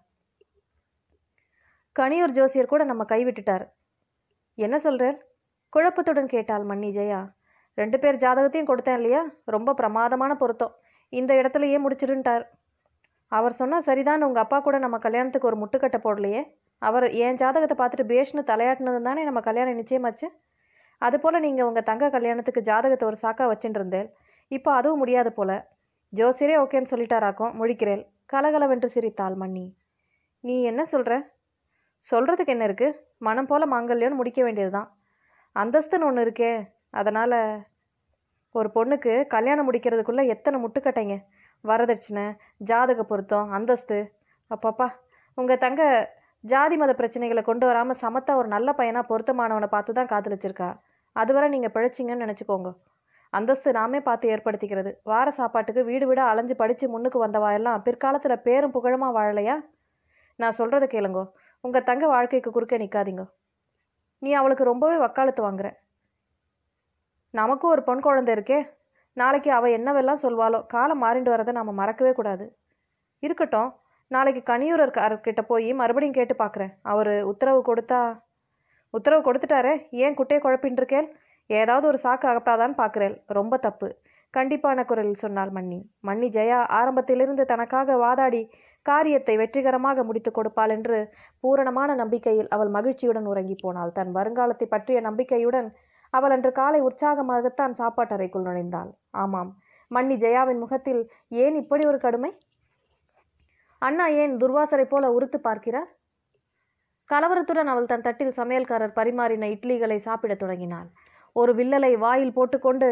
கனியூர் ஜோசியர் கூட நம்ம கைவிட்டுட்டார் என்ன சொல்றேன் குழப்பத்துடன் கேட்டாள் மன்னி ஜெயா ரெண்டு பேர் ஜாதகத்தையும் கொடுத்தேன் இல்லையா ரொம்ப பிரமாதமான பொருத்தம் இந்த இடத்துலயே முடிச்சிருன்ட்டார் அவர் சொன்னால் சரிதான் உங்கள் அப்பா கூட நம்ம கல்யாணத்துக்கு ஒரு முட்டுக்கட்டை போடலையே அவர் என் ஜாதகத்தை பார்த்துட்டு பேஷ்னு தலையாட்டினது தானே நம்ம கல்யாணம் நிச்சயமாச்சு அதுபோல் நீங்கள் உங்கள் தங்க கல்யாணத்துக்கு ஜாதகத்தை ஒரு சாக்கா வச்சுட்டு இருந்தேன் இப்போ அதுவும் முடியாது போல ஜோசியரே ஓகேன்னு சொல்லிட்டாராக்கும் முழிக்கிறேன் கலகலவென்று சிரித்தாள் மன்னி நீ என்ன சொல்கிற சொல்கிறதுக்கு என்ன இருக்குது மனம் போல மாங்கல்யம்னு முடிக்க வேண்டியது தான் அந்தஸ்துன்னு ஒன்று இருக்கே அதனால் ஒரு பொண்ணுக்கு கல்யாணம் முடிக்கிறதுக்குள்ளே எத்தனை முட்டுக்கட்டைங்க வரதட்சணை ஜாதக பொருத்தம் அந்தஸ்து அப்பப்பா உங்கள் தங்க ஜாதி மத பிரச்சனைகளை கொண்டு வராமல் சமத்தா ஒரு நல்ல பையனாக பொருத்தமானவனை பார்த்து தான் காதலிச்சிருக்கா அதுவரை நீங்கள் பிழைச்சிங்கன்னு நினச்சிக்கோங்க அந்தஸ்து நாமே பார்த்து ஏற்படுத்திக்கிறது வார சாப்பாட்டுக்கு வீடு வீடாக அலைஞ்சு படித்து முன்னுக்கு வந்தவா எல்லாம் பிற்காலத்தில் பேரும் புகழமா வாழலையா நான் சொல்கிறத கேளுங்கோ உங்கள் தங்க வாழ்க்கைக்கு குறுக்க நிற்காதீங்க நீ அவளுக்கு ரொம்பவே வக்காலத்து வாங்குற நமக்கும் ஒரு பொன் குழந்தை இருக்கே நாளைக்கு அவள் என்னவெல்லாம் சொல்வாளோ காலம் மாறிண்டு வரதை நாம் மறக்கவே கூடாது இருக்கட்டும் நாளைக்கு கனியூரர்கிட்ட போய் மறுபடியும் கேட்டு பார்க்குறேன் அவர் உத்தரவு கொடுத்தா உத்தரவு கொடுத்துட்டாரே ஏன் குட்டையை குழப்பின்னு இருக்கேன் ஏதாவது ஒரு சாக்கு அகப்பாதான்னு பார்க்குறேன் ரொம்ப தப்பு கண்டிப்பான குரலில் சொன்னாள் மன்னி மன்னி ஜெயா ஆரம்பத்திலிருந்து தனக்காக வாதாடி காரியத்தை வெற்றிகரமாக முடித்து கொடுப்பாள் என்று பூரணமான நம்பிக்கையில் அவள் மகிழ்ச்சியுடன் உறங்கி போனாள் தன் வருங்காலத்தை பற்றிய நம்பிக்கையுடன் அவள் அன்று காலை உற்சாகமாகத்தான் சாப்பாட்டறைக்குள் நுழைந்தாள் ஆமாம் மன்னி ஜெயாவின் முகத்தில் ஏன் இப்படி ஒரு கடுமை அண்ணா ஏன் துர்வாசரை போல உறுத்து பார்க்கிறார் கலவரத்துடன் அவள் தன் தட்டில் சமையல்காரர் பரிமாறின இட்லிகளை சாப்பிடத் தொடங்கினாள் ஒரு வில்லலை வாயில் போட்டுக்கொண்டு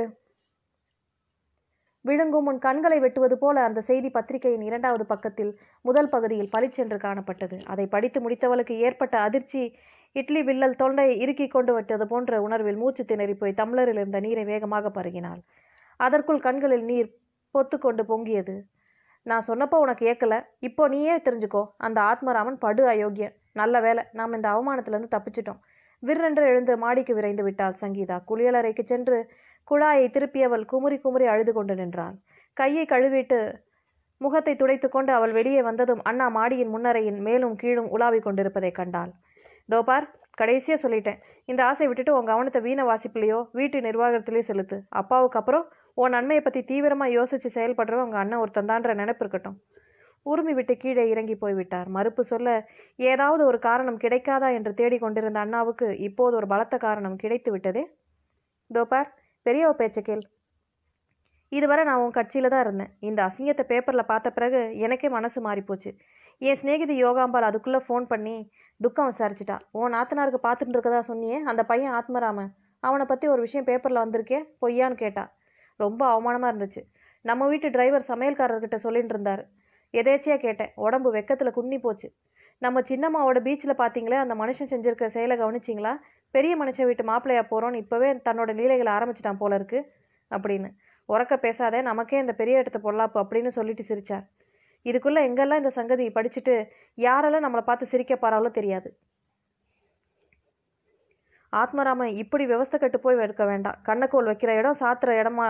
விழுங்கும் உன் கண்களை வெட்டுவது போல அந்த செய்தி பத்திரிகையின் இரண்டாவது பக்கத்தில் முதல் பகுதியில் பளிச்சென்று காணப்பட்டது அதை படித்து முடித்தவளுக்கு ஏற்பட்ட அதிர்ச்சி இட்லி வில்லல் தொண்டையை இறுக்கிக் கொண்டு விட்டது போன்ற உணர்வில் மூச்சு திணறி போய் டம்ளரில் இருந்த நீரை வேகமாக பருகினாள் அதற்குள் கண்களில் நீர் பொத்துக்கொண்டு பொங்கியது நான் சொன்னப்போ உனக்கு ஏற்கல இப்போ நீயே தெரிஞ்சுக்கோ அந்த ஆத்மராமன் படு அயோக்கியன் நல்ல வேலை நாம் இந்த அவமானத்திலிருந்து தப்பிச்சிட்டோம் விற்றென்று எழுந்து மாடிக்கு விரைந்து விட்டாள் சங்கீதா குளியலறைக்கு சென்று குழாயை திருப்பியவள் குமுறி குமுறி அழுது கொண்டு நின்றாள் கையை கழுவிட்டு முகத்தை துடைத்து கொண்டு அவள் வெளியே வந்ததும் அண்ணா மாடியின் முன்னரையின் மேலும் கீழும் உலாவிக் கொண்டிருப்பதைக் கண்டாள் தோபார் கடைசியாக சொல்லிட்டேன் இந்த ஆசை விட்டுட்டு உன் கவனத்தை வீண வாசிப்புலையோ வீட்டு நிர்வாகத்திலேயோ செலுத்து அப்பாவுக்கு அப்புறம் உன் நன்மையை பற்றி தீவிரமாக யோசித்து செயல்படுறவன் உங்கள் அண்ணன் ஒருத்தந்தான்ற நினைப்பு இருக்கட்டும் உருமி விட்டு கீழே இறங்கி போய்விட்டார் மறுப்பு சொல்ல ஏதாவது ஒரு காரணம் கிடைக்காதா என்று தேடிக்கொண்டிருந்த அண்ணாவுக்கு இப்போது ஒரு பலத்த காரணம் கிடைத்து விட்டதே தோபார் பெரியவ பேச்ச கேள் இதுவரை நான் உன் கட்சியில் தான் இருந்தேன் இந்த அசிங்கத்தை பேப்பரில் பார்த்த பிறகு எனக்கே மனசு மாறிப்போச்சு என் சிநேகிதி யோகாம்பால் அதுக்குள்ளே ஃபோன் பண்ணி துக்கம் விசாரிச்சிட்டா உன் நாத்தனாருக்கு பார்த்துட்டு இருக்கதா சொன்னியே அந்த பையன் ஆத்மராமன் அவனை பற்றி ஒரு விஷயம் பேப்பரில் வந்திருக்கே பொய்யான்னு கேட்டா ரொம்ப அவமானமாக இருந்துச்சு நம்ம வீட்டு டிரைவர் சமையல்காரர்கிட்ட சொல்லிட்டு இருந்தார் எதேச்சியாக கேட்டேன் உடம்பு வெக்கத்தில் குன்னி போச்சு நம்ம சின்னம்மாவோட பீச்சில் பார்த்தீங்களே அந்த மனுஷன் செஞ்சிருக்க செயலை கவனிச்சிங்களா பெரிய மனுஷன் வீட்டு மாப்பிள்ளையா போகிறோன்னு இப்போவே தன்னோட லீலைகளை ஆரம்பிச்சிட்டான் போல இருக்கு அப்படின்னு உறக்க பேசாதே நமக்கே இந்த பெரிய இடத்த பொல்லாப்பு அப்படின்னு சொல்லிட்டு சிரிச்சார் இதுக்குள்ளே எங்கெல்லாம் இந்த சங்கதி படிச்சுட்டு யாரெல்லாம் நம்மளை பார்த்து சிரிக்க பாராலோ தெரியாது ஆத்மராமன் இப்படி விவஸ்தை கட்டு போய் எடுக்க வேண்டாம் கண்ணக்கோல் வைக்கிற இடம் சாத்துற இடமா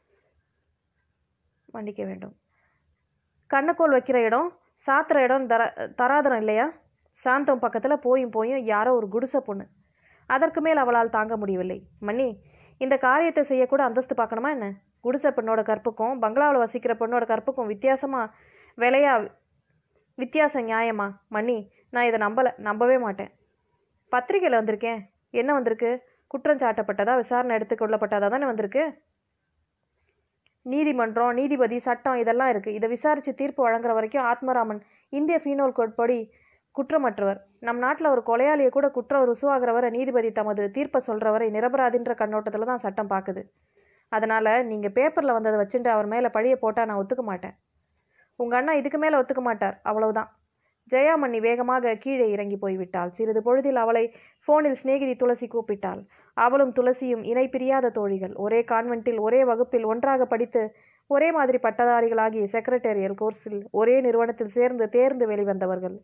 மன்னிக்க வேண்டும் கண்ணக்கோல் வைக்கிற இடம் சாத்துற இடம் தர தராதரம் இல்லையா சாந்தம் பக்கத்தில் போயும் போயும் யாரோ ஒரு குடிசை பொண்ணு அதற்கு மேல் அவளால் தாங்க முடியவில்லை மன்னி இந்த காரியத்தை செய்யக்கூட அந்தஸ்து பார்க்கணுமா என்ன குடிசை பெண்ணோட கற்புக்கும் பங்களாவில் வசிக்கிற பெண்ணோட கற்புக்கும் வித்தியாசமாக விலையா வித்தியாசம் நியாயமா மன்னி நான் இதை நம்பலை நம்பவே மாட்டேன் பத்திரிக்கையில் வந்திருக்கேன் என்ன வந்திருக்கு குற்றம் சாட்டப்பட்டதா விசாரணை எடுத்துக்கொள்ளப்பட்டதா தானே வந்திருக்கு நீதிமன்றம் நீதிபதி சட்டம் இதெல்லாம் இருக்குது இதை விசாரித்து தீர்ப்பு வழங்குற வரைக்கும் ஆத்மராமன் இந்திய ஃபீனோல் கோட் படி குற்றமற்றவர் நம் நாட்டில் ஒரு கொலையாளியை கூட குற்றம் ருசுவாகிறவரை நீதிபதி தமது தீர்ப்பை சொல்கிறவரை நிரபராதின்ற கண்ணோட்டத்தில் தான் சட்டம் பார்க்குது அதனால் நீங்கள் பேப்பரில் வந்ததை வச்சுட்டு அவர் மேலே பழிய போட்டால் நான் ஒத்துக்க மாட்டேன் உங்கள் அண்ணா இதுக்கு மேலே ஒத்துக்க மாட்டார் அவ்வளவுதான் ஜெயாமணி வேகமாக கீழே இறங்கி போய்விட்டாள் சிறிது பொழுதில் அவளை ஃபோனில் சிநேகிதி துளசி கூப்பிட்டாள் அவளும் துளசியும் இணை பிரியாத தோழிகள் ஒரே கான்வென்ட்டில் ஒரே வகுப்பில் ஒன்றாக படித்து ஒரே மாதிரி பட்டதாரிகளாகி செக்ரட்டேரியல் கோர்ஸில் ஒரே நிறுவனத்தில் சேர்ந்து தேர்ந்து வெளிவந்தவர்கள்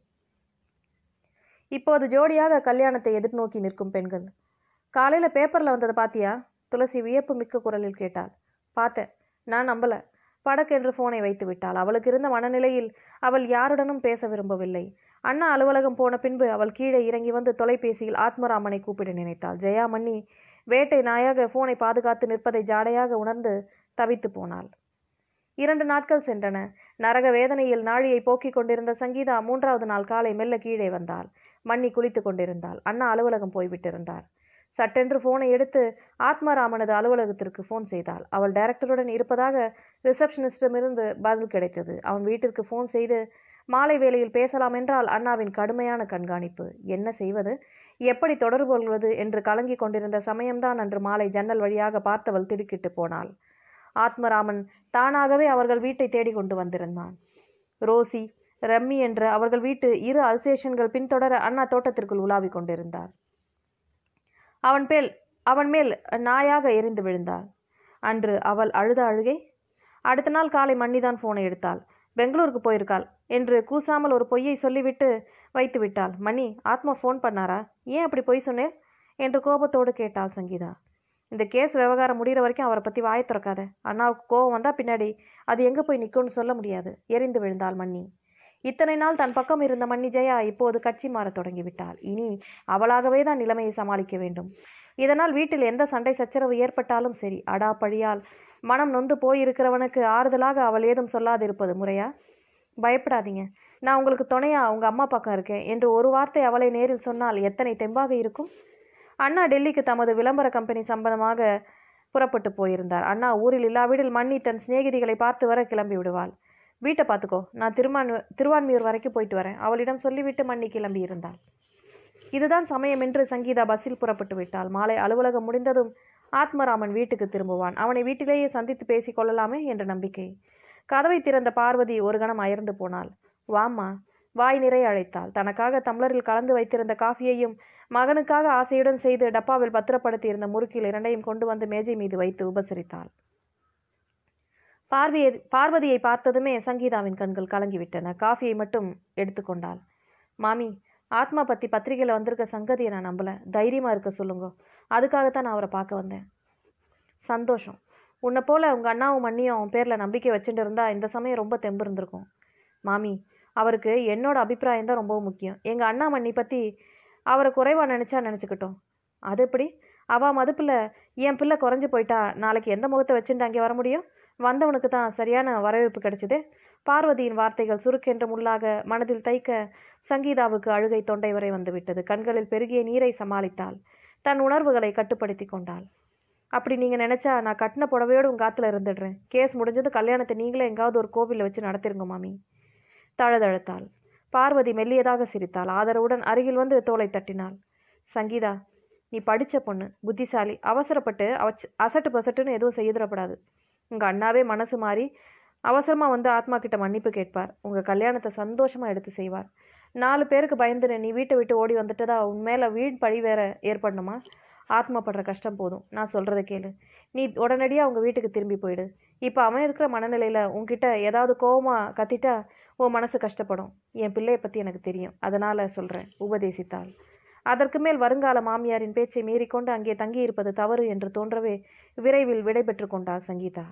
இப்போது ஜோடியாக கல்யாணத்தை எதிர்நோக்கி நிற்கும் பெண்கள் காலையில் பேப்பரில் வந்ததை பாத்தியா துளசி வியப்பு மிக்க குரலில் கேட்டாள் பார்த்தேன் நான் நம்பல படக்கென்று ஃபோனை வைத்து விட்டாள் அவளுக்கு இருந்த மனநிலையில் அவள் யாருடனும் பேச விரும்பவில்லை அண்ணா அலுவலகம் போன பின்பு அவள் கீழே இறங்கி வந்து தொலைபேசியில் ஆத்மராமனை கூப்பிட நினைத்தாள் ஜெயாமணி வேட்டை நாயாக ஃபோனை பாதுகாத்து நிற்பதை ஜாடையாக உணர்ந்து தவித்து போனாள் இரண்டு நாட்கள் சென்றன நரக வேதனையில் நாழியை போக்கிக் கொண்டிருந்த சங்கீதா மூன்றாவது நாள் காலை மெல்ல கீழே வந்தாள் மன்னி குளித்து கொண்டிருந்தாள் அண்ணா அலுவலகம் போய்விட்டிருந்தார் சட்டென்று ஃபோனை எடுத்து ஆத்மராமனது அலுவலகத்திற்கு ஃபோன் செய்தாள் அவள் டைரக்டருடன் இருப்பதாக ரிசப்ஷனிஸ்டமிருந்து பதில் கிடைத்தது அவன் வீட்டிற்கு ஃபோன் செய்து மாலை வேளையில் பேசலாம் என்றால் அண்ணாவின் கடுமையான கண்காணிப்பு என்ன செய்வது எப்படி தொடர்பு கொள்வது என்று கலங்கிக் கொண்டிருந்த சமயம்தான் அன்று மாலை ஜன்னல் வழியாக பார்த்தவள் திடுக்கிட்டு போனாள் ஆத்மராமன் தானாகவே அவர்கள் வீட்டை தேடி கொண்டு வந்திருந்தான் ரோசி ரம்மி என்ற அவர்கள் வீட்டு இரு அல்சேஷன்கள் பின்தொடர அண்ணா தோட்டத்திற்குள் உலாவிக் கொண்டிருந்தார் அவன் மேல் அவன் மேல் நாயாக எரிந்து விழுந்தாள் அன்று அவள் அழுத அழுகை அடுத்த நாள் காலை மன்னிதான் ஃபோனை எடுத்தாள் பெங்களூருக்கு போயிருக்காள் என்று கூசாமல் ஒரு பொய்யை சொல்லிவிட்டு வைத்து விட்டாள் மணி ஆத்மா ஃபோன் பண்ணாரா ஏன் அப்படி பொய் சொன்னேன் என்று கோபத்தோடு கேட்டாள் சங்கீதா இந்த கேஸ் விவகாரம் முடிகிற வரைக்கும் அவரை பற்றி வாயை திறக்காத அண்ணாவுக்கு கோபம் வந்தால் பின்னாடி அது எங்கே போய் நிற்கும்னு சொல்ல முடியாது எரிந்து விழுந்தாள் மன்னி இத்தனை நாள் தன் பக்கம் இருந்த மன்னி ஜெயா இப்போது கட்சி மாறத் தொடங்கிவிட்டாள் இனி அவளாகவே தான் நிலைமையை சமாளிக்க வேண்டும் இதனால் வீட்டில் எந்த சண்டை சச்சரவு ஏற்பட்டாலும் சரி அடா பழியால் மனம் நொந்து போயிருக்கிறவனுக்கு ஆறுதலாக அவள் ஏதும் சொல்லாதிருப்பது முறையா பயப்படாதீங்க நான் உங்களுக்கு துணையா உங்க அம்மா பக்கம் இருக்கேன் என்று ஒரு வார்த்தை அவளை நேரில் சொன்னால் எத்தனை தெம்பாக இருக்கும் அண்ணா டெல்லிக்கு தமது விளம்பர கம்பெனி சம்பந்தமாக புறப்பட்டு போயிருந்தார் அண்ணா ஊரில் இல்லாவிடில் மன்னி தன் சிநேகிதிகளை பார்த்து வர கிளம்பி விடுவாள் வீட்டை பார்த்துக்கோ நான் திருமான் திருவான்மியூர் வரைக்கும் போயிட்டு வரேன் அவளிடம் சொல்லிவிட்டு மன்னி கிளம்பி இருந்தாள் இதுதான் சமயம் என்று சங்கீதா பஸ்ஸில் புறப்பட்டு விட்டாள் மாலை அலுவலகம் முடிந்ததும் ஆத்மராமன் வீட்டுக்கு திரும்புவான் அவனை வீட்டிலேயே சந்தித்து பேசிக் கொள்ளலாமே என்ற நம்பிக்கை கதவை திறந்த பார்வதி ஒரு கணம் அயர்ந்து போனாள் வாம்மா வாய் நிறைய அழைத்தாள் தனக்காக டம்ளரில் கலந்து வைத்திருந்த காஃபியையும் மகனுக்காக ஆசையுடன் செய்து டப்பாவில் பத்திரப்படுத்தி இருந்த முறுக்கில் இரண்டையும் கொண்டு வந்து மேஜை மீது வைத்து உபசரித்தாள் பார்வையை பார்வதியை பார்த்ததுமே சங்கீதாவின் கண்கள் கலங்கிவிட்டன காஃபியை மட்டும் எடுத்துக்கொண்டாள் மாமி ஆத்மா பற்றி பத்திரிகையில் வந்திருக்க சங்கதியை நான் நம்பலை தைரியமாக இருக்க சொல்லுங்க அதுக்காகத்தான் நான் அவரை பார்க்க வந்தேன் சந்தோஷம் உன்னை போல உங்கள் அண்ணாவும் மண்ணியும் அவன் பேரில் நம்பிக்கை வச்சுட்டு இருந்தா இந்த சமயம் ரொம்ப தெம்பு இருந்திருக்கும் மாமி அவருக்கு என்னோட அபிப்பிராயம் தான் ரொம்ப முக்கியம் எங்கள் அண்ணா மண்ணி பற்றி அவரை குறைவாக நினச்சா நினச்சிக்கிட்டோம் அது எப்படி அவள் மதுப்பில் என் பிள்ளை குறைஞ்சு போயிட்டா நாளைக்கு எந்த முகத்தை வச்சுட்டு அங்கே வர முடியும் வந்தவனுக்கு தான் சரியான வரவேற்பு கிடைச்சது பார்வதியின் வார்த்தைகள் சுருக்கென்ற முள்ளாக மனதில் தைக்க சங்கீதாவுக்கு அழுகை தொண்டை வரை வந்துவிட்டது கண்களில் பெருகிய நீரை சமாளித்தாள் தன் உணர்வுகளை கட்டுப்படுத்தி கொண்டாள் அப்படி நீங்கள் நினச்சா நான் கட்டின புடவையோடு உங்கள் காத்துல இருந்துடுறேன் கேஸ் முடிஞ்சது கல்யாணத்தை நீங்களே எங்காவது ஒரு கோவிலில் வச்சு நடத்திருங்க மாமி தழுதழுத்தாள் பார்வதி மெல்லியதாக சிரித்தாள் ஆதரவுடன் அருகில் வந்து தோலை தட்டினாள் சங்கீதா நீ படித்த பொண்ணு புத்திசாலி அவசரப்பட்டு அவச் அசட்டு பசட்டுன்னு எதுவும் செய்திடப்படாது உங்கள் அண்ணாவே மனசு மாறி அவசரமாக வந்து ஆத்மா கிட்ட மன்னிப்பு கேட்பார் உங்கள் கல்யாணத்தை சந்தோஷமாக எடுத்து செய்வார் நாலு பேருக்கு பயந்துரு நீ வீட்டை விட்டு ஓடி வந்துட்டதா உன் மேலே வீண் பழி வேற ஏற்படணுமா ஆத்மா படுற கஷ்டம் போதும் நான் சொல்கிறத கேளு நீ உடனடியாக உங்கள் வீட்டுக்கு திரும்பி போயிடு இப்போ அவன் இருக்கிற மனநிலையில் உன்கிட்ட ஏதாவது கோவமாக கத்திட்டா உன் மனசு கஷ்டப்படும் என் பிள்ளையை பற்றி எனக்கு தெரியும் அதனால் சொல்கிறேன் உபதேசித்தாள் அதற்கு மேல் வருங்கால மாமியாரின் பேச்சை மீறிக்கொண்டு அங்கே தங்கியிருப்பது தவறு என்று தோன்றவே விரைவில் விடைபெற்று கொண்டாள் சங்கீதா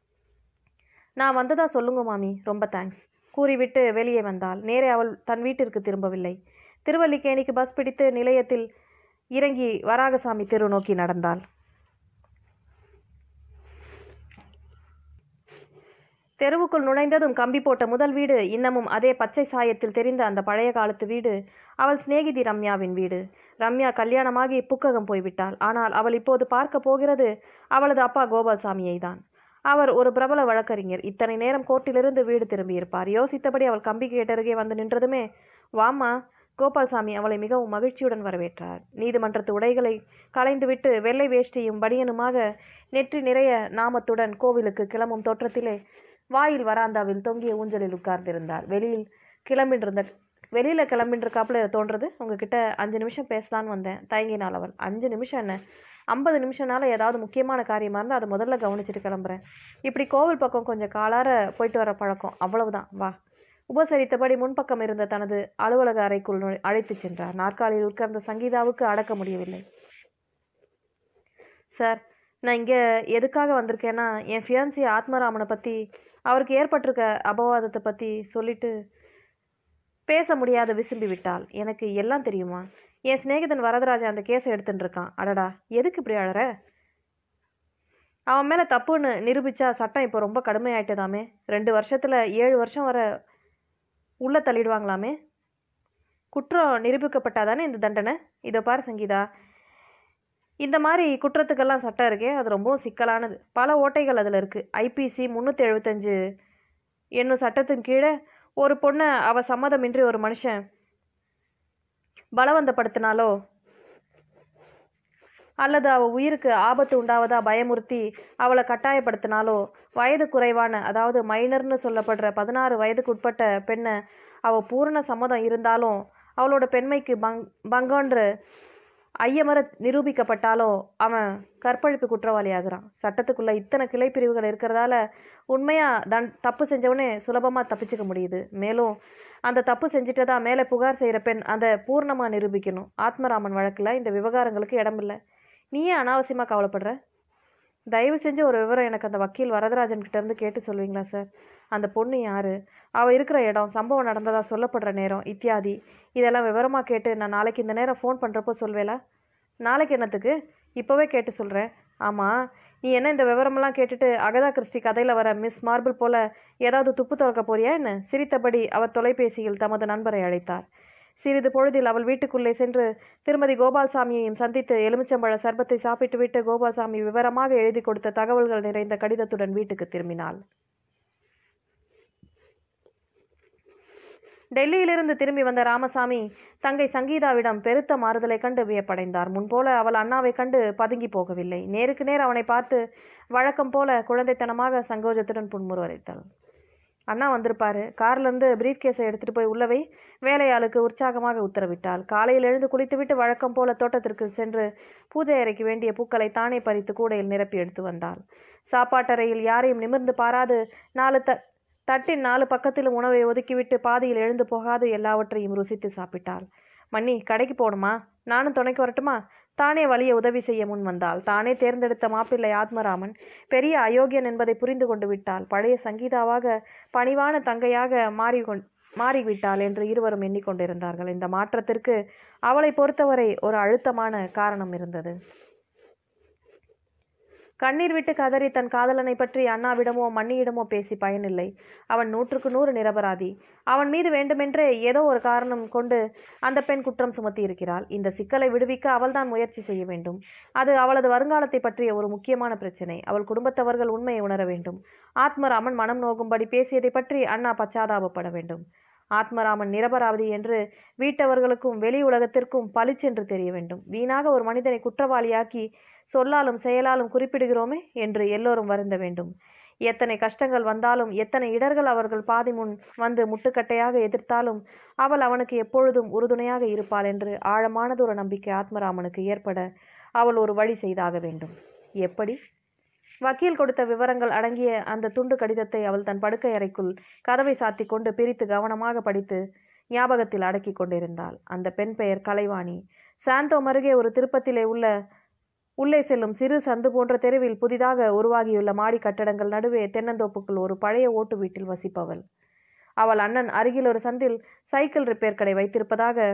நான் வந்ததா சொல்லுங்க மாமி ரொம்ப தேங்க்ஸ் கூறிவிட்டு வெளியே வந்தாள் நேரே அவள் தன் வீட்டிற்கு திரும்பவில்லை திருவல்லிக்கேணிக்கு பஸ் பிடித்து நிலையத்தில் இறங்கி வராகசாமி தெரு நோக்கி நடந்தாள் தெருவுக்குள் நுழைந்ததும் கம்பி போட்ட முதல் வீடு இன்னமும் அதே பச்சை சாயத்தில் தெரிந்த அந்த பழைய காலத்து வீடு அவள் சிநேகிதி ரம்யாவின் வீடு ரம்யா கல்யாணமாகி புக்ககம் போய்விட்டாள் ஆனால் அவள் இப்போது பார்க்க போகிறது அவளது அப்பா கோபால்சாமியை தான் அவர் ஒரு பிரபல வழக்கறிஞர் இத்தனை நேரம் கோர்ட்டிலிருந்து வீடு திரும்பியிருப்பார் யோசித்தபடி அவள் கம்பி கேட்டருகே வந்து நின்றதுமே வாம்மா கோபால்சாமி அவளை மிகவும் மகிழ்ச்சியுடன் வரவேற்றார் நீதிமன்றத்து உடைகளை களைந்துவிட்டு வெள்ளை வேஷ்டியும் பனியனுமாக நெற்றி நிறைய நாமத்துடன் கோவிலுக்கு கிளம்பும் தோற்றத்திலே வாயில் வராந்தாவில் தொங்கிய ஊஞ்சலில் உட்கார்ந்திருந்தார் வெளியில் கிளம்பின்றிருந்த வெளியில் கிளம்பின்றிருக்காப்புல தோன்றது உங்ககிட்ட அஞ்சு நிமிஷம் பேசலான்னு வந்தேன் தயங்கினாள் அவள் அஞ்சு நிமிஷம் என்ன ஐம்பது நிமிஷம்னால ஏதாவது முக்கியமான காரியமாக இருந்தால் அதை முதல்ல கவனிச்சுட்டு கிளம்புறேன் இப்படி கோவில் பக்கம் கொஞ்சம் காலார போயிட்டு வர பழக்கம் அவ்வளவுதான் வா உபசரித்தபடி முன்பக்கம் இருந்த தனது அலுவலக அறைக்குள் நுழை- அழைத்துச் சென்றார் நாற்காலியில் உட்கார்ந்த சங்கீதாவுக்கு அடக்க முடியவில்லை சார் நான் இங்கே எதுக்காக வந்திருக்கேன்னா என் ஃபியான்சி ஆத்மராமனை பற்றி அவருக்கு ஏற்பட்டிருக்க அபவாதத்தை பற்றி சொல்லிட்டு பேச முடியாத விசும்பி விட்டாள் எனக்கு எல்லாம் தெரியுமா என் சிநேகிதன் வரதராஜன் அந்த கேஸை எடுத்துட்டு இருக்கான் அடடா எதுக்கு இப்படி அழற அவன் மேலே தப்புன்னு நிரூபிச்சா சட்டம் இப்போ ரொம்ப கடுமையாயிட்டதாமே ரெண்டு வருஷத்தில் ஏழு வருஷம் வர உள்ளே தள்ளிடுவாங்களாமே குற்றம் நிரூபிக்கப்பட்டாதானே இந்த தண்டனை இதை பாரு சங்கீதா இந்த மாதிரி குற்றத்துக்கெல்லாம் சட்டம் இருக்கே அது ரொம்பவும் சிக்கலானது பல ஓட்டைகள் அதில் இருக்குது ஐபிசி முந்நூற்றி எழுபத்தஞ்சு என்னும் சட்டத்தின் கீழே ஒரு பொண்ணை அவ சம்மதமின்றி ஒரு மனுஷன் பலவந்தப்படுத்தினாலோ அல்லது அவள் உயிருக்கு ஆபத்து உண்டாவதா பயமுறுத்தி அவளை கட்டாயப்படுத்தினாலோ வயது குறைவான அதாவது மைனர்னு சொல்லப்படுற பதினாறு வயதுக்கு உட்பட்ட பெண்ணை அவள் பூரண சம்மதம் இருந்தாலும் அவளோட பெண்மைக்கு பங் பங்கன்று ஐயமர நிரூபிக்கப்பட்டாலோ அவன் கற்பழிப்பு குற்றவாளி ஆகுறான் சட்டத்துக்குள்ள இத்தனை கிளை பிரிவுகள் இருக்கிறதால உண்மையா தன் தப்பு செஞ்சவனே சுலபமாக தப்பிச்சுக்க முடியுது மேலும் அந்த தப்பு செஞ்சுட்டதா மேலே புகார் செய்கிற பெண் அந்த பூர்ணமாக நிரூபிக்கணும் ஆத்மராமன் வழக்கில் இந்த விவகாரங்களுக்கு இடமில்லை நீ ஏன் அனாவசியமாக கவலைப்படுற தயவு செஞ்சு ஒரு விவரம் எனக்கு அந்த வக்கீல் வரதராஜன் கிட்ட இருந்து கேட்டு சொல்வீங்களா சார் அந்த பொண்ணு யாரு அவள் இருக்கிற இடம் சம்பவம் நடந்ததா சொல்லப்படுற நேரம் இத்தியாதி இதெல்லாம் விவரமாக கேட்டு நான் நாளைக்கு இந்த நேரம் ஃபோன் பண்ணுறப்போ சொல்வேலா நாளைக்கு என்னத்துக்கு இப்போவே கேட்டு சொல்கிறேன் ஆமாம் நீ என்ன இந்த விவரமெல்லாம் கேட்டுட்டு அகதா கிறிஸ்டி கதையில் வர மிஸ் மார்பிள் போல ஏதாவது துப்பு துவக்க போறியா என்ன சிரித்தபடி அவர் தொலைபேசியில் தமது நண்பரை அழைத்தார் சிறிது பொழுதில் அவள் வீட்டுக்குள்ளே சென்று திருமதி கோபால்சாமியையும் சந்தித்து எலுமிச்சம்பழ சர்பத்தை சாப்பிட்டுவிட்டு கோபால்சாமி விவரமாக எழுதி கொடுத்த தகவல்கள் நிறைந்த கடிதத்துடன் வீட்டுக்கு திரும்பினாள் டெல்லியிலிருந்து திரும்பி வந்த ராமசாமி தங்கை சங்கீதாவிடம் பெருத்த மாறுதலை கண்டு வியப்படைந்தார் முன்போல அவள் அண்ணாவை கண்டு பதுங்கி போகவில்லை நேருக்கு நேர் அவனை பார்த்து வழக்கம் போல குழந்தைத்தனமாக சங்கோஜத்துடன் புன்முறுவரைத்தாள் அண்ணா வந்திருப்பாரு கார்லேருந்து பிரீஃப் கேஸை எடுத்துகிட்டு போய் உள்ளவை வேலையாளுக்கு உற்சாகமாக உத்தரவிட்டாள் காலையில் எழுந்து குளித்துவிட்டு வழக்கம் போல தோட்டத்திற்கு சென்று பூஜை அறைக்கு வேண்டிய பூக்களை தானே பறித்து கூடையில் நிரப்பி எடுத்து வந்தாள் சாப்பாட்டறையில் யாரையும் நிமிர்ந்து பாராது நாலு த தட்டின் நாலு பக்கத்திலும் உணவை ஒதுக்கிவிட்டு பாதியில் எழுந்து போகாது எல்லாவற்றையும் ருசித்து சாப்பிட்டாள் மன்னி கடைக்கு போகணுமா நானும் துணைக்கு வரட்டுமா தானே வலிய உதவி செய்ய முன் வந்தாள் தானே தேர்ந்தெடுத்த மாப்பிள்ளை ஆத்மராமன் பெரிய அயோக்கியன் என்பதை புரிந்து கொண்டு விட்டாள் பழைய சங்கீதாவாக பணிவான தங்கையாக மாறி கொண் மாறிவிட்டாள் என்று இருவரும் எண்ணிக்கொண்டிருந்தார்கள் இந்த மாற்றத்திற்கு அவளை பொறுத்தவரை ஒரு அழுத்தமான காரணம் இருந்தது கண்ணீர் விட்டு கதறி தன் காதலனை பற்றி அண்ணாவிடமோ மன்னியிடமோ பேசி பயனில்லை அவன் நூற்றுக்கு நூறு நிரபராதி அவன் மீது வேண்டுமென்றே ஏதோ ஒரு காரணம் கொண்டு அந்த பெண் குற்றம் சுமத்தி இருக்கிறாள் இந்த சிக்கலை விடுவிக்க அவள்தான் முயற்சி செய்ய வேண்டும் அது அவளது வருங்காலத்தை பற்றிய ஒரு முக்கியமான பிரச்சனை அவள் குடும்பத்தவர்கள் உண்மையை உணர வேண்டும் ஆத்மராமன் மனம் நோகும்படி பேசியதை பற்றி அண்ணா பச்சாதாபப்பட வேண்டும் ஆத்மராமன் நிரபராதி என்று வீட்டவர்களுக்கும் வெளி உலகத்திற்கும் பளிச்சென்று தெரிய வேண்டும் வீணாக ஒரு மனிதனை குற்றவாளியாக்கி சொல்லாலும் செயலாலும் குறிப்பிடுகிறோமே என்று எல்லோரும் வருந்த வேண்டும் எத்தனை கஷ்டங்கள் வந்தாலும் எத்தனை இடர்கள் அவர்கள் பாதி முன் வந்து முட்டுக்கட்டையாக எதிர்த்தாலும் அவள் அவனுக்கு எப்பொழுதும் உறுதுணையாக இருப்பாள் என்று ஆழமானதொரு நம்பிக்கை ஆத்மராமனுக்கு ஏற்பட அவள் ஒரு வழி செய்தாக வேண்டும் எப்படி வக்கீல் கொடுத்த விவரங்கள் அடங்கிய அந்த துண்டு கடிதத்தை அவள் தன் படுக்கை அறைக்குள் கதவை சாத்தி கொண்டு பிரித்து கவனமாக படித்து ஞாபகத்தில் அடக்கி கொண்டிருந்தாள் அந்த பெண் பெயர் கலைவாணி சாந்தோம் அருகே ஒரு திருப்பத்திலே உள்ள உள்ளே செல்லும் சிறு சந்து போன்ற தெருவில் புதிதாக உருவாகியுள்ள மாடி கட்டடங்கள் நடுவே தென்னந்தோப்புக்குள் ஒரு பழைய ஓட்டு வீட்டில் வசிப்பவள் அவள் அண்ணன் அருகில் ஒரு சந்தில் சைக்கிள் ரிப்பேர் கடை வைத்திருப்பதாக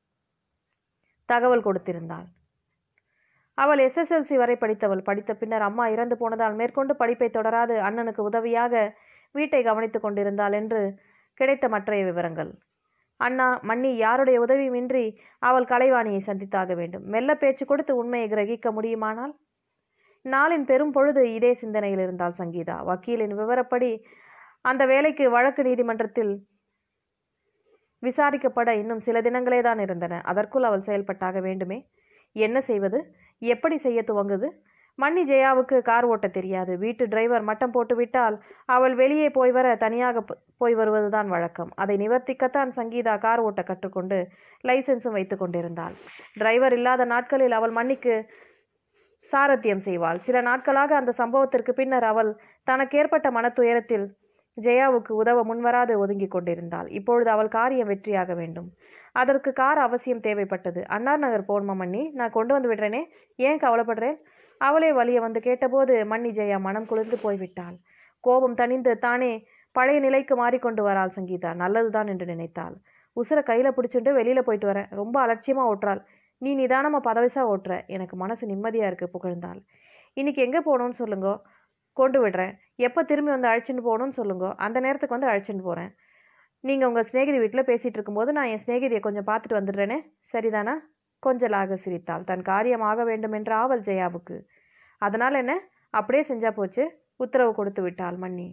தகவல் கொடுத்திருந்தாள் அவள் எஸ்எஸ்எல்சி வரை படித்தவள் படித்த பின்னர் அம்மா இறந்து போனதால் மேற்கொண்டு படிப்பை தொடராது அண்ணனுக்கு உதவியாக வீட்டை கவனித்துக் கொண்டிருந்தாள் என்று கிடைத்த மற்றைய விவரங்கள் அண்ணா மன்னி யாருடைய உதவியுமின்றி அவள் கலைவாணியை சந்தித்தாக வேண்டும் மெல்ல பேச்சு கொடுத்து உண்மையை கிரகிக்க முடியுமானால் நாளின் பெரும் பொழுது இதே சிந்தனையில் இருந்தாள் சங்கீதா வக்கீலின் விவரப்படி அந்த வேலைக்கு வழக்கு நீதிமன்றத்தில் விசாரிக்கப்பட இன்னும் சில தினங்களே தான் இருந்தன அதற்குள் அவள் செயல்பட்டாக வேண்டுமே என்ன செய்வது எப்படி செய்ய துவங்குது மன்னி ஜெயாவுக்கு கார் ஓட்ட தெரியாது வீட்டு டிரைவர் மட்டம் போட்டு விட்டால் அவள் வெளியே போய் வர தனியாக போ- போய் வருவதுதான் வழக்கம் அதை நிவர்த்திக்கத்தான் சங்கீதா கார் ஓட்ட கற்றுக்கொண்டு லைசென்ஸும் வைத்து கொண்டிருந்தாள் டிரைவர் இல்லாத நாட்களில் அவள் மன்னிக்கு சாரத்தியம் செய்வாள் சில நாட்களாக அந்த சம்பவத்திற்கு பின்னர் அவள் தனக்கு ஏற்பட்ட மனத்துயரத்தில் ஜெயாவுக்கு உதவ முன்வராது ஒதுங்கிக் கொண்டிருந்தாள் இப்பொழுது அவள் காரியம் வெற்றியாக வேண்டும் அதற்கு கார் அவசியம் தேவைப்பட்டது அன்னார் நகர் போன்மா மன்னி நான் கொண்டு வந்து விடுறேனே ஏன் கவலைப்படுறேன் அவளே வழிய வந்து கேட்டபோது மன்னி ஜெயா மனம் குளிர்ந்து போய்விட்டாள் கோபம் தணிந்து தானே பழைய நிலைக்கு மாறிக்கொண்டு வராள் சங்கீதா நல்லதுதான் என்று நினைத்தாள் உசுர கையில பிடிச்சிட்டு வெளியில போயிட்டு வரேன் ரொம்ப அலட்சியமா ஓட்டுறாள் நீ நிதானமா பதவிசா ஓட்டுற எனக்கு மனசு நிம்மதியா இருக்கு புகழ்ந்தாள் இன்னைக்கு எங்க போகணும்னு சொல்லுங்க கொண்டு விடுறேன் எப்போ திரும்பி வந்து அழைச்சிட்டு போகணும்னு சொல்லுங்க அந்த நேரத்துக்கு வந்து அழைச்சிட்டு போகிறேன் நீங்கள் உங்கள் சிநேகிதி வீட்டில் பேசிகிட்டு இருக்கும்போது நான் என் சிநேகிதியை கொஞ்சம் பார்த்துட்டு வந்துடுறேனே சரிதானா கொஞ்சலாக சிரித்தாள் தன் காரியம் ஆக வேண்டும் என்ற ஆவல் ஜெயாவுக்கு அதனால் என்ன அப்படியே செஞ்சா போச்சு உத்தரவு கொடுத்து விட்டாள் மன்னி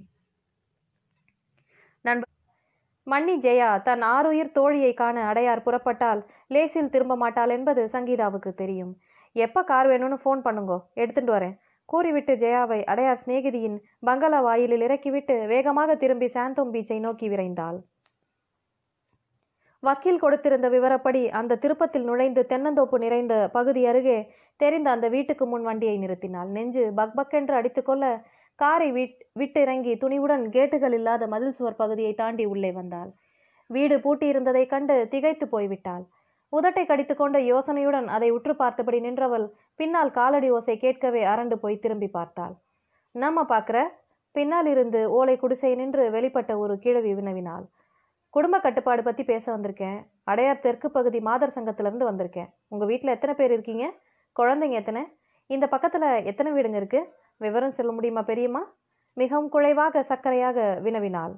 நண்ப மன்னி ஜெயா தன் ஆறுயிர் தோழியை காண அடையார் புறப்பட்டால் லேசில் திரும்ப மாட்டாள் என்பது சங்கீதாவுக்கு தெரியும் எப்போ கார் வேணும்னு ஃபோன் பண்ணுங்கோ எடுத்துட்டு வரேன் கூறிவிட்டு ஜெயாவை அடையார் சிநேகிதியின் பங்களா வாயிலில் இறக்கிவிட்டு வேகமாக திரும்பி சாந்தோம் பீச்சை நோக்கி விரைந்தாள் வக்கீல் கொடுத்திருந்த விவரப்படி அந்த திருப்பத்தில் நுழைந்து தென்னந்தோப்பு நிறைந்த பகுதி அருகே தெரிந்த அந்த வீட்டுக்கு முன் வண்டியை நிறுத்தினாள் நெஞ்சு பக்பக்கென்று அடித்துக்கொள்ள காரை விட் விட்டு இறங்கி துணிவுடன் கேட்டுகள் இல்லாத மதில் சுவர் பகுதியை தாண்டி உள்ளே வந்தாள் வீடு பூட்டியிருந்ததைக் கண்டு திகைத்து போய்விட்டாள் உதட்டை கடித்துக்கொண்ட யோசனையுடன் அதை உற்று பார்த்தபடி நின்றவள் பின்னால் காலடி ஓசை கேட்கவே அரண்டு போய் திரும்பி பார்த்தாள் நம்ம பார்க்குற பின்னால் இருந்து ஓலை குடிசை நின்று வெளிப்பட்ட ஒரு கிழவி வினவினாள் குடும்ப கட்டுப்பாடு பற்றி பேச வந்திருக்கேன் அடையார் தெற்கு பகுதி மாதர் சங்கத்திலேருந்து வந்திருக்கேன் உங்கள் வீட்டில் எத்தனை பேர் இருக்கீங்க குழந்தைங்க எத்தனை இந்த பக்கத்தில் எத்தனை வீடுங்க இருக்கு விவரம் சொல்ல முடியுமா பெரியம்மா மிகவும் குறைவாக சர்க்கரையாக வினவினாள்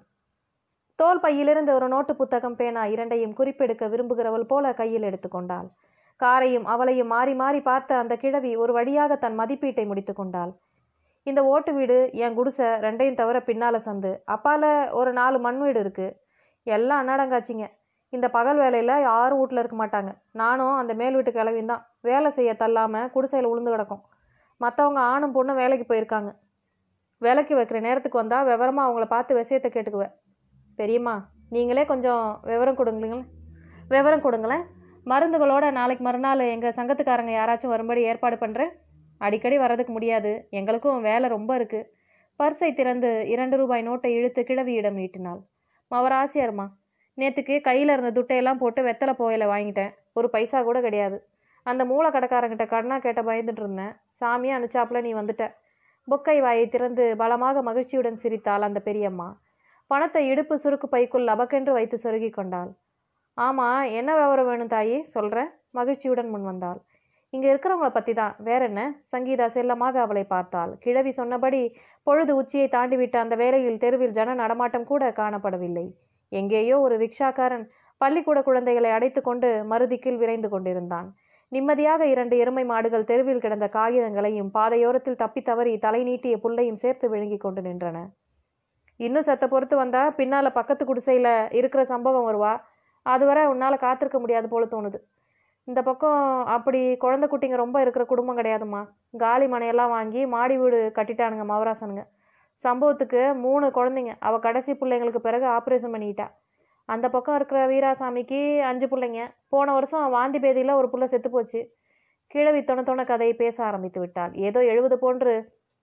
தோல் பையிலிருந்து ஒரு நோட்டு புத்தகம் பேனா இரண்டையும் குறிப்பெடுக்க விரும்புகிறவள் போல கையில் எடுத்துக்கொண்டாள் காரையும் அவளையும் மாறி மாறி பார்த்த அந்த கிழவி ஒரு வழியாக தன் மதிப்பீட்டை முடித்து கொண்டாள் இந்த ஓட்டு வீடு என் குடிசை ரெண்டையும் தவிர பின்னால சந்து அப்பால ஒரு நாலு மண் வீடு இருக்கு எல்லாம் அன்னாடங்காச்சிங்க இந்த பகல் வேலையில் யாரும் வீட்டில் இருக்க மாட்டாங்க நானும் அந்த மேல் வீட்டு கிளவியும் தான் வேலை செய்ய தள்ளாமல் குடிசையில் உளுந்து கிடக்கும் மற்றவங்க ஆணும் பொண்ணும் வேலைக்கு போயிருக்காங்க வேலைக்கு வைக்கிற நேரத்துக்கு வந்தால் விவரமாக அவங்கள பார்த்து விஷயத்தை கேட்டுக்குவேன் பெரியம்மா நீங்களே கொஞ்சம் விவரம் கொடுங்களேன் விவரம் கொடுங்களேன் மருந்துகளோட நாளைக்கு மறுநாள் எங்கள் சங்கத்துக்காரங்க யாராச்சும் வரும்படி ஏற்பாடு பண்ணுறேன் அடிக்கடி வரதுக்கு முடியாது எங்களுக்கும் வேலை ரொம்ப இருக்குது பர்ஸை திறந்து இரண்டு ரூபாய் நோட்டை இழுத்து கிழவியிடம் நீட்டினாள் மவராசியாருமா நேற்றுக்கு கையில் இருந்த துட்டையெல்லாம் போட்டு வெத்தலை போயில வாங்கிட்டேன் ஒரு பைசா கூட கிடையாது அந்த மூளை கடைக்காரங்கிட்ட கடனா கேட்ட பயந்துட்டு இருந்தேன் சாமியை அனுச்சாப்புல நீ வந்துட்ட பொக்கை வாயை திறந்து பலமாக மகிழ்ச்சியுடன் சிரித்தாள் அந்த பெரியம்மா பணத்தை இடுப்பு சுருக்கு பைக்குள் அபக்கென்று வைத்து சொருகி கொண்டாள் ஆமாம் என்ன விவரம் வேணும் தாயி சொல்கிறேன் மகிழ்ச்சியுடன் முன் வந்தாள் இங்கே இருக்கிறவங்கள பற்றி தான் வேற என்ன சங்கீதா செல்லமாக அவளை பார்த்தாள் கிழவி சொன்னபடி பொழுது உச்சியை தாண்டிவிட்ட அந்த வேளையில் தெருவில் ஜன நடமாட்டம் கூட காணப்படவில்லை எங்கேயோ ஒரு ரிக்ஷாக்காரன் பள்ளிக்கூட குழந்தைகளை அடைத்து கொண்டு மருதிக்கில் விரைந்து கொண்டிருந்தான் நிம்மதியாக இரண்டு எருமை மாடுகள் தெருவில் கிடந்த காகிதங்களையும் பாதையோரத்தில் தப்பி தவறி தலை நீட்டிய புல்லையும் சேர்த்து விழுங்கிக் கொண்டு நின்றன இன்னும் சத்த பொறுத்து வந்தா பின்னால பக்கத்து குடிசையில இருக்கிற சம்பவம் வருவா அதுவரை உன்னால காத்திருக்க முடியாது போல தோணுது இந்த பக்கம் அப்படி குழந்தை குட்டிங்க ரொம்ப இருக்கிற குடும்பம் கிடையாதும்மா காலி மனையெல்லாம் வாங்கி மாடி வீடு கட்டிட்டானுங்க மவராசனுங்க சம்பவத்துக்கு மூணு குழந்தைங்க அவ கடைசி பிள்ளைங்களுக்கு பிறகு ஆப்ரேஷன் பண்ணிக்கிட்டா அந்த பக்கம் இருக்கிற வீராசாமிக்கு அஞ்சு பிள்ளைங்க போன வருஷம் வாந்தி பேதியில் ஒரு புள்ள செத்து போச்சு கிழவி தொண தொண கதையை பேச ஆரம்பித்து விட்டாள் ஏதோ எழுவது போன்று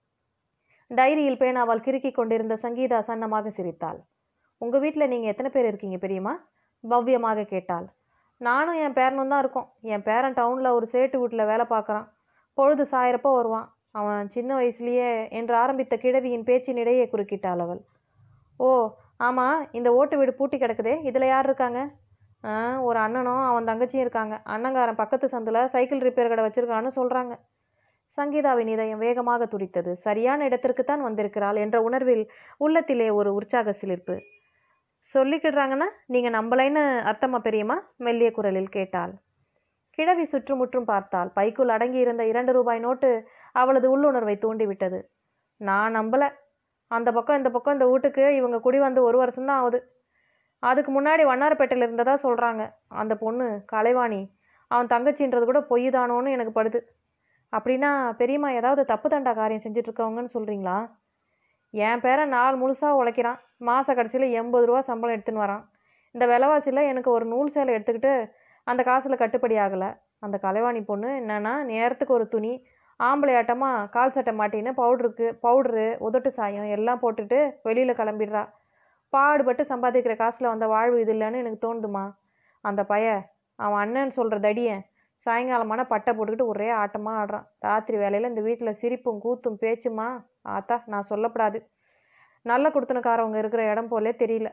டைரியில் பேனாவால் கிறுக்கி கொண்டிருந்த சங்கீதா சன்னமாக சிரித்தாள் உங்கள் வீட்டில் நீங்கள் எத்தனை பேர் இருக்கீங்க பெரியம்மா பவ்யமாக கேட்டாள் நானும் என் பேரனும் தான் இருக்கோம் என் பேரன் டவுனில் ஒரு சேட்டு வீட்டில் வேலை பார்க்குறான் பொழுது சாயிறப்போ வருவான் அவன் சின்ன வயசுலேயே என்று ஆரம்பித்த கிழவியின் பேச்சினிடையே குறுக்கிட்டாள் அவள் ஓ ஆமாம் இந்த ஓட்டு வீடு பூட்டி கிடக்குதே இதில் யார் இருக்காங்க ஆ ஒரு அண்ணனும் அவன் தங்கச்சியும் இருக்காங்க அண்ணங்காரன் பக்கத்து சந்தில் சைக்கிள் ரிப்பேர் கடை வச்சிருக்கான்னு சொல்கிறாங்க சங்கீதாவின் இதயம் வேகமாக துடித்தது சரியான இடத்திற்குத்தான் வந்திருக்கிறாள் என்ற உணர்வில் உள்ளத்திலே ஒரு உற்சாக சிலிர்ப்பு சொல்லிக்கிடுறாங்கன்னா நீங்கள் நம்பலைன்னு அர்த்தமா பெரியம்மா மெல்லிய குரலில் கேட்டாள் கிழவி சுற்றுமுற்றும் பார்த்தாள் பைக்குள் அடங்கியிருந்த இரண்டு ரூபாய் நோட்டு அவளது உள்ளுணர்வை தூண்டிவிட்டது நான் நம்பல அந்த பக்கம் இந்த பக்கம் இந்த வீட்டுக்கு இவங்க குடி வந்து ஒரு வருஷம்தான் ஆகுது அதுக்கு முன்னாடி வண்ணாரப்பேட்டையில் இருந்ததா சொல்கிறாங்க அந்த பொண்ணு கலைவாணி அவன் தங்கச்சின்றது கூட பொய் தானோன்னு எனக்கு படுது அப்படின்னா பெரியம்மா ஏதாவது தப்பு தண்டா காரியம் செஞ்சுட்டு இருக்கவங்கன்னு சொல்கிறீங்களா என் பேரன் நாள் முழுசாக உழைக்கிறான் மாத கடைசியில் எண்பது ரூபா சம்பளம் எடுத்துன்னு வரான் இந்த விலைவாசியில் எனக்கு ஒரு நூல் சேலை எடுத்துக்கிட்டு அந்த காசில் கட்டுப்படி ஆகலை அந்த கலைவாணி பொண்ணு என்னன்னா நேரத்துக்கு ஒரு துணி ஆம்பளை ஆட்டமாக கால் சட்டை மாட்டின்னு பவுட்ருக்கு பவுட்ரு உதட்டு சாயம் எல்லாம் போட்டுட்டு வெளியில் கிளம்பிடுறா பாடுபட்டு சம்பாதிக்கிற காசில் வந்த வாழ்வு இது இல்லைன்னு எனக்கு தோணுதுமா அந்த பைய அவன் அண்ணன் சொல்கிற தடியன் சாயங்காலமான பட்டை போட்டுக்கிட்டு ஒரே ஆட்டமாக ஆடுறான் ராத்திரி வேலையில் இந்த வீட்டில் சிரிப்பும் கூத்தும் பேச்சுமா ஆத்தா நான் சொல்லப்படாது நல்ல கொடுத்தனக்காரவங்க இருக்கிற இடம் போலே தெரியல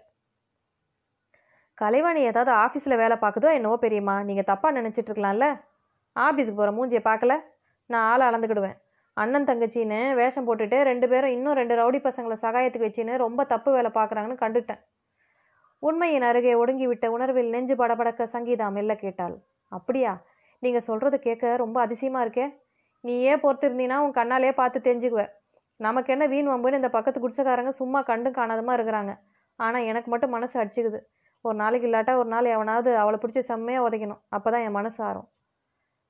கலைவாணி ஏதாவது ஆஃபீஸில் வேலை பார்க்குதோ என்னவோ பெரியம்மா நீங்கள் தப்பாக நினச்சிட்டு இருக்கலாம்ல ஆஃபீஸுக்கு போகிற மூஞ்சியை பார்க்கல நான் ஆளை அளந்துக்கிடுவேன் அண்ணன் தங்கச்சின்னு வேஷம் போட்டுட்டு ரெண்டு பேரும் இன்னும் ரெண்டு ரவுடி பசங்களை சகாயத்துக்கு வச்சுன்னு ரொம்ப தப்பு வேலை பார்க்குறாங்கன்னு கண்டுட்டேன் உண்மையின் அருகே ஒடுங்கி விட்ட உணர்வில் நெஞ்சு படபடக்க சங்கீதா மெல்ல கேட்டாள் அப்படியா நீங்கள் சொல்கிறது கேட்க ரொம்ப அதிசயமாக இருக்கே நீயே பொறுத்திருந்தீன்னா உன் கண்ணாலே பார்த்து தெரிஞ்சுக்குவ நமக்கு என்ன வீண் வம்புன்னு இந்த பக்கத்து குடிசைக்காரங்க சும்மா கண்டும் காணாதமா இருக்கிறாங்க ஆனால் எனக்கு மட்டும் மனசு அடிச்சுக்குது ஒரு நாளைக்கு இல்லாட்டா ஒரு நாள் எவனாவது அவளை பிடிச்சி செம்மையாக உதைக்கணும் அப்போ தான் என் மனசு ஆறும்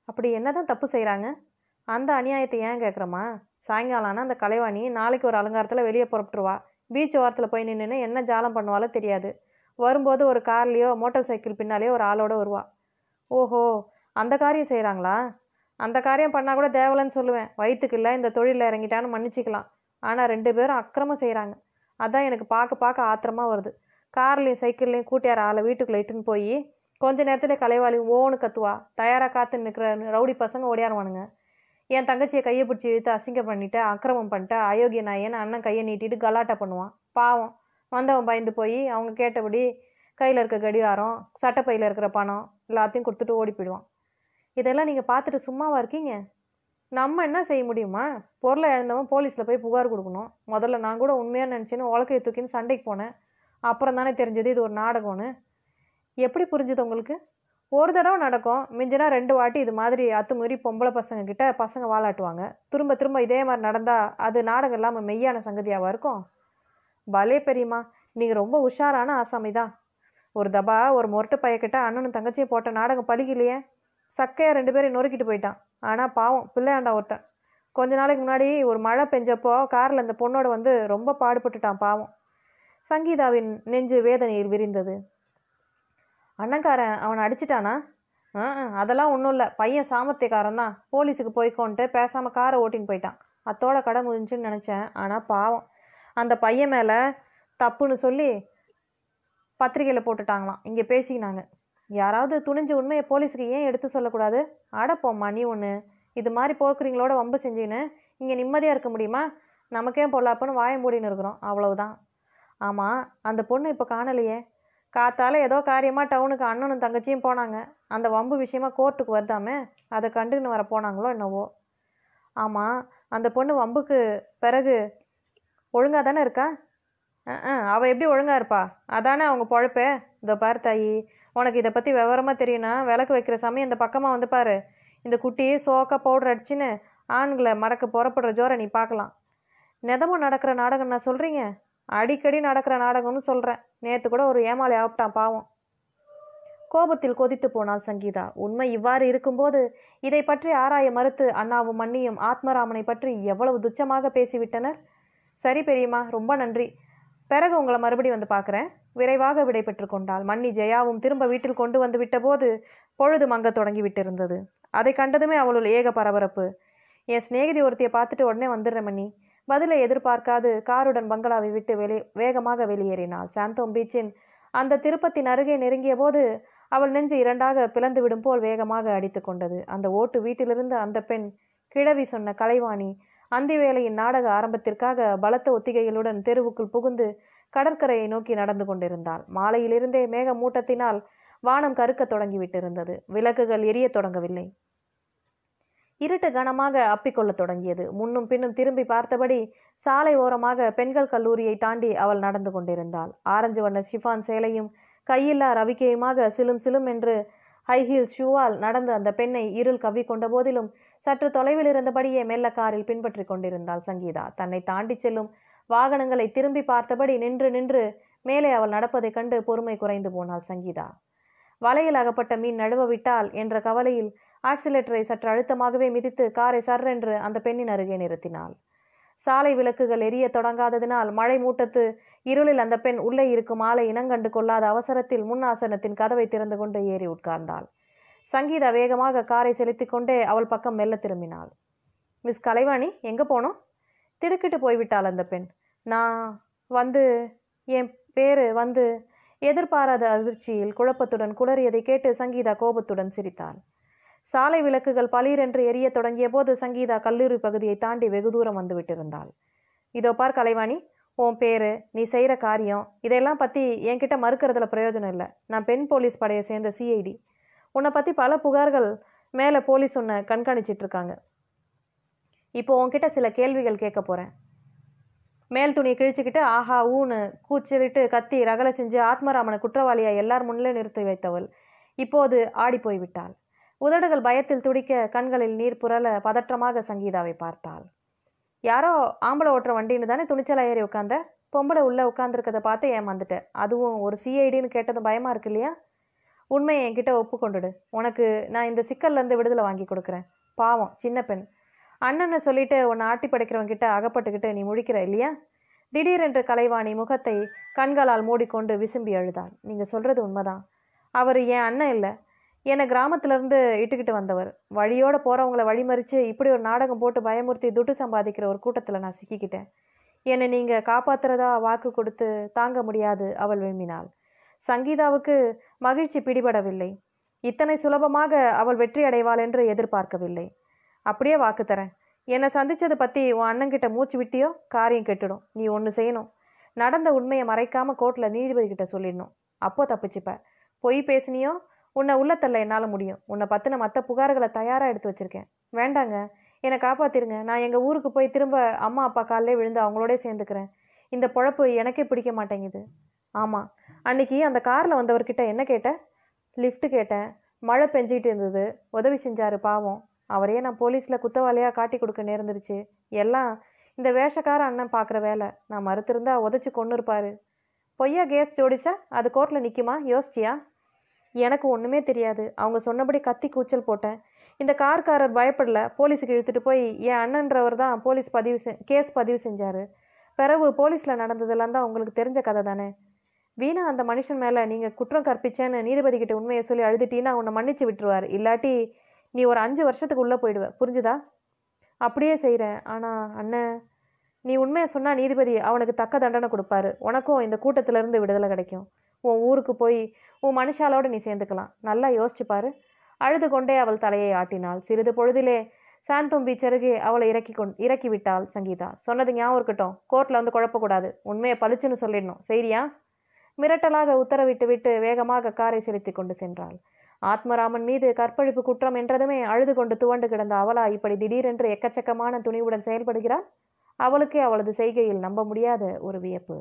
அப்படி என்னதான் தப்பு செய்கிறாங்க அந்த அநியாயத்தை ஏன் கேட்குறமா சாயங்காலம் ஆனால் அந்த கலைவாணி நாளைக்கு ஒரு அலங்காரத்தில் வெளியே புறப்பட்டுருவா பீச் ஓரத்தில் போய் நின்றுன்னு என்ன ஜாலம் பண்ணுவாலோ தெரியாது வரும்போது ஒரு கார்லேயோ மோட்டார் சைக்கிள் பின்னாலேயோ ஒரு ஆளோட வருவா ஓஹோ அந்த காரியம் செய்கிறாங்களா அந்த காரியம் பண்ணால் கூட தேவலன்னு சொல்லுவேன் வயிற்றுக்கு இல்லை இந்த தொழிலில் இறங்கிட்டான்னு மன்னிச்சிக்கலாம் ஆனால் ரெண்டு பேரும் அக்கிரமம் செய்கிறாங்க அதான் எனக்கு பார்க்க பார்க்க ஆத்திரமாக வருது கார்லேயும் சைக்கிள்லேயும் கூட்டியார் ஆளை வீட்டுக்குள்ளே இட்டுன்னு போய் கொஞ்ச நேரத்தில் கலைவாளி ஓன்னு கத்துவா தயாராக காத்து நிற்கிற ரவுடி பசங்க ஓடியாருவானுங்க என் தங்கச்சியை கையை பிடிச்சி இழுத்து அசிங்கம் பண்ணிட்டு அக்கிரமம் பண்ணிட்டு அயோக்கிய நாயன்னு அண்ணன் கையை நீட்டிட்டு கலாட்டா பண்ணுவான் பாவம் வந்தவன் பயந்து போய் அவங்க கேட்டபடி கையில் இருக்க கடிகாரம் சட்டப்பையில் இருக்கிற பணம் எல்லாத்தையும் கொடுத்துட்டு ஓடி போயிடுவான் இதெல்லாம் நீங்கள் பார்த்துட்டு சும்மாவா இருக்கீங்க நம்ம என்ன செய்ய முடியுமா பொருளை இழந்தவன் போலீஸில் போய் புகார் கொடுக்கணும் முதல்ல நான் கூட உண்மையாக நினச்சேன்னு உலக்கையை தூக்கின்னு சண்டைக்கு போனேன் அப்புறம் தானே தெரிஞ்சது இது ஒரு நாடகம்னு எப்படி புரிஞ்சுது உங்களுக்கு ஒரு தடவை நடக்கும் மிஞ்சினா ரெண்டு வாட்டி இது மாதிரி அத்துமீறி பொம்பளை பசங்க கிட்ட பசங்க வாலாட்டுவாங்க திரும்ப திரும்ப இதே மாதிரி நடந்தா அது நாடகம் இல்லாமல் மெய்யான சங்கதியாவா இருக்கும் பலே பெரியம்மா நீங்கள் ரொம்ப உஷாரான ஆசாமி தான் ஒரு தபா ஒரு முரட்டு பையக்கிட்ட அண்ணனும் தங்கச்சியும் போட்ட நாடகம் பலிக்கலையே சக்கையா ரெண்டு பேரும் நொறுக்கிட்டு போயிட்டான் ஆனால் பாவம் பிள்ளையாண்டா ஒருத்தன் கொஞ்ச நாளைக்கு முன்னாடி ஒரு மழை பெஞ்சப்போ காரில் இந்த பொண்ணோட வந்து ரொம்ப பாடுபட்டுட்டான் பாவம் சங்கீதாவின் நெஞ்சு வேதனையில் விரிந்தது அண்ணன்காரன் அவனை அடிச்சிட்டானா ஆ அதெல்லாம் ஒன்றும் இல்லை பையன் சாமர்த்தியக்காரன் தான் போலீஸுக்கு போய்க்கோன்ட்டு பேசாமல் காரை ஓட்டின்னு போயிட்டான் அத்தோட கடை முடிஞ்சுன்னு நினச்சேன் ஆனால் பாவம் அந்த பையன் மேலே தப்புன்னு சொல்லி பத்திரிக்கையில் போட்டுட்டாங்களாம் இங்கே பேசிக்கினாங்க யாராவது துணிஞ்சு உண்மையை போலீஸுக்கு ஏன் எடுத்து சொல்லக்கூடாது அடப்போம்மா நீ ஒன்று இது மாதிரி போக்குறீங்களோட வம்பு செஞ்சுன்னு இங்கே நிம்மதியாக இருக்க முடியுமா நமக்கே பொல்லாப்புன்னு வாய மூடின்னு இருக்கிறோம் அவ்வளவுதான் ஆமாம் அந்த பொண்ணு இப்போ காணலையே காத்தால ஏதோ காரியமாக டவுனுக்கு அண்ணனும் தங்கச்சியும் போனாங்க அந்த வம்பு விஷயமா கோர்ட்டுக்கு வருதாமே அதை கண்டுன்னு வர போனாங்களோ என்னவோ ஆமாம் அந்த பொண்ணு வம்புக்கு பிறகு ஒழுங்காக தானே இருக்கா ஆ அவள் எப்படி ஒழுங்காக இருப்பா அதானே அவங்க பொழப்பே இதோ பார் தாயி உனக்கு இதை பற்றி விவரமாக தெரியும்னா விளக்கு வைக்கிற சமயம் இந்த பக்கமாக வந்து பாரு இந்த குட்டி சோக்கா பவுடர் அடிச்சுன்னு ஆண்களை மடக்க புறப்படுற ஜோரை நீ பார்க்கலாம் நிதமும் நடக்கிற நாடகம் நான் சொல்கிறீங்க அடிக்கடி நடக்கிற நாடகம்னு சொல்கிறேன் நேற்று கூட ஒரு ஏமாளி ஆப்பிட்டான் பாவம் கோபத்தில் கொதித்து போனாள் சங்கீதா உண்மை இவ்வாறு இருக்கும்போது இதை பற்றி ஆராய மறுத்து அண்ணாவும் மன்னியும் ஆத்மராமனை பற்றி எவ்வளவு துச்சமாக பேசிவிட்டனர் சரி பெரியம்மா ரொம்ப நன்றி பிறகு உங்களை மறுபடி வந்து பார்க்குறேன் விரைவாக விடை பெற்று கொண்டாள் மன்னி ஜெயாவும் திரும்ப வீட்டில் கொண்டு வந்து விட்டபோது பொழுது மங்க தொடங்கி விட்டிருந்தது அதை கண்டதுமே அவளுள் ஏக பரபரப்பு என் சிநேகிதி ஒருத்தியை பார்த்துட்டு உடனே வந்துடுறேன் மன்னி பதிலை எதிர்பார்க்காது காருடன் பங்களாவை விட்டு வெளி வேகமாக வெளியேறினாள் சாந்தோம் பீச்சின் அந்த திருப்பத்தின் அருகே நெருங்கிய போது அவள் நெஞ்சு இரண்டாக பிளந்து விடும் போல் வேகமாக அடித்து கொண்டது அந்த ஓட்டு வீட்டிலிருந்த அந்த பெண் கிழவி சொன்ன கலைவாணி அந்தி வேளையின் நாடக ஆரம்பத்திற்காக பலத்த ஒத்திகைகளுடன் தெருவுக்குள் புகுந்து கடற்கரையை நோக்கி நடந்து கொண்டிருந்தாள் மாலையிலிருந்தே மேக மூட்டத்தினால் வானம் கருக்கத் தொடங்கிவிட்டிருந்தது விளக்குகள் எரியத் தொடங்கவில்லை இருட்டு கனமாக அப்பிக்கொள்ளத் தொடங்கியது முன்னும் பின்னும் திரும்பி பார்த்தபடி சாலை ஓரமாக பெண்கள் கல்லூரியை தாண்டி அவள் நடந்து கொண்டிருந்தாள் ஆரஞ்சு வண்ண ஷிஃபான் சேலையும் கையில்லா ரவிக்கையுமாக சிலும் சிலும் என்று ஹை ஹீல்ஸ் ஷூவால் நடந்து அந்த பெண்ணை இருள் கவ்வி கொண்ட போதிலும் சற்று தொலைவில் இருந்தபடியே மெல்ல காரில் பின்பற்றி கொண்டிருந்தாள் சங்கீதா தன்னை தாண்டிச் செல்லும் வாகனங்களை திரும்பி பார்த்தபடி நின்று நின்று மேலே அவள் நடப்பதைக் கண்டு பொறுமை குறைந்து போனாள் சங்கீதா வலையில் அகப்பட்ட மீன் நழுவ விட்டால் என்ற கவலையில் ஆக்சிலேட்டரை சற்று அழுத்தமாகவே மிதித்து காரை சர்ரென்று அந்த பெண்ணின் அருகே நிறுத்தினாள் சாலை விளக்குகள் எரிய தொடங்காததினால் மழை மூட்டத்து இருளில் அந்த பெண் உள்ளே இருக்கும் ஆளை இனங்கண்டு கொள்ளாத அவசரத்தில் முன் ஆசனத்தின் கதவை திறந்து கொண்டு ஏறி உட்கார்ந்தாள் சங்கீதா வேகமாக காரை செலுத்திக் கொண்டே அவள் பக்கம் மெல்ல திரும்பினாள் மிஸ் கலைவாணி எங்க போனோம் திடுக்கிட்டு போய்விட்டாள் அந்த பெண் நான் வந்து என் பேரு வந்து எதிர்பாராத அதிர்ச்சியில் குழப்பத்துடன் குளறியதை கேட்டு சங்கீதா கோபத்துடன் சிரித்தாள் சாலை விளக்குகள் பளீரென்று எரியத் தொடங்கிய போது சங்கீதா கல்லூரி பகுதியை தாண்டி வெகு தூரம் வந்து விட்டிருந்தாள் இதோ பார் கலைவாணி உன் பேரு நீ செய்கிற காரியம் இதெல்லாம் பற்றி என்கிட்ட மறுக்கிறதுல பிரயோஜனம் இல்லை நான் பெண் போலீஸ் படையை சேர்ந்த சிஐடி உன்னை பற்றி பல புகார்கள் மேலே போலீஸ் உன்னை கண்காணிச்சிட்டு இருக்காங்க இப்போ உன்கிட்ட சில கேள்விகள் கேட்க போகிறேன் மேல் துணியை கிழிச்சுக்கிட்டு ஆஹா ஊன்னு கூச்சலிட்டு கத்தி ரகலை செஞ்சு ஆத்மராமனை குற்றவாளியா எல்லார் முன்னிலே நிறுத்தி வைத்தவள் இப்போது ஆடி போய்விட்டாள் உதடுகள் பயத்தில் துடிக்க கண்களில் நீர் புரள பதற்றமாக சங்கீதாவை பார்த்தாள் யாரோ ஆம்பளை ஓட்டுற வண்டின்னு தானே துணிச்சலா ஏறி உட்காந்த பொம்பளை உள்ளே உட்காந்துருக்கதை பார்த்து ஏமாந்துட்டேன் அதுவும் ஒரு சிஐடின்னு கேட்டதும் பயமா இருக்கு இல்லையா உண்மையை என்கிட்ட ஒப்புக்கொண்டுடு உனக்கு நான் இந்த சிக்கல்லேருந்து விடுதலை வாங்கி கொடுக்குறேன் பாவம் சின்ன பெண் அண்ணனை சொல்லிட்டு உன்னை ஆட்டி படைக்கிறவங்க கிட்ட அகப்பட்டுக்கிட்டு நீ முழிக்கிற இல்லையா திடீரென்று கலைவாணி முகத்தை கண்களால் மூடிக்கொண்டு விசும்பி அழுதாள் நீங்கள் சொல்கிறது உண்மைதான் அவர் என் அண்ணன் இல்லை என்னை கிராமத்திலேருந்து இட்டுக்கிட்டு வந்தவர் வழியோட போகிறவங்கள வழிமறித்து இப்படி ஒரு நாடகம் போட்டு பயமுறுத்தி துட்டு சம்பாதிக்கிற ஒரு கூட்டத்தில் நான் சிக்கிக்கிட்டேன் என்னை நீங்கள் காப்பாத்துறதா வாக்கு கொடுத்து தாங்க முடியாது அவள் விரும்பினாள் சங்கீதாவுக்கு மகிழ்ச்சி பிடிபடவில்லை இத்தனை சுலபமாக அவள் வெற்றி அடைவாள் என்று எதிர்பார்க்கவில்லை அப்படியே வாக்கு தரேன் என்னை சந்திச்சதை பற்றி உன் அண்ணன்கிட்ட மூச்சு விட்டியோ காரியம் கெட்டுடும் நீ ஒன்று செய்யணும் நடந்த உண்மையை மறைக்காம கோர்ட்டில் நீதிபதி கிட்ட சொல்லிடணும் அப்போ தப்பிச்சுப்ப பொய் பேசினியோ உன்னை உள்ளத்தள்ள என்னால் முடியும் உன்னை பற்றின மற்ற புகார்களை தயாராக எடுத்து வச்சிருக்கேன் வேண்டாங்க என்னை காப்பாத்திருங்க நான் எங்கள் ஊருக்கு போய் திரும்ப அம்மா அப்பா காலிலே விழுந்து அவங்களோட சேர்ந்துக்கிறேன் இந்த பொழப்பு எனக்கே பிடிக்க மாட்டேங்குது ஆமாம் அன்னைக்கு அந்த காரில் வந்தவர்கிட்ட என்ன கேட்டேன் லிஃப்ட் கேட்டேன் மழை பெஞ்சிட்டு இருந்தது உதவி செஞ்சாரு பாவம் அவரையே நான் போலீஸில் குத்தவாளியாக காட்டி கொடுக்க நேர்ந்துருச்சு எல்லாம் இந்த வேஷக்கார அண்ணன் பார்க்குற வேலை நான் மறுத்திருந்தா உதச்சி கொண்டு இருப்பாரு பொய்யா கேஸ் ஜோடிச்சா அது கோர்ட்டில் நிற்குமா யோசிச்சியா எனக்கு ஒன்றுமே தெரியாது அவங்க சொன்னபடி கத்தி கூச்சல் போட்டேன் இந்த கார்காரர் பயப்படல போலீஸுக்கு இழுத்துட்டு போய் என் அண்ணன்றவர் தான் போலீஸ் பதிவு செ கேஸ் பதிவு செஞ்சார் பிறகு போலீஸில் நடந்ததெல்லாம் தான் உங்களுக்கு தெரிஞ்ச கதை தானே வீணா அந்த மனுஷன் மேலே நீங்கள் குற்றம் கற்பிச்சேன்னு நீதிபதி கிட்ட உண்மையை சொல்லி அழுதுட்டீன்னா உன்னை மன்னிச்சு விட்டுருவார் இல்லாட்டி நீ ஒரு அஞ்சு வருஷத்துக்கு உள்ளே போயிடுவ புரிஞ்சுதா அப்படியே செய்கிறேன் ஆனால் அண்ணன் நீ உண்மையை சொன்னால் நீதிபதி அவனுக்கு தக்க தண்டனை கொடுப்பாரு உனக்கும் இந்த கூட்டத்திலேருந்து விடுதலை கிடைக்கும் உன் ஊருக்கு போய் உன் மனுஷாலோட நீ சேர்ந்துக்கலாம் நல்லா யோசிச்சு பாரு அழுது கொண்டே அவள் தலையை ஆட்டினாள் சிறிது பொழுதிலே சாந்தோம்பி செருகே அவளை இறக்கி கொண் இறக்கி விட்டாள் சங்கீதா சொன்னது ஞாபகம் இருக்கட்டும் கோர்ட்டில் வந்து குழப்பக்கூடாது உண்மையை பளிச்சுன்னு சொல்லிடணும் சரியா மிரட்டலாக உத்தரவிட்டு விட்டு வேகமாக காரை செலுத்தி கொண்டு சென்றாள் ஆத்மராமன் மீது கற்பழிப்பு குற்றம் என்றதுமே அழுது கொண்டு துவண்டு கிடந்த அவளா இப்படி திடீரென்று எக்கச்சக்கமான துணிவுடன் செயல்படுகிறாள் அவளுக்கே அவளது செய்கையில் நம்ப முடியாத ஒரு வியப்பு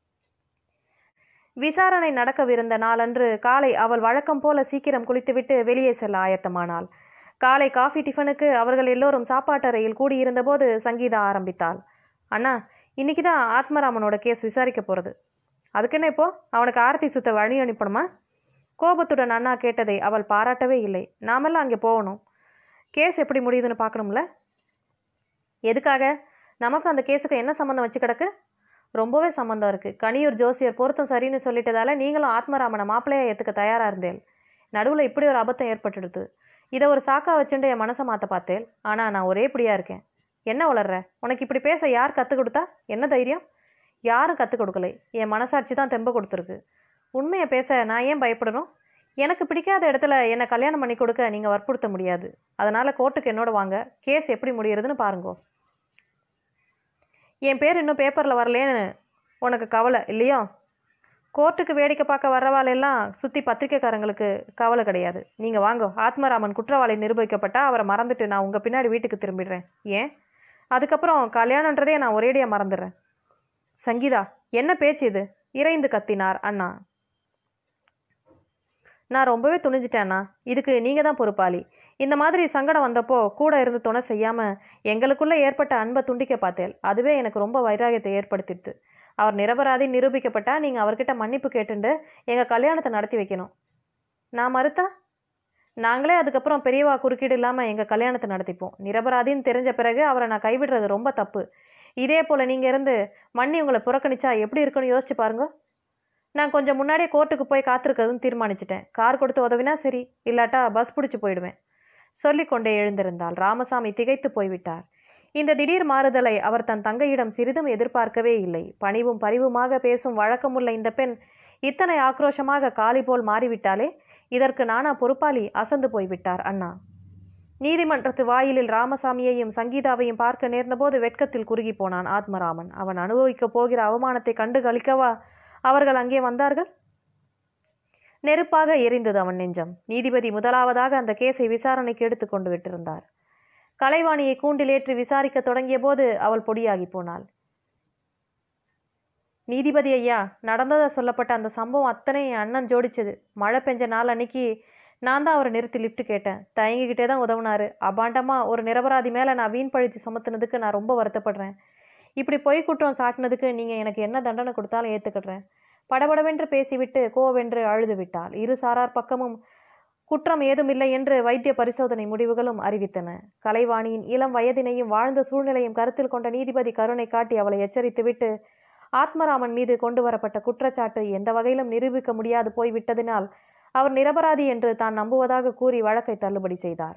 விசாரணை நடக்கவிருந்த நாளன்று காலை அவள் வழக்கம் போல சீக்கிரம் குளித்துவிட்டு வெளியே செல்ல ஆயத்தமானாள் காலை காஃபி டிஃபனுக்கு அவர்கள் எல்லோரும் சாப்பாட்டறையில் கூடியிருந்தபோது சங்கீதா ஆரம்பித்தாள் அண்ணா இன்னைக்கு தான் ஆத்மராமனோட கேஸ் விசாரிக்க போகிறது அதுக்கு என்ன இப்போ அவனுக்கு ஆரத்தி சுத்த வழி அனுப்பணுமா கோபத்துடன் அண்ணா கேட்டதை அவள் பாராட்டவே இல்லை நாமெல்லாம் அங்கே போகணும் கேஸ் எப்படி முடியுதுன்னு பார்க்கணும்ல எதுக்காக நமக்கு அந்த கேஸுக்கு என்ன சம்மந்தம் வச்சு கிடக்கு ரொம்பவே சம்மந்தம் இருக்குது கனியூர் ஜோசியர் பொருத்தம் சரின்னு சொல்லிட்டதால நீங்களும் ஆத்மராமனை மாப்பிள்ளையா ஏற்றுக்க தயாராக இருந்தேன் நடுவில் இப்படி ஒரு அபத்தம் ஏற்பட்டுடுது இதை ஒரு சாக்கா வச்சுட்டு என் மனசை மாற்ற பார்த்தேன் ஆனால் நான் ஒரே பிடியாக இருக்கேன் என்ன வளர்ற உனக்கு இப்படி பேச யார் கற்றுக் கொடுத்தா என்ன தைரியம் யாரும் கற்றுக் கொடுக்கலை என் மனசாட்சி தான் தெம்ப கொடுத்துருக்கு உண்மையை பேச நான் ஏன் பயப்படணும் எனக்கு பிடிக்காத இடத்துல என்னை கல்யாணம் பண்ணி கொடுக்க நீங்கள் வற்புறுத்த முடியாது அதனால் கோர்ட்டுக்கு என்னோட வாங்க கேஸ் எப்படி முடியறதுன்னு பாருங்கோ என் பேர் இன்னும் பேப்பரில் வரலேன்னு உனக்கு கவலை இல்லையா கோர்ட்டுக்கு வேடிக்கை பார்க்க வர்றவாளெல்லாம் சுற்றி பத்திரிக்கைக்காரங்களுக்கு கவலை கிடையாது நீங்கள் வாங்க ஆத்மராமன் குற்றவாளி நிரூபிக்கப்பட்டா அவரை மறந்துட்டு நான் உங்கள் பின்னாடி வீட்டுக்கு திரும்பிடுறேன் ஏன் அதுக்கப்புறம் கல்யாணன்றதே நான் ஒரேடியாக மறந்துடுறேன் சங்கீதா என்ன பேச்சு இது இறைந்து கத்தினார் அண்ணா நான் ரொம்பவே துணிஞ்சிட்டேண்ணா இதுக்கு நீங்கள் தான் பொறுப்பாளி இந்த மாதிரி சங்கடம் வந்தப்போ கூட இருந்து துணை செய்யாமல் எங்களுக்குள்ளே ஏற்பட்ட அன்பை துண்டிக்க பார்த்தேன் அதுவே எனக்கு ரொம்ப வைராகியத்தை ஏற்படுத்திடுது அவர் நிரபராதி நிரூபிக்கப்பட்டா நீங்கள் அவர்கிட்ட மன்னிப்பு கேட்டுண்டு எங்கள் கல்யாணத்தை நடத்தி வைக்கணும் நான் மறுத்தா நாங்களே அதுக்கப்புறம் பெரியவா குறுக்கீடு இல்லாமல் எங்கள் கல்யாணத்தை நடத்திப்போம் நிரபராதின்னு தெரிஞ்ச பிறகு அவரை நான் கைவிடுறது ரொம்ப தப்பு இதே போல் நீங்கள் இருந்து மன்னி உங்களை புறக்கணிச்சா எப்படி இருக்குன்னு யோசிச்சு பாருங்க நான் கொஞ்சம் முன்னாடியே கோர்ட்டுக்கு போய் காத்திருக்கிறதுன்னு தீர்மானிச்சிட்டேன் கார் கொடுத்து உதவினா சரி இல்லாட்டா பஸ் பிடிச்சி போயிடுவேன் சொல்லிக்கொண்டே எழுந்திருந்தாள் ராமசாமி திகைத்து போய்விட்டார் இந்த திடீர் மாறுதலை அவர் தன் தங்கையிடம் சிறிதும் எதிர்பார்க்கவே இல்லை பணிவும் பரிவுமாக பேசும் வழக்கமுள்ள இந்த பெண் இத்தனை ஆக்ரோஷமாக காளி போல் மாறிவிட்டாலே இதற்கு நானா பொறுப்பாளி அசந்து போய்விட்டார் அண்ணா நீதிமன்றத்து வாயிலில் ராமசாமியையும் சங்கீதாவையும் பார்க்க நேர்ந்தபோது வெட்கத்தில் குறுகி போனான் ஆத்மராமன் அவன் அனுபவிக்கப் போகிற அவமானத்தை கண்டு கழிக்கவா அவர்கள் அங்கே வந்தார்கள் நெருப்பாக எரிந்தது அவன் நெஞ்சம் நீதிபதி முதலாவதாக அந்த கேஸை விசாரணைக்கு எடுத்து கொண்டு விட்டிருந்தார் கலைவாணியை கூண்டிலேற்றி விசாரிக்க தொடங்கிய போது அவள் பொடியாகி போனாள் நீதிபதி ஐயா நடந்ததா சொல்லப்பட்ட அந்த சம்பவம் அத்தனை என் அண்ணன் ஜோடிச்சது மழை பெஞ்ச நாள் அன்னைக்கு நான் தான் அவரை நிறுத்தி லிஃப்ட் கேட்டேன் தயங்கிக்கிட்டே தான் உதவுனாரு அபாண்டமா ஒரு நிரபராதி மேலே நான் வீண் பழித்து சுமத்துனதுக்கு நான் ரொம்ப வருத்தப்படுறேன் இப்படி பொய் குற்றம் சாட்டினதுக்கு நீங்கள் எனக்கு என்ன தண்டனை கொடுத்தாலும் ஏற்றுக்கிடுறேன் படபடவென்று பேசிவிட்டு கோவென்று அழுது விட்டாள் இரு சாரார் பக்கமும் குற்றம் ஏதுமில்லை என்று வைத்திய பரிசோதனை முடிவுகளும் அறிவித்தன கலைவாணியின் இளம் வயதினையும் வாழ்ந்த சூழ்நிலையும் கருத்தில் கொண்ட நீதிபதி கருணை காட்டி அவளை எச்சரித்துவிட்டு ஆத்மராமன் மீது கொண்டு வரப்பட்ட குற்றச்சாட்டு எந்த வகையிலும் நிரூபிக்க முடியாது போய்விட்டதினால் அவர் நிரபராதி என்று தான் நம்புவதாக கூறி வழக்கை தள்ளுபடி செய்தார்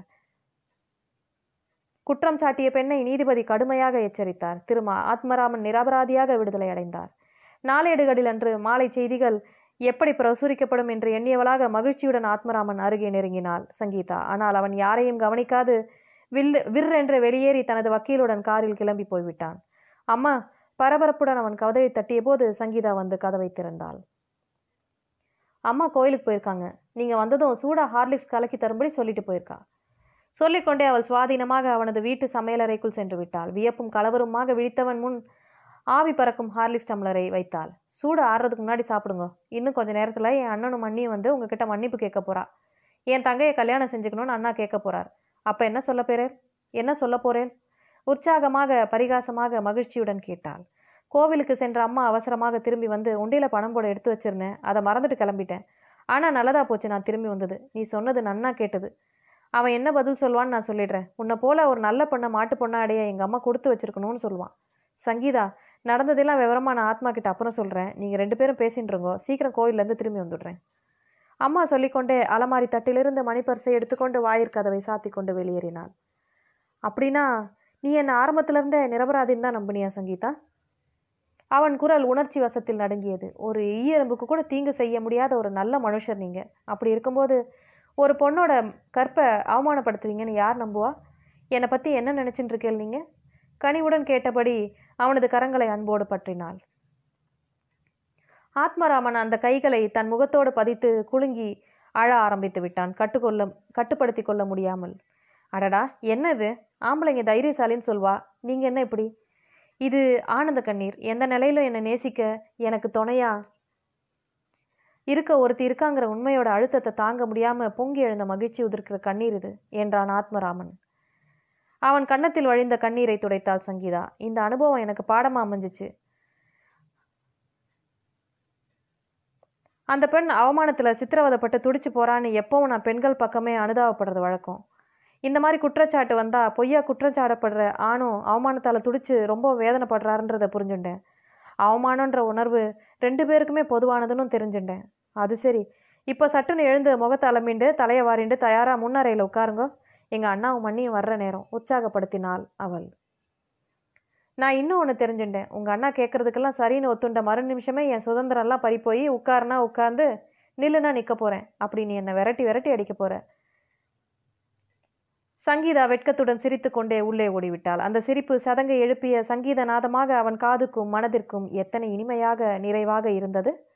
குற்றம் சாட்டிய பெண்ணை நீதிபதி கடுமையாக எச்சரித்தார் திருமா ஆத்மராமன் நிரபராதியாக விடுதலை அடைந்தார் நாளேடுகளில் அன்று மாலை செய்திகள் எப்படி பிரசுரிக்கப்படும் என்று எண்ணியவளாக மகிழ்ச்சியுடன் ஆத்மராமன் அருகே நெருங்கினாள் சங்கீதா ஆனால் அவன் யாரையும் கவனிக்காது வில் விர் என்று வெளியேறி தனது வக்கீலுடன் காரில் கிளம்பி போய்விட்டான் அம்மா பரபரப்புடன் அவன் கதவை தட்டிய போது சங்கீதா வந்து கதவை திறந்தாள் அம்மா கோயிலுக்கு போயிருக்காங்க நீங்க வந்ததும் சூடா ஹார்லிக்ஸ் கலக்கி தரும்படி சொல்லிட்டு போயிருக்கா சொல்லிக்கொண்டே அவள் சுவாதீனமாக அவனது வீட்டு சமையலறைக்குள் சென்று விட்டாள் வியப்பும் கலவருமாக விழித்தவன் முன் ஆவி பறக்கும் ஹார்லிக்ஸ் டம்ளரை வைத்தாள் சூடு ஆறுறதுக்கு முன்னாடி சாப்பிடுங்க இன்னும் கொஞ்ச நேரத்தில் என் அண்ணனும் அண்ணியும் வந்து உங்ககிட்ட மன்னிப்பு கேட்க போறா என் தங்கையை கல்யாணம் செஞ்சுக்கணும்னு அண்ணா கேட்க போறார் அப்போ என்ன சொல்ல போறேன் என்ன சொல்ல போறேன் உற்சாகமாக பரிகாசமாக மகிழ்ச்சியுடன் கேட்டாள் கோவிலுக்கு சென்ற அம்மா அவசரமாக திரும்பி வந்து உண்டியில் பணம் போட எடுத்து வச்சிருந்தேன் அதை மறந்துட்டு கிளம்பிட்டேன் ஆனால் நல்லதா போச்சு நான் திரும்பி வந்தது நீ சொன்னது நன்னா கேட்டது அவன் என்ன பதில் சொல்வான்னு நான் சொல்லிடுறேன் உன்னை போல ஒரு நல்ல பொண்ணை மாட்டு பொண்ணை அடைய எங்கள் அம்மா கொடுத்து வச்சிருக்கணும்னு சொல்லுவான் சங்கீதா நடந்ததெல்லாம் விவரமா நான் ஆத்மா கிட்ட அப்புறம் சொல்கிறேன் நீங்கள் ரெண்டு பேரும் பேசின்றங்கோ சீக்கிரம் கோயிலேருந்து திரும்பி வந்துடுறேன் அம்மா சொல்லிக்கொண்டே அலமாரி தட்டிலிருந்து மணிப்பரிசை எடுத்துக்கொண்டு வாயிற்கதவை சாத்தி கொண்டு வெளியேறினாள் அப்படின்னா நீ என்ன ஆரம்பத்திலிருந்தே நிரபராதின்னு தான் நம்பினியா சங்கீதா அவன் குரல் உணர்ச்சி வசத்தில் நடுங்கியது ஒரு ஈயெறும்புக்கு கூட தீங்கு செய்ய முடியாத ஒரு நல்ல மனுஷர் நீங்க அப்படி இருக்கும்போது ஒரு பொண்ணோட கற்பை அவமானப்படுத்துவீங்கன்னு யார் நம்புவா என்னை பற்றி என்ன நினச்சிட்டு இருக்கேள் நீங்க கனிவுடன் கேட்டபடி அவனது கரங்களை அன்போடு பற்றினாள் ஆத்மராமன் அந்த கைகளை தன் முகத்தோடு பதித்து குலுங்கி அழ ஆரம்பித்து விட்டான் கட்டுக்கொள்ள கட்டுப்படுத்தி கொள்ள முடியாமல் அடடா என்னது ஆம்பளைங்க தைரியசாலின்னு சொல்வா நீங்க என்ன இப்படி இது ஆனந்த கண்ணீர் எந்த நிலையிலும் என்னை நேசிக்க எனக்கு துணையா இருக்க ஒருத்தி இருக்காங்கிற உண்மையோட அழுத்தத்தை தாங்க முடியாம பொங்கி எழுந்த மகிழ்ச்சி உதிர்க்கிற கண்ணீர் இது என்றான் ஆத்மராமன் அவன் கன்னத்தில் வழிந்த கண்ணீரை துடைத்தாள் சங்கீதா இந்த அனுபவம் எனக்கு பாடமா அமைஞ்சிச்சு அந்த பெண் அவமானத்துல சித்திரவதைப்பட்டு துடிச்சு போறான்னு எப்பவும் நான் பெண்கள் பக்கமே அனுதாபப்படுறது வழக்கம் இந்த மாதிரி குற்றச்சாட்டு வந்தா பொய்யா குற்றச்சாடப்படுற ஆணும் அவமானத்தால துடிச்சு ரொம்ப வேதனைப்படுறாருன்றதை புரிஞ்சுட்டேன் அவமானன்ற உணர்வு ரெண்டு பேருக்குமே பொதுவானதுன்னு தெரிஞ்சுட்டேன் அது சரி இப்போ சட்டுன்னு எழுந்து முகத்தை அலம்பிண்டு தலையை வாரிண்டு தயாரா முன்னறையில் உட்காருங்க எங்க அண்ணாவும் மண்ணியும் வர்ற நேரம் உற்சாகப்படுத்தினாள் அவள் நான் இன்னும் ஒன்று தெரிஞ்சுட்டேன் உங்க அண்ணா கேட்கறதுக்கெல்லாம் சரின்னு ஒத்துண்ட மறு நிமிஷமே என் சுதந்திரம்லாம் பறி போய் உட்காருனா உட்கார்ந்து நில்லுனா நிற்க போறேன் அப்படி நீ என்னை விரட்டி விரட்டி அடிக்க போற சங்கீதா வெட்கத்துடன் சிரித்துக்கொண்டே உள்ளே ஓடிவிட்டாள் அந்த சிரிப்பு சதங்கை எழுப்பிய சங்கீத நாதமாக அவன் காதுக்கும் மனதிற்கும் எத்தனை இனிமையாக நிறைவாக இருந்தது